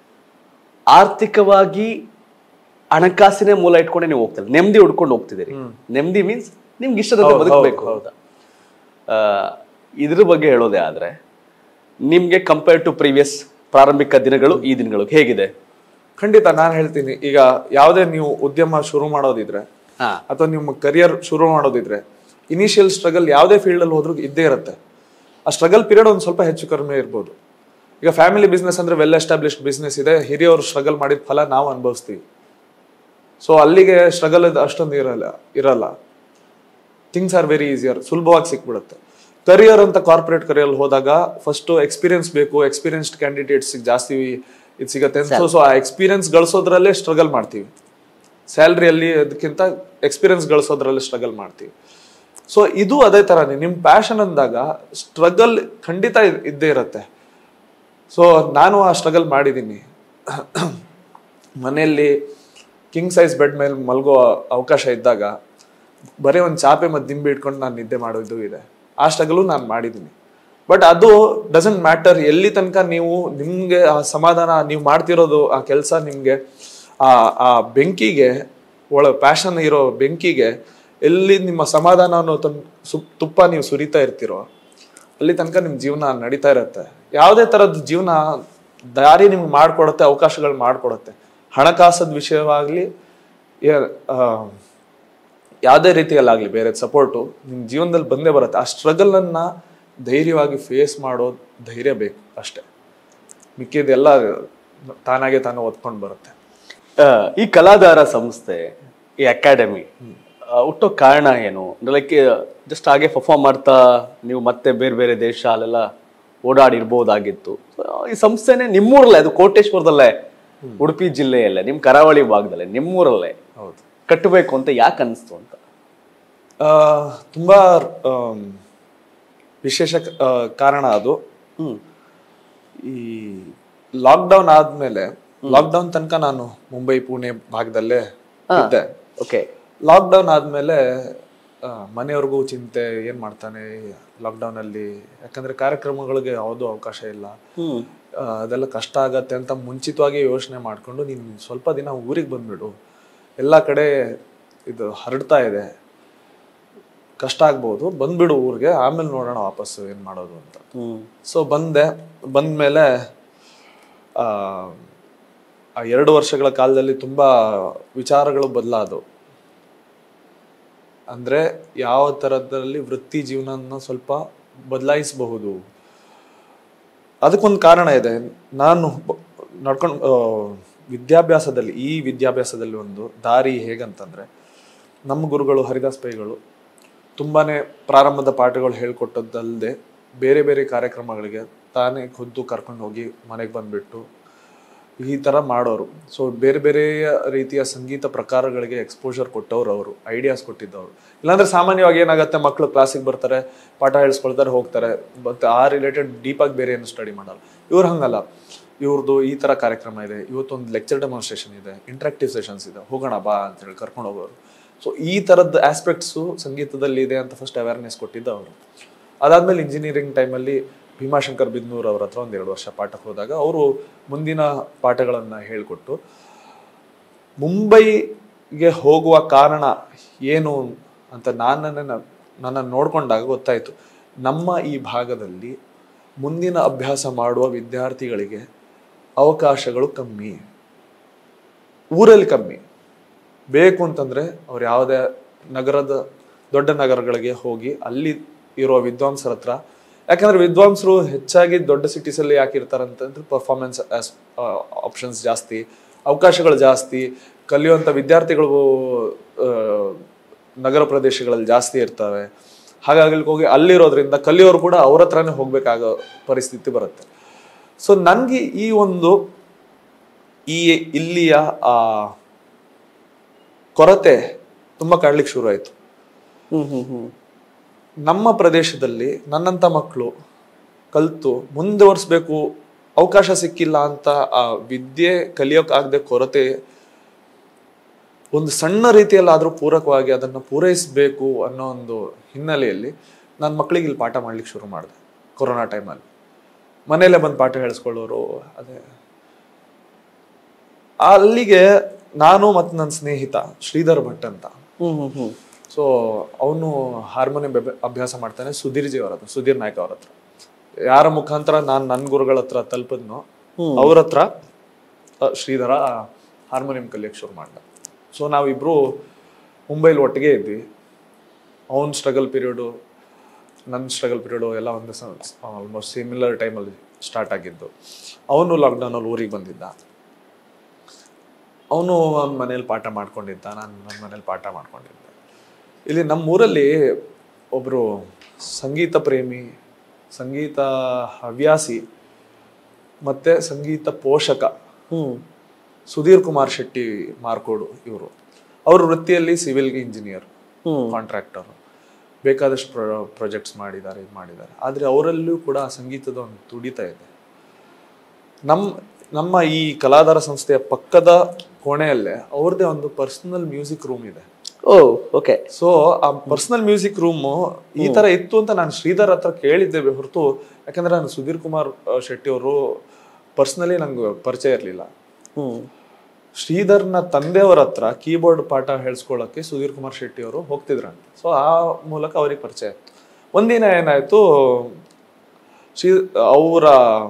ಆರ್ಥಿಕವಾಗಿ ಹಣಕಾಸಿನ ಮೂಲ ಇಟ್ಕೊಂಡೆ ನೀವು ಹೋಗ್ತಾರೆ ನೆಮ್ಮದಿ ಹುಡ್ಕೊಂಡು ಹೋಗ್ತಿದ್ದೀರಿ ನೆಮ್ಮದಿ ಮೀನ್ಸ್ ನಿಮ್ಗೆ ಇಷ್ಟದಂತೆ ಹೌದು, ಬದುಕಬೇಕು ಹೌದು, ಅಂತ ಆ, ಇದ್ರ ಬಗ್ಗೆ ಹೇಳೋದೇ ಆದ್ರೆ ನಿಮ್ಗೆ ಕಂಪೇರ್ ಟು ಪ್ರೀವಿಯಸ್ ಪ್ರಾರಂಭಿಕ ದಿನಗಳು ಈ ದಿನಗಳು ಹೇಗಿದೆ ಖಂಡಿತ ನಾನು ಹೇಳ್ತೀನಿ ಈಗ ಯಾವುದೇ ನೀವು ಉದ್ಯಮ ಶುರು ಮಾಡೋದಿದ್ರೆ ಹಾ ಅಥವಾ ನಿಮ್ಮ ಕರಿಯರ್ ಶುರು ಮಾಡೋದಿದ್ರೆ ಇನಿಷಿಯಲ್ ಸ್ಟ್ರಗಲ್ ಯಾವುದೇ ಫೀಲ್ಡಲ್ಲಿ ಹೋದ್ರೂ ಇದ್ದೇ ಇರುತ್ತೆ ಆ ಸ್ಟ್ರಗಲ್ ಪೀರಿಯಡ್ ಒಂದು ಸ್ವಲ್ಪ ಹೆಚ್ಚು ಕಡಿಮೆ ಇರ್ಬೋದು ಈಗ ಫ್ಯಾಮಿಲಿ ಬಿಸ್ನೆಸ್ ಅಂದ್ರೆ ವೆಲ್ ಎಸ್ಟಾಬ್ಲಿಷ್ಡ್ ಬಿಸ್ನೆಸ್ ಇದೆ ಹಿರಿಯವರು ಸ್ಟ್ರಗಲ್ ಮಾಡಿದ ಫಲ ನಾವು ಅನುಭವಿಸ್ತೀವಿ ಸೊ ಅಲ್ಲಿಗೆ ಸ್ಟ್ರಗಲ್ ಅಷ್ಟೊಂದು ಇರಲ್ಲ ಇರಲ್ಲ ಥಿಂಗ್ಸ್ ಆರ್ ವೆರಿ ಈಸಿಯರ್ ಸುಲಭವಾಗಿ ಸಿಕ್ಬಿಡುತ್ತೆ ಕರಿಯರ್ ಅಂತ ಕಾರ್ಪೊರೇಟ್ ಕರಿಯರ್ ಹೋದಾಗ ಫಸ್ಟ್ ಎಕ್ಸ್ಪೀರಿಯನ್ಸ್ ಬೇಕು ಎಕ್ಸ್ಪೀರಿಯನ್ಸ್ಡ್ ಕ್ಯಾಂಡಿಡೇಟ್ಸ್ ಜಾಸ್ತಿ ಇದು ಸಿಗುತ್ತೆ ಸೊ ಸೊ ಆ ಎಕ್ಸ್ಪೀರಿಯನ್ಸ್ ಗಳಿಸೋದ್ರಲ್ಲೇ ಸ್ಟ್ರಗಲ್ ಮಾಡ್ತೀವಿ ಸ್ಯಾಲ್ರಿಯಲ್ಲಿ ಅದಕ್ಕಿಂತ ಎಕ್ಸ್ಪೀರಿಯನ್ಸ್ ಗಳಿಸೋದ್ರಲ್ಲಿ ಸ್ಟ್ರಗಲ್ ಮಾಡ್ತೀವಿ ಸೊ ಇದು ಅದೇ ಥರನೇ ನಿಮ್ಮ ಪ್ಯಾಷನ್ ಅಂದಾಗ ಸ್ಟ್ರಗಲ್ ಖಂಡಿತ ಇದ್- ಇದ್ದೇ ಇರುತ್ತೆ ಸೊ ನಾನು ಆ ಸ್ಟ್ರಗಲ್ ಮಾಡಿದ್ದೀನಿ ಮನೆಯಲ್ಲಿ ಕಿಂಗ್ ಸೈಜ್ ಬೆಡ್ ಮೇಲೆ ಮಲಗೋ ಅವಕಾಶ ಇದ್ದಾಗ ಬರೀ ಒಂದು ಚಾಪೆ ಮತ್ತು ದಿಂಬಿ ಇಟ್ಕೊಂಡು ನಾನು ನಿದ್ದೆ ಮಾಡೋದು ಇದೆ ಆ ಸ್ಟ್ರಗಲು ನಾನು ಮಾಡಿದ್ದೀನಿ ಬಟ್ ಅದು ಡಸಂಟ್ ಮ್ಯಾಟರ್ ಎಲ್ಲಿ ತನಕ ನೀವು ನಿಮಗೆ ಆ ಸಮಾಧಾನ ನೀವು ಮಾಡ್ತಿರೋದು ಆ ಕೆಲಸ ನಿಮಗೆ ಆ ಆ ಬೆಂಕಿಗೆ ಒಳ ಪ್ಯಾಷನ್ ಇರೋ ಬೆಂಕಿಗೆ ಎಲ್ಲಿ ನಿಮ್ಮ ಸಮಾಧಾನ ಅನ್ನೋ ತನ್ ಸು ತುಪ್ಪ ನೀವು ಸುರಿತಾ ಇರ್ತೀರೋ ಅಲ್ಲಿ ತನಕ ನಿಮ್ಮ ಜೀವನ ನಡೀತಾ ಇರುತ್ತೆ ಯಾವುದೇ ಥರದ ಜೀವನ ದಾರಿ ನಿಮ್ಗೆ ಮಾಡ್ಕೊಡುತ್ತೆ ಅವಕಾಶಗಳು ಮಾಡ್ಕೊಡುತ್ತೆ ಹಣಕಾಸದ ವಿಷಯವಾಗಲಿ ಯಾವುದೇ ರೀತಿಯಲ್ಲಾಗಲಿ ಬೇರೆ ಸಪೋರ್ಟು ನಿಮ್ಮ ಜೀವನದಲ್ಲಿ ಬಂದೇ ಬರುತ್ತೆ ಆ ಸ್ಟ್ರಗಲನ್ನು ಧೈರ್ಯವಾಗಿ ಫೇಸ್ ಮಾಡೋ ಧೈರ್ಯ ಬೇಕು ಅಷ್ಟೇ ಮಿಕ್ಕಿದೆಲ್ಲ ತಾನಾಗೆ ತಾನು ಒತ್ಕೊಂಡು ಬರುತ್ತೆ ಆ, ಈ ಕಲಾಧಾರ ಸಂಸ್ಥೆ ಈ ಅಕಾಡೆಮಿ ಹುಟ್ಟೋ ಕಾರಣ ಏನು ಲೈಕ್ ಜಸ್ಟ್ ಹಾಗೆ ಪರ್ಫಾರ್ಮ್ ಮಾಡ್ತಾ ನೀವು ಮತ್ತೆ ಬೇರೆ ಬೇರೆ ದೇಶ ಅಲ್ಲೆಲ್ಲ ಓಡಾಡಿರ್ಬೋದಾಗಿತ್ತು So, ಈ ಸಂಸ್ಥೆನೇ ನಿಮ್ಮೂರಲ್ಲೇ ಅದು ಕೋಟೇಶ್ವರದಲ್ಲೇ ಉಡುಪಿ ಜಿಲ್ಲೆಯಲ್ಲೇ ನಿಮ್ಮ ಕರಾವಳಿ ಭಾಗದಲ್ಲೇ ನಿಮ್ಮೂರಲ್ಲೇ ಹೌದು ಕಟ್ಟಬೇಕು ಅಂತ ಯಾಕೆ ಅನಿಸ್ತು ಅಂತ ಆ, ತುಂಬಾ ಆಮ್, ವಿಶೇಷ ಕ- ಆ, ಕಾರಣ ಅದು ಹ್ಮ್ ಈ ಲಾಕ್ಡೌನ್ ಆದ್ಮೇಲೆ ಲಾಕ್ಡೌನ್ ತನಕ ನಾನು ಮುಂಬೈ ಪುಣೆ ಭಾಗದಲ್ಲೇ ಇದ್ದೆ ಓಕೆ ಲಾಕ್ಡೌನ್ ಆದ್ಮೇಲೆ ಆ, ಮನೆಯವ್ರಿಗೂ ಚಿಂತೆ ಏನ್ ಮಾಡ್ತಾನೆ ಲಾಕ್ಡೌನ್ ಅಲ್ಲಿ ಯಾಕಂದ್ರೆ ಕಾರ್ಯಕ್ರಮಗಳಿಗೆ ಯಾವುದೂ ಅವಕಾಶ ಇಲ್ಲ ಹ್ಮ್ ಆ, ಅದೆಲ್ಲ ಕಷ್ಟ ಆಗತ್ತೆ ಅಂತ ಮುಂಚಿತವಾಗಿ ಯೋಚನೆ ಮಾಡ್ಕೊಂಡು ನೀನು ಸ್ವಲ್ಪ ದಿನ ಊರಿಗೆ ಬಂದ್ಬಿಡು ಎಲ್ಲ ಕಡೆ ಇದು ಹರಡ್ತಾ ಇದೆ ಕಷ್ಟ ಆಗ್ಬೋದು ಬಂದ್ಬಿಡು ಊರಿಗೆ ಆಮೇಲೆ ನೋಡೋಣ ವಾಪಸ್ಸು ಏನು ಮಾಡೋದು ಅಂತ ಹ್ಮ್ ಸೊ ಬಂದೆ ಬಂದ್ಮೇಲೆ ಆ ಆ ಎರಡು ವರ್ಷಗಳ ಕಾಲದಲ್ಲಿ ತುಂಬಾ ವಿಚಾರಗಳು ಬದಲಾದವು ಅಂದ್ರೆ ಯಾವ ಥರದಲ್ಲಿ ವೃತ್ತಿ ಜೀವನನ ಸ್ವಲ್ಪ ಬದಲಾಯಿಸಬಹುದು ಅದಕ್ಕೊಂದು ಕಾರಣ ಇದೆ ನಾನು ಬ- ನಡ್ಕೊಂಡು ಆ, ವಿದ್ಯಾಭ್ಯಾಸದಲ್ಲಿ ಈ ವಿದ್ಯಾಭ್ಯಾಸದಲ್ಲಿ ಒಂದು ದಾರಿ ಹೇಗಂತಂದ್ರೆ ನಮ್ಮ ಗುರುಗಳು ಹರಿದಾಸ್ ಪೈಗಳು ತುಂಬಾನೇ ಪ್ರಾರಂಭದ ಪಾಠಗಳು ಹೇಳ್ಕೊಟ್ಟದ್ದಲ್ಲದೆ ಬೇರೆ ಬೇರೆ ಕಾರ್ಯಕ್ರಮಗಳಿಗೆ ತಾನೇ ಖುದ್ದು ಕರ್ಕೊಂಡು ಹೋಗಿ ಮನೆಗೆ ಬಂದ್ಬಿಟ್ಟು ಈ ಥರ ಮಾಡೋರು ಸೊ ಬೇರೆ ಬೇರೆ ರೀತಿಯ ಸಂಗೀತ ಪ್ರಕಾರಗಳಿಗೆ ಎಕ್ಸ್ಪೋಜರ್ ಕೊಟ್ಟವ್ರು ಅವರು ಐಡಿಯಾಸ್ ಕೊಟ್ಟಿದ್ದವರು ಇಲ್ಲಾಂದ್ರೆ ಸಾಮಾನ್ಯವಾಗಿ ಏನಾಗುತ್ತೆ ಮಕ್ಕಳು ಕ್ಲಾಸಿಗೆ ಬರ್ತಾರೆ ಪಾಠ ಹೇಳಿಸ್ಕೊಳ್ತಾರೆ ಹೋಗ್ತಾರೆ ಮತ್ತೆ ಆ ರಿಲೇಟೆಡ್ ಡೀಪಾಗಿ ಬೇರೆ ಏನು ಸ್ಟಡಿ ಮಾಡಲ್ಲ ಇವ್ರು ಹಂಗಲ್ಲ ಇವ್ರದ್ದು ಈ ಥರ ಕಾರ್ಯಕ್ರಮ ಇದೆ ಇವತ್ತೊಂದು ಲೆಕ್ಚರ್ ಡೆಮಾನ್ಸ್ಟ್ರೇಷನ್ ಇದೆ ಇಂಟ್ರಾಕ್ಟಿವ್ ಸೆಷನ್ಸ್ ಇದೆ ಹೋಗೋಣ ಬಾ ಅಂತ ಹೇಳಿ ಕರ್ಕೊಂಡು ಹೋಗೋರು ಸೊ ಈ ಥರದ್ದು ಆಸ್ಪೆಕ್ಟ್ಸು ಸಂಗೀತದಲ್ಲಿ ಇದೆ ಅಂತ ಫಸ್ಟ್ ಅವೇರ್ನೆಸ್ ಕೊಟ್ಟಿದ್ದ ಅವರು ಅದಾದ್ಮೇಲೆ ಇಂಜಿನಿಯರಿಂಗ್ ಟೈಮಲ್ಲಿ ಭೀಮಾಶಂಕರ್ ಬಿದ್ನೂರ್ ಅವ್ರ ಹತ್ರ ಒಂದ್ ಎರಡು ವರ್ಷ ಪಾಠಕ್ಕೆ ಹೋದಾಗ ಅವರು ಮುಂದಿನ ಪಾಠಗಳನ್ನ ಹೇಳ್ಕೊಟ್ಟು ಮುಂಬೈಗೆ ಹೋಗುವ ಕಾರಣ ಏನು ಅಂತ ನಾನನ್ನೇ ನನ್ನ ನೋಡ್ಕೊಂಡಾಗ ಗೊತ್ತಾಯ್ತು ನಮ್ಮ ಈ ಭಾಗದಲ್ಲಿ ಮುಂದಿನ ಅಭ್ಯಾಸ ಮಾಡುವ ವಿದ್ಯಾರ್ಥಿಗಳಿಗೆ ಅವಕಾಶಗಳು ಕಮ್ಮಿ ಊರಲ್ಲಿ ಕಮ್ಮಿ ಬೇಕು ಅಂತಂದ್ರೆ ಅವ್ರು ಯಾವುದೇ ನಗರದ ದೊಡ್ಡ ನಗರಗಳಿಗೆ ಹೋಗಿ ಅಲ್ಲಿ ಇರೋ ವಿದ್ವಾಂಸರ ಹತ್ರ ಯಾಕಂದ್ರೆ ವಿದ್ವಾಂಸರು ಹೆಚ್ಚಾಗಿ ದೊಡ್ಡ ಸಿಟೀಸ್ ಅಲ್ಲಿ ಯಾಕೆ ಇರ್ತಾರಂತಂದ್ರೆ ಪರ್ಫಾರ್ಮೆನ್ಸ್ ಆಪ್ಷನ್ಸ್ ಜಾಸ್ತಿ ಅವಕಾಶಗಳು ಜಾಸ್ತಿ ಕಲಿಯುವಂತ ವಿದ್ಯಾರ್ಥಿಗಳು ಆ, ನಗರ ಪ್ರದೇಶಗಳಲ್ಲಿ ಜಾಸ್ತಿ ಇರ್ತವೆ ಹಾಗಾಗಿ ಅಲ್ಲಿ ಹೋಗಿ ಅಲ್ಲಿರೋದ್ರಿಂದ ಕಲಿಯೋರು ಕೂಡ ಅವ್ರ ಹತ್ರನೇ ಹೋಗ್ಬೇಕಾಗೋ ಪರಿಸ್ಥಿತಿ ಬರುತ್ತೆ ಸೊ ನನ್ಗೆ ಈ ಒಂದು ಈ ಇಲ್ಲಿಯ ಆ ಕೊರತೆ ತುಂಬಾ ಕಾಡ್ಲಿಕ್ಕೆ ಶುರು ಆಯ್ತು ನಮ್ಮ ಪ್ರದೇಶದಲ್ಲಿ ನನ್ನಂತ ಮಕ್ಕಳು ಕಲ್ತು ಮುಂದುವರಿಸ್ಬೇಕು ಅವಕಾಶ ಸಿಕ್ಕಿಲ್ಲ ಅಂತ ಆ ವಿದ್ಯೆ ಕಲಿಯೋಕ್ಕಾಗದೆ ಕೊರತೆ ಒಂದು ಸಣ್ಣ ರೀತಿಯಲ್ಲಾದ್ರೂ ಪೂರಕವಾಗಿ ಅದನ್ನು ಪೂರೈಸಬೇಕು ಅನ್ನೋ ಒಂದು ಹಿನ್ನೆಲೆಯಲ್ಲಿ ನನ್ನ ಮಕ್ಕಳಿಗೆ ಇಲ್ಲಿ ಪಾಠ ಮಾಡ್ಲಿಕ್ಕೆ ಶುರು ಮಾಡಿದೆ ಕೊರೋನಾ ಟೈಮಲ್ಲಿ ಮನೆಯಲ್ಲೇ ಬಂದು ಪಾಠ ಹೇಳಿಸ್ಕೊಳ್ಳೋರು ಅದೇ ಅಲ್ಲಿಗೆ ನಾನು ಮತ್ತು ನನ್ನ ಸ್ನೇಹಿತ ಶ್ರೀಧರ್ ಭಟ್ ಅಂತ ಸೊ ಅವನು ಹಾರ್ಮೋನಿಯಂ ಅಭ್ಯಾಸ ಮಾಡ್ತಾನೆ ಸುಧೀರ್ ಜಿ ಅವ್ರ ಹತ್ರ ಸುಧೀರ್ ನಾಯ್ಕ ಅವ್ರ ಹತ್ರ ಯಾರ ಮುಖಾಂತರ ನಾನು ನನ್ನ ಗುರುಗಳ ಹತ್ರ ತಲುಪದ್ನೋ ಅವ್ರ ಹತ್ರ ಅ, ಶ್ರೀಧರ ಹಾರ್ಮೋನಿಯಂ ಕಲಿಯಕ್ಕೆ ಶುರು ಮಾಡ್ದ ಸೊ ನಾವಿಬ್ರು ಮುಂಬೈಲಿ ಒಟ್ಟಿಗೆ ಇದ್ವಿ ಅವನ ಸ್ಟ್ರಗಲ್ ಪೀರಿಯಡು ನನ್ನ ಸ್ಟ್ರಗಲ್ ಪೀರಿಯಡು ಎಲ್ಲ ಒಂದು ಆಲ್ಮೋಸ್ಟ್ ಸಿಮಿಲರ್ ಟೈಮಲ್ಲಿ ಸ್ಟಾರ್ಟ್ ಆಗಿದ್ದು ಅವನು ಲಾಕ್ಡೌನಲ್ಲಿ ಊರಿಗೆ ಬಂದಿದ್ದ ಅವನು ಅವನ ಮನೇಲಿ ಪಾಠ ಮಾಡ್ಕೊಂಡಿದ್ದ ನಾನು ನನ್ನ ಮನೇಲಿ ಪಾಠ ಮಾಡ್ಕೊಂಡಿದ್ದೆ ಇಲ್ಲಿ ನಮ್ಮ ಊರಲ್ಲಿ ಒಬ್ಬರು ಸಂಗೀತ ಪ್ರೇಮಿ ಸಂಗೀತ ಹವ್ಯಾಸಿ ಮತ್ತೆ ಸಂಗೀತ ಪೋಷಕ ಸುಧೀರ್ ಕುಮಾರ್ ಶೆಟ್ಟಿ ಮಾರ್ಕೋಡು ಇವರು ಅವರು ವೃತ್ತಿಯಲ್ಲಿ ಸಿವಿಲ್ ಇಂಜಿನಿಯರ್ ಕಾಂಟ್ರಾಕ್ಟರ್ ಬೇಕಾದಷ್ಟು ಪ್ರೊ ಪ್ರಾಜೆಕ್ಟ್ಸ್ ಮಾಡಿದ್ದಾರೆ ಇದು ಮಾಡಿದ್ದಾರೆ ಆದರೆ ಅವರಲ್ಲೂ ಕೂಡ ಸಂಗೀತದ ಒಂದು ತುಡಿತ ಇದೆ ನಮ್ಮ ನಮ್ಮ ಈ ಕಲಾಧಾರ ಸಂಸ್ಥೆಯ ಪಕ್ಕದ ಕೋಣೆಯಲ್ಲೇ ಅವ್ರದ್ದೇ ಒಂದು ಪರ್ಸನಲ್ ಮ್ಯೂಸಿಕ್ ರೂಮ್ ಇದೆ ಓ ಓಕೆ ಸೊ ಆ ಪರ್ಸನಲ್ ಮ್ಯೂಸಿಕ್ ರೂಮ್ ಈ ತರ ಇತ್ತು ಅಂತ ನಾನು ಶ್ರೀಧರ್ ಹತ್ರ ಕೇಳಿದ್ದೆ ಹೊರತು ಯಾಕಂದ್ರೆ ನಾನು ಸುಧೀರ್ ಕುಮಾರ್ ಆ, ಶೆಟ್ಟಿ ಅವರು ಪರ್ಸನಲಿ ನಂಗೆ ಪರಿಚಯ ಇರಲಿಲ್ಲ ಶ್ರೀಧರ್ನ ತಂದೆಯವರ ಹತ್ರ ಕೀಬೋರ್ಡ್ ಪಾಠ ಹೇಳಿಸ್ಕೊಳ್ಳೋಕೆ ಸುಧೀರ್ ಕುಮಾರ್ ಶೆಟ್ಟಿ ಅವರು ಹೋಗ್ತಿದ್ರಂತೆ ಸೊ ಆ ಮೂಲಕ ಅವ್ರಿಗೆ ಪರಿಚಯ ಆಯ್ತು ಒಂದಿನ ಏನಾಯ್ತು ಶ್ರೀ ಅವರ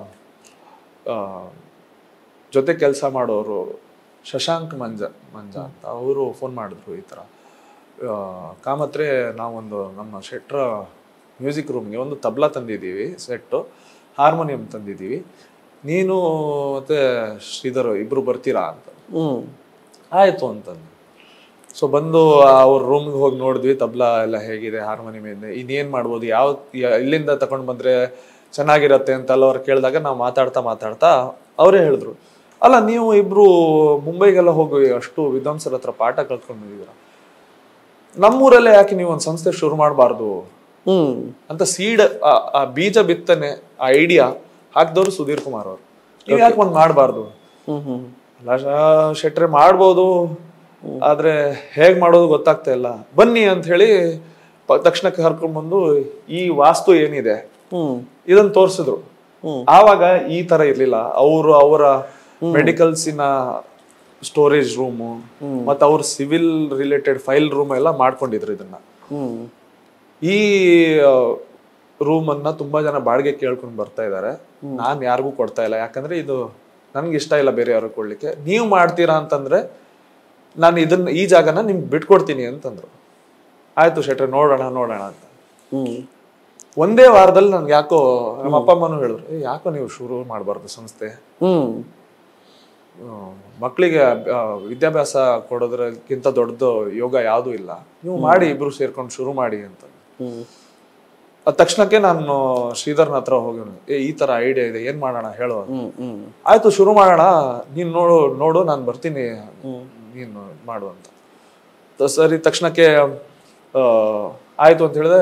ಜೊತೆ ಕೆಲಸ ಮಾಡೋರು ಶಶಾಂಕ್ ಮಂಜ ಮಂಜ ಅಂತ ಅವರು ಫೋನ್ ಮಾಡಿದ್ರು ಈ ಥರ ಆ, ಕಾಮತ್ರೆ ನಾವೊಂದು ನಮ್ಮ ಶೆಟ್ರ ಮ್ಯೂಸಿಕ್ ರೂಮ್ಗೆ ಒಂದು ತಬ್ಲಾ ತಂದಿದ್ದೀವಿ ಸೆಟ್ಟು ಹಾರ್ಮೋನಿಯಂ ತಂದಿದ್ದೀವಿ ನೀನು ಮತ್ತೆ ಶ್ರೀಧರ್ ಇಬ್ರು ಬರ್ತೀರಾ ಅಂತ ಆಯ್ತು ಅಂತಂದು ಸೊ ಬಂದು ಅವ್ರ ರೂಮ್ಗೆ ಹೋಗಿ ನೋಡಿದ್ವಿ ತಬ್ಲಾ ಎಲ್ಲ ಹೇಗಿದೆ ಹಾರ್ಮೋನಿಯಂ ಇದೆ ಇನ್ನೇನ್ ಮಾಡ್ಬೋದು ಯಾವ ಯಾ- ಇಲ್ಲಿಂದ ತಗೊಂಡ್ ಬಂದ್ರೆ ಚೆನ್ನಾಗಿರತ್ತೆ ಅಂತ ಎಲ್ಲ ಅವ್ರು ಕೇಳಿದಾಗ ನಾವು ಮಾತಾಡ್ತಾ ಮಾತಾಡ್ತಾ ಅವರೇ ಹೇಳಿದ್ರು ಅಲ್ಲ ನೀವು ಇಬ್ರು ಮುಂಬೈಗೆಲ್ಲ ಹೋಗಿ ಅಷ್ಟು ವಿದ್ವಾಂಸರ ಹತ್ರ ಪಾಠ ಕಲ್ತ್ಕೊಂಡು ಬಂದಿದ್ದೀರ ನಮ್ಮೂರಲ್ಲೇ ಯಾಕೆ ನೀವು ಒಂದು ಸಂಸ್ಥೆ ಶುರು ಮಾಡಬಾರ್ದು ಅಂತ ಸೀಡ್ ಆ ಬೀಜ ಬಿತ್ತನೆ ಆ ಐಡಿಯಾ ಹಾಕಿದವರು ಸುಧೀರ್ ಕುಮಾರ್ ಅವರು ನೀವು ಯಾಕೆ ಒಂದ್ ಮಾಡಬಾರ್ದು ಅಲ್ಲ ಶ- ಶೆಟ್ರೆ ಮಾಡ್ಬೋದು ಆದ್ರೆ ಹೇಗ್ ಮಾಡೋದು ಗೊತ್ತಾಗ್ತಾ ಇಲ್ಲ ಬನ್ನಿ ಅಂತ ಹೇಳಿ ಪ- ತಕ್ಷಣಕ್ಕೆ ಕರ್ಕೊಂಡ್ ಬಂದು ಈ ವಾಸ್ತು ಏನಿದೆ ಇದನ್ನ ತೋರ್ಸಿದ್ರು ಆವಾಗ ಈ ತರ ಇರ್ಲಿಲ್ಲ ಅವರು ಅವರ ಮೆಡಿಕಲ್ಸಿನ ಸ್ಟೋರೇಜ್ ರೂಮು ಮತ್ತೆ ಅವ್ರ ಸಿವಿಲ್ ರಿಲೇಟೆಡ್ ಫೈಲ್ ರೂಮ್ ಎಲ್ಲ ಮಾಡ್ಕೊಂಡಿದ್ರು ಇದನ್ನ ಈ ರೂಮ್ ಅನ್ನ ತುಂಬಾ ಜನ ಬಾಡಿಗೆ ಕೇಳ್ಕೊಂಡು ಬರ್ತಾ ಇದ್ದಾರೆ ನಾನ್ ಯಾರಿಗೂ ಕೊಡ್ತಾ ಇಲ್ಲ ಯಾಕಂದ್ರೆ ಇದು ನನ್ಗೆ ಇಷ್ಟ ಇಲ್ಲ ಬೇರೆ ಯಾರು ಕೊಡ್ಲಿಕ್ಕೆ ನೀವು ಮಾಡ್ತೀರಾ ಅಂತಂದ್ರೆ ನಾನು ಇದನ್ನ ಈ ಜಾಗನ ನಿಮ್ಗೆ ಬಿಟ್ಕೊಡ್ತೀನಿ ಅಂತಂದ್ರು ಆಯ್ತು ಶೆಟ್ರೆ ನೋಡೋಣ ನೋಡೋಣ ಅಂತ ಒಂದೇ ವಾರದಲ್ಲಿ ನನ್ಗೆ ಯಾಕೋ ನಮ್ಮ ಅಪ್ಪ ಅಮ್ಮನೂ ಹೇಳಿದ್ರು "ಏ, ಯಾಕೋ ನೀವು ಶುರು ಮಾಡಬಾರ್ದು ಸಂಸ್ಥೆ ಹ್ಮ್ ಹ್ಮ್, ಮಕ್ಕಳಿಗೆ ಆ, ವಿದ್ಯಾಭ್ಯಾಸ ಕೊಡೋದ್ರಕ್ಕಿಂತ ದೊಡ್ಡದು ಯೋಗ ಯಾವುದೂ ಇಲ್ಲ ನೀವು ಮಾಡಿ ಇಬ್ರು ಸೇರ್ಕೊಂಡು ಶುರು ಮಾಡಿ ಅಂತ ಹ್ಮ್ ಅದ್ ತಕ್ಷಣಕ್ಕೆ ನಾನು ಶ್ರೀಧರ್ನ ಹತ್ರ ಹೋಗಿ ಏ ಈ ತರ ಐಡಿಯಾ ಇದೆ ಏನ್ ಮಾಡೋಣ ಹೇಳು ಅಂತ. ಹ್ಮ್ ಹ್ಮ್ ಆಯ್ತು ಶುರು ಮಾಡೋಣ ನೀನ್ ನೋಡು ನೋಡು ನಾನು ಬರ್ತೀನಿ ನೀನು ಮಾಡು ಅಂತ ತ- ಸರಿ ತಕ್ಷಣಕ್ಕೆ ಆ, ಆಯ್ತು ಅಂತ ಹೇಳಿದ್ರೆ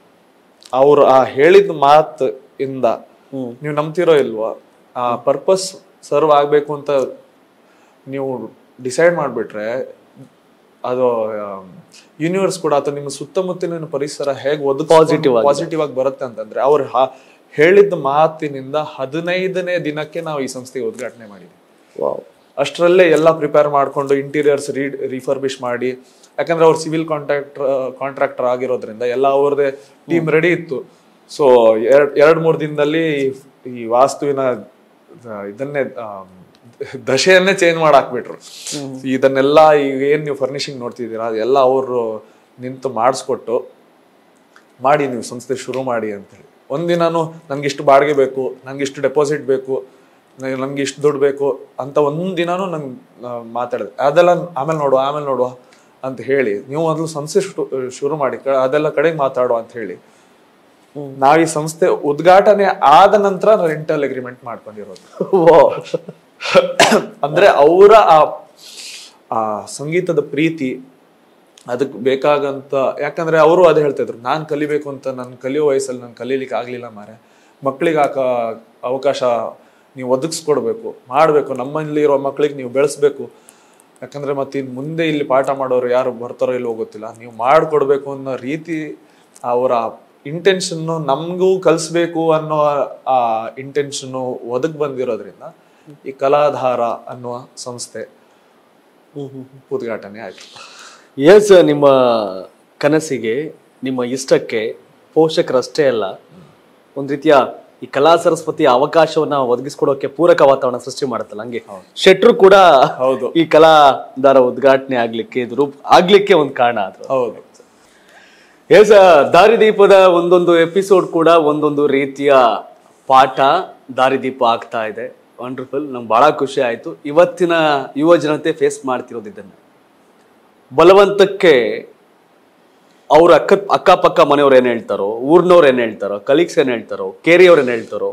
ಅವ್ರು ಆ ಹೇಳಿದ ಮಾತು ಇಂದ ನೀವು ನಂಬ್ತಿರೋ ಇಲ್ವಾ ಆ ಪರ್ಪಸ್ ಸರ್ವ್ ಆಗ್ಬೇಕು ಅಂತ ನೀವು ಡಿಸೈಡ್ ಮಾಡ್ಬಿಟ್ರೆ ಅದು ಯೂನಿವರ್ಸ್ ಕೂಡ ಅಥವಾ ನಿಮ್ಮ ಸುತ್ತಮುತ್ತಲಿನ ಪರಿಸರ ಹೇಗೆ Positive ಆಗಿದೆ. ಪಾಸಿಟಿವ್ ಆಗಿ ಬರುತ್ತೆ ಅಂತಂದ್ರೆ ಅವ್ರು ಹಾ- ಹೇಳಿದ ಮಾತಿನಿಂದ ಹದಿನೈದನೇ ದಿನಕ್ಕೆ ನಾವು ಈ ಸಂಸ್ಥೆಗೆ ಉದ್ಘಾಟನೆ ಮಾಡಿದ್ವಿ ವಾವ್ ಅಷ್ಟರಲ್ಲೇ ಎಲ್ಲ ಪ್ರಿಪೇರ್ ಮಾಡ್ಕೊಂಡು ಇಂಟೀರಿಯರ್ಸ್ ರೀ ರಿಫರ್ಬಿಶ್ ಮಾಡಿ ಯಾಕಂದ್ರೆ ಅವ್ರು ಸಿವಿಲ್ ಕಾಂಟ್ರಾಕ್ಟರ್ ಕಾಂಟ್ರಾಕ್ಟರ್ ಆಗಿರೋದ್ರಿಂದ ಎಲ್ಲ ಅವ್ರದೇ ಟೀಮ್ ರೆಡಿ ಇತ್ತು ಸೊ ಎರಡ್ ಎರಡ್ ಮೂರ್ ದಿನದಲ್ಲಿ ಈ ವಾಸ್ತುವಿನ ಆ, ಇದನ್ನೇ ಆ, ದಶೆಯನ್ನೇ ಚೇಂಜ್ ಮಾಡಾಕ್ಬಿಟ್ರು ಇದನ್ನೆಲ್ಲ ಈಗ ಏನ್ ನೀವು ಫರ್ನಿಶಿಂಗ್ ನೋಡ್ತಿದ್ದೀರಾ ಅದೆಲ್ಲ ಅವರು ನಿಂತು ಮಾಡಿಸ್ಕೊಟ್ಟು ಮಾಡಿ ನೀವು ಸಂಸ್ಥೆ ಶುರು ಮಾಡಿ ಅಂತೇಳಿ ಒಂದಿನಾನು ನನ್ಗೆ ಇಷ್ಟು ಬಾಡಿಗೆ ಬೇಕು ನನ್ಗೆ ಇಷ್ಟು ಡೆಪಾಸಿಟ್ ಬೇಕು ನ- ನನ್ಗೆ ಇಷ್ಟು ದುಡ್ಡು ಬೇಕು ಅಂತ ಒಂದಿನಾನು ನಂಗೆ ಮಾತಾಡಿದೆ ಅದೆಲ್ಲ ಆಮೇಲೆ ನೋಡುವ ಆಮೇಲೆ ನೋಡುವ ಅಂತ ಹೇಳಿ ನೀವು ಮೊದಲು ಸಂಸ್ಥೆ ಶು- ಶುರು ಮಾಡಿ ಕ- ಅದೆಲ್ಲ ಕಡೆಗೆ ಮಾತಾಡುವ ಅಂತ ಹೇಳಿ ನಾವ್ ಈ ಸಂಸ್ಥೆ ಉದ್ಘಾಟನೆ ಆದ ನಂತರ ರೆಂಟಲ್ ಅಗ್ರಿಮೆಂಟ್ ಮಾಡ್ಕೊಂಡಿರೋದು ವಾವ್ ಅಂದ್ರೆ ಅವರ ಆ ಆ ಸಂಗೀತದ ಪ್ರೀತಿ ಅದಕ್ಕೆ ಬೇಕಾಗಂತ ಯಾಕಂದ್ರೆ ಅವರು ಅದೇ ಹೇಳ್ತಾ ಇದ್ರು ನಾನ್ ಕಲಿಬೇಕು ಅಂತ ನನ್ ಕಲಿಯೋ ವಯಸ್ಸಲ್ಲಿ ನಾನು ಕಲೀಲಿಕ್ಕೆ ಆಗ್ಲಿಲ್ಲ ಮಾರೆ ಮಕ್ಕಳಿಗೆ ಆಕ ಅವಕಾಶ ನೀವು ಒದಗಿಸ್ಕೊಡ್ಬೇಕು ಮಾಡ್ಬೇಕು ನಮ್ಮಲ್ಲಿ ಇರೋ ಮಕ್ಕಳಿಗೆ ನೀವು ಬೆಳೆಸ್ಬೇಕು ಯಾಕಂದ್ರೆ ಮತ್ತೆ ಇನ್ ಮುಂದೆ ಇಲ್ಲಿ ಪಾಠ ಮಾಡೋರು ಯಾರು ಬರ್ತಾರೋ ಇಲ್ಲೋ ಗೊತ್ತಿಲ್ಲ ನೀವು ಮಾಡ್ಕೊಡ್ಬೇಕು ಅನ್ನೋ ರೀತಿ ಅವರ ಇಂಟೆನ್ಷನ್ನು ನಮಗೂ ಕಲಿಸ್ಬೇಕು ಅನ್ನೋ ಆ ಇಂಟೆನ್ಷನ್ನು ಒದಗ್ ಬಂದಿರೋದ್ರಿಂದ ಈ ಕಲಾಧಾರ ಅನ್ನುವ ಸಂಸ್ಥೆ ಉದ್ಘಾಟನೆ ಆಯ್ತು ಎಸ್ ನಿಮ್ಮ ಕನಸಿಗೆ ನಿಮ್ಮ ಇಷ್ಟಕ್ಕೆ ಪೋಷಕರಷ್ಟೇ ಅಲ್ಲ ಒಂದ್ ರೀತಿಯ ಈ ಕಲಾ ಸರಸ್ವತಿ ಅವಕಾಶವನ್ನ ಒದಗಿಸ್ಕೊಡೋಕೆ ಪೂರಕ ವಾತಾವರಣ ಸೃಷ್ಟಿ ಮಾಡುತ್ತಲ್ಲ ಹಂಗೆ ಶೆಟ್ರು ಕೂಡ ಹೌದು. ಈ ಕಲಾದಾರ ಉದ್ಘಾಟನೆ ಆಗ್ಲಿಕ್ಕೆ ಇದು ರೂಪ್ ಆಗ್ಲಿಕ್ಕೆ ಒಂದ್ ಕಾರಣ ಅದು ಹೌದು ಎಸ್ ದಾರಿದೀಪದ ಒಂದೊಂದು ಎಪಿಸೋಡ್ ಕೂಡ ಒಂದೊಂದು ರೀತಿಯ ಪಾಠ ದಾರಿದೀಪ ಆಗ್ತಾ ಇದೆ ವಂಡರ್ಫುಲ್ ನಂಗೆ ಬಹಳ ಖುಷಿ ಆಯ್ತು ಇವತ್ತಿನ ಯುವ ಜನತೆ ಫೇಸ್ ಮಾಡ್ತಿರೋದು ಇದನ್ನ ಬಲವಂತಕ್ಕೆ ಅವ್ರ ಅಕ್ಕ ಅಕ್ಕಪಕ್ಕ ಮನೆಯವ್ರು ಏನ್ ಹೇಳ್ತಾರೋ ಊರ್ನವ್ರು ಏನ್ ಹೇಳ್ತಾರೋ ಕಲೀಗ್ಸ್ ಏನ್ ಹೇಳ್ತಾರೋ ಕೇರಿಯವ್ರು ಏನ್ ಹೇಳ್ತಾರೋ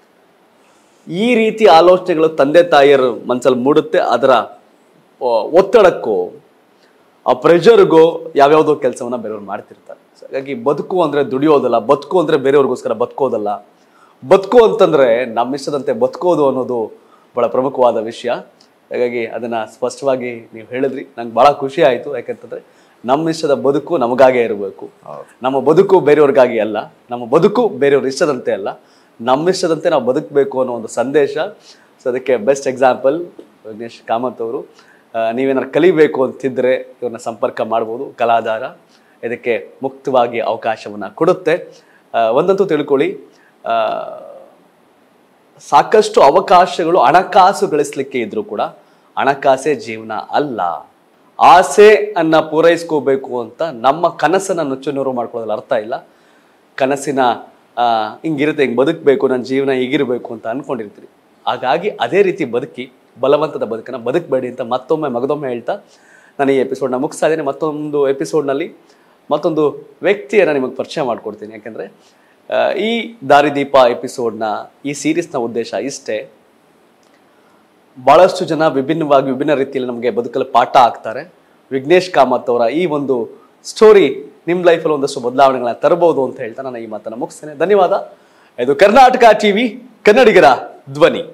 ಈ ರೀತಿ ಆಲೋಚನೆಗಳು ತಂದೆ ತಾಯಿಯರ ಮನಸ್ಸಲ್ಲಿ ಮೂಡುತ್ತೆ ಅದರ ಆ, ಒತ್ತಡಕ್ಕೂ ಆ ಪ್ರೆಷರ್ಗೂ ಯಾವ್ಯಾವುದೋ ಕೆಲಸವನ್ನ ಬೇರೆಯವ್ರು ಮಾಡ್ತಿರ್ತಾರೆ So, ಹಾಗಾಗಿ ಬದುಕು ಅಂದ್ರೆ ದುಡಿಯೋದಲ್ಲ ಬದುಕು ಅಂದ್ರೆ ಬೇರೆಯವ್ರಿಗೋಸ್ಕರ ಬದುಕೋದಲ್ಲ ಬದುಕು ಅಂತಂದ್ರೆ ನಮ್ಮ ಇಷ್ಟದಂತೆ ಬದುಕೋದು ಅನ್ನೋದು ಬಹಳ ಪ್ರಮುಖವಾದ ವಿಷಯ ಹಾಗಾಗಿ ಅದನ್ನ ಸ್ಪಷ್ಟವಾಗಿ ನೀವು ಹೇಳಿದ್ರಿ ನಂಗೆ ಬಹಳ ಖುಷಿ ಆಯ್ತು ಯಾಕಂತಂದ್ರೆ ನಮ್ಮ ಇಷ್ಟದ ಬದುಕು ನಮಗಾಗೆ ಇರಬೇಕು ನಮ್ಮ ಬದುಕು ಬೇರೆಯವ್ರಿಗಾಗಿ ಅಲ್ಲ ನಮ್ಮ ಬದುಕು ಬೇರೆಯವ್ರ ಇಷ್ಟದಂತೆ ಅಲ್ಲ ನಮ್ಮ ಇಷ್ಟದಂತೆ ನಾವು ಬದುಕಬೇಕು ಅನ್ನೋ ಒಂದು ಸಂದೇಶ ಸೊ ಅದಕ್ಕೆ ಬೆಸ್ಟ್ ಎಕ್ಸಾಂಪಲ್ ವಿಘ್ನೇಶ್ ಕಾಮತ್ ಅವರು ಆ, ನೀವೇನಾದ್ರು ಕಲಿಬೇಕು ಅಂತಿದ್ರೆ ಇವ್ರನ್ನ ಸಂಪರ್ಕ ಮಾಡ್ಬೋದು ಕಲಾಧಾರ ಇದಕ್ಕೆ ಮುಕ್ತವಾಗಿ ಅವಕಾಶವನ್ನ ಕೊಡುತ್ತೆ ಆ, ಒಂದಂತೂ ತಿಳ್ಕೊಳ್ಳಿ ಆ, ಸಾಕಷ್ಟು ಅವಕಾಶಗಳು ಹಣಕಾಸು ಗಳಿಸ್ಲಿಕ್ಕೆ ಇದ್ರು ಕೂಡ ಹಣಕಾಸೇ ಜೀವನ ಅಲ್ಲ ಆಸೆ ಅನ್ನ ಪೂರೈಸ್ಕೋಬೇಕು ಅಂತ ನಮ್ಮ ಕನಸನ್ನ ನುಚ್ಚುನೂರು ಮಾಡ್ಕೊಳ್ಳೋದ್ರಲ್ಲಿ ಅರ್ಥ ಇಲ್ಲ ಕನಸಿನ ಆ, ಹಿಂಗಿರುತ್ತೆ ಹಿಂಗೆ ಬದುಕಬೇಕು ನನ್ನ ಜೀವನ ಹೀಗಿರಬೇಕು ಅಂತ ಅನ್ಕೊಂಡಿರ್ತೀರಿ ಹಾಗಾಗಿ ಅದೇ ರೀತಿ ಬದುಕಿ ಬಲವಂತದ ಬದುಕನ್ನ ಬದುಕಬೇಡಿ ಅಂತ ಮತ್ತೊಮ್ಮೆ ಮಗದೊಮ್ಮೆ ಹೇಳ್ತಾ ನಾನು ಈ ಎಪಿಸೋಡ್ನ ಮುಗಿಸ್ತಾ ಇದ್ದೀನಿ ಮತ್ತೊಂದು ಎಪಿಸೋಡ್ನಲ್ಲಿ ಮತ್ತೊಂದು ವ್ಯಕ್ತಿಯನ್ನು ನಿಮಗೆ ಪರಿಚಯ ಮಾಡ್ಕೊಡ್ತೀನಿ ಯಾಕೆಂದರೆ ಈ ದಾರಿದೀಪ ಎಪಿಸೋಡ್ನ ಈ ಸೀರೀಸ್ನ ಉದ್ದೇಶ ಇಷ್ಟೇ ಬಹಳಷ್ಟು ಜನ ವಿಭಿನ್ನವಾಗಿ ವಿಭಿನ್ನ ರೀತಿಯಲ್ಲಿ ನಮಗೆ ಬದುಕಲು ಪಾಠ ಆಗ್ತಾರೆ ವಿಘ್ನೇಶ್ ಕಾಮತ್ ಅವರ ಈ ಒಂದು ಸ್ಟೋರಿ ನಿಮ್ಮ ಲೈಫಲ್ಲಿ ಒಂದಷ್ಟು ಬದಲಾವಣೆಗಳನ್ನ ತರಬಹುದು ಅಂತ ಹೇಳ್ತಾ ನಾನು ಈ ಮಾತನ್ನು ಮುಗಿಸ್ತೇನೆ ಧನ್ಯವಾದ ಇದು ಕರ್ನಾಟಕ ಟಿವಿ ಕನ್ನಡಿಗರ ಧ್ವನಿ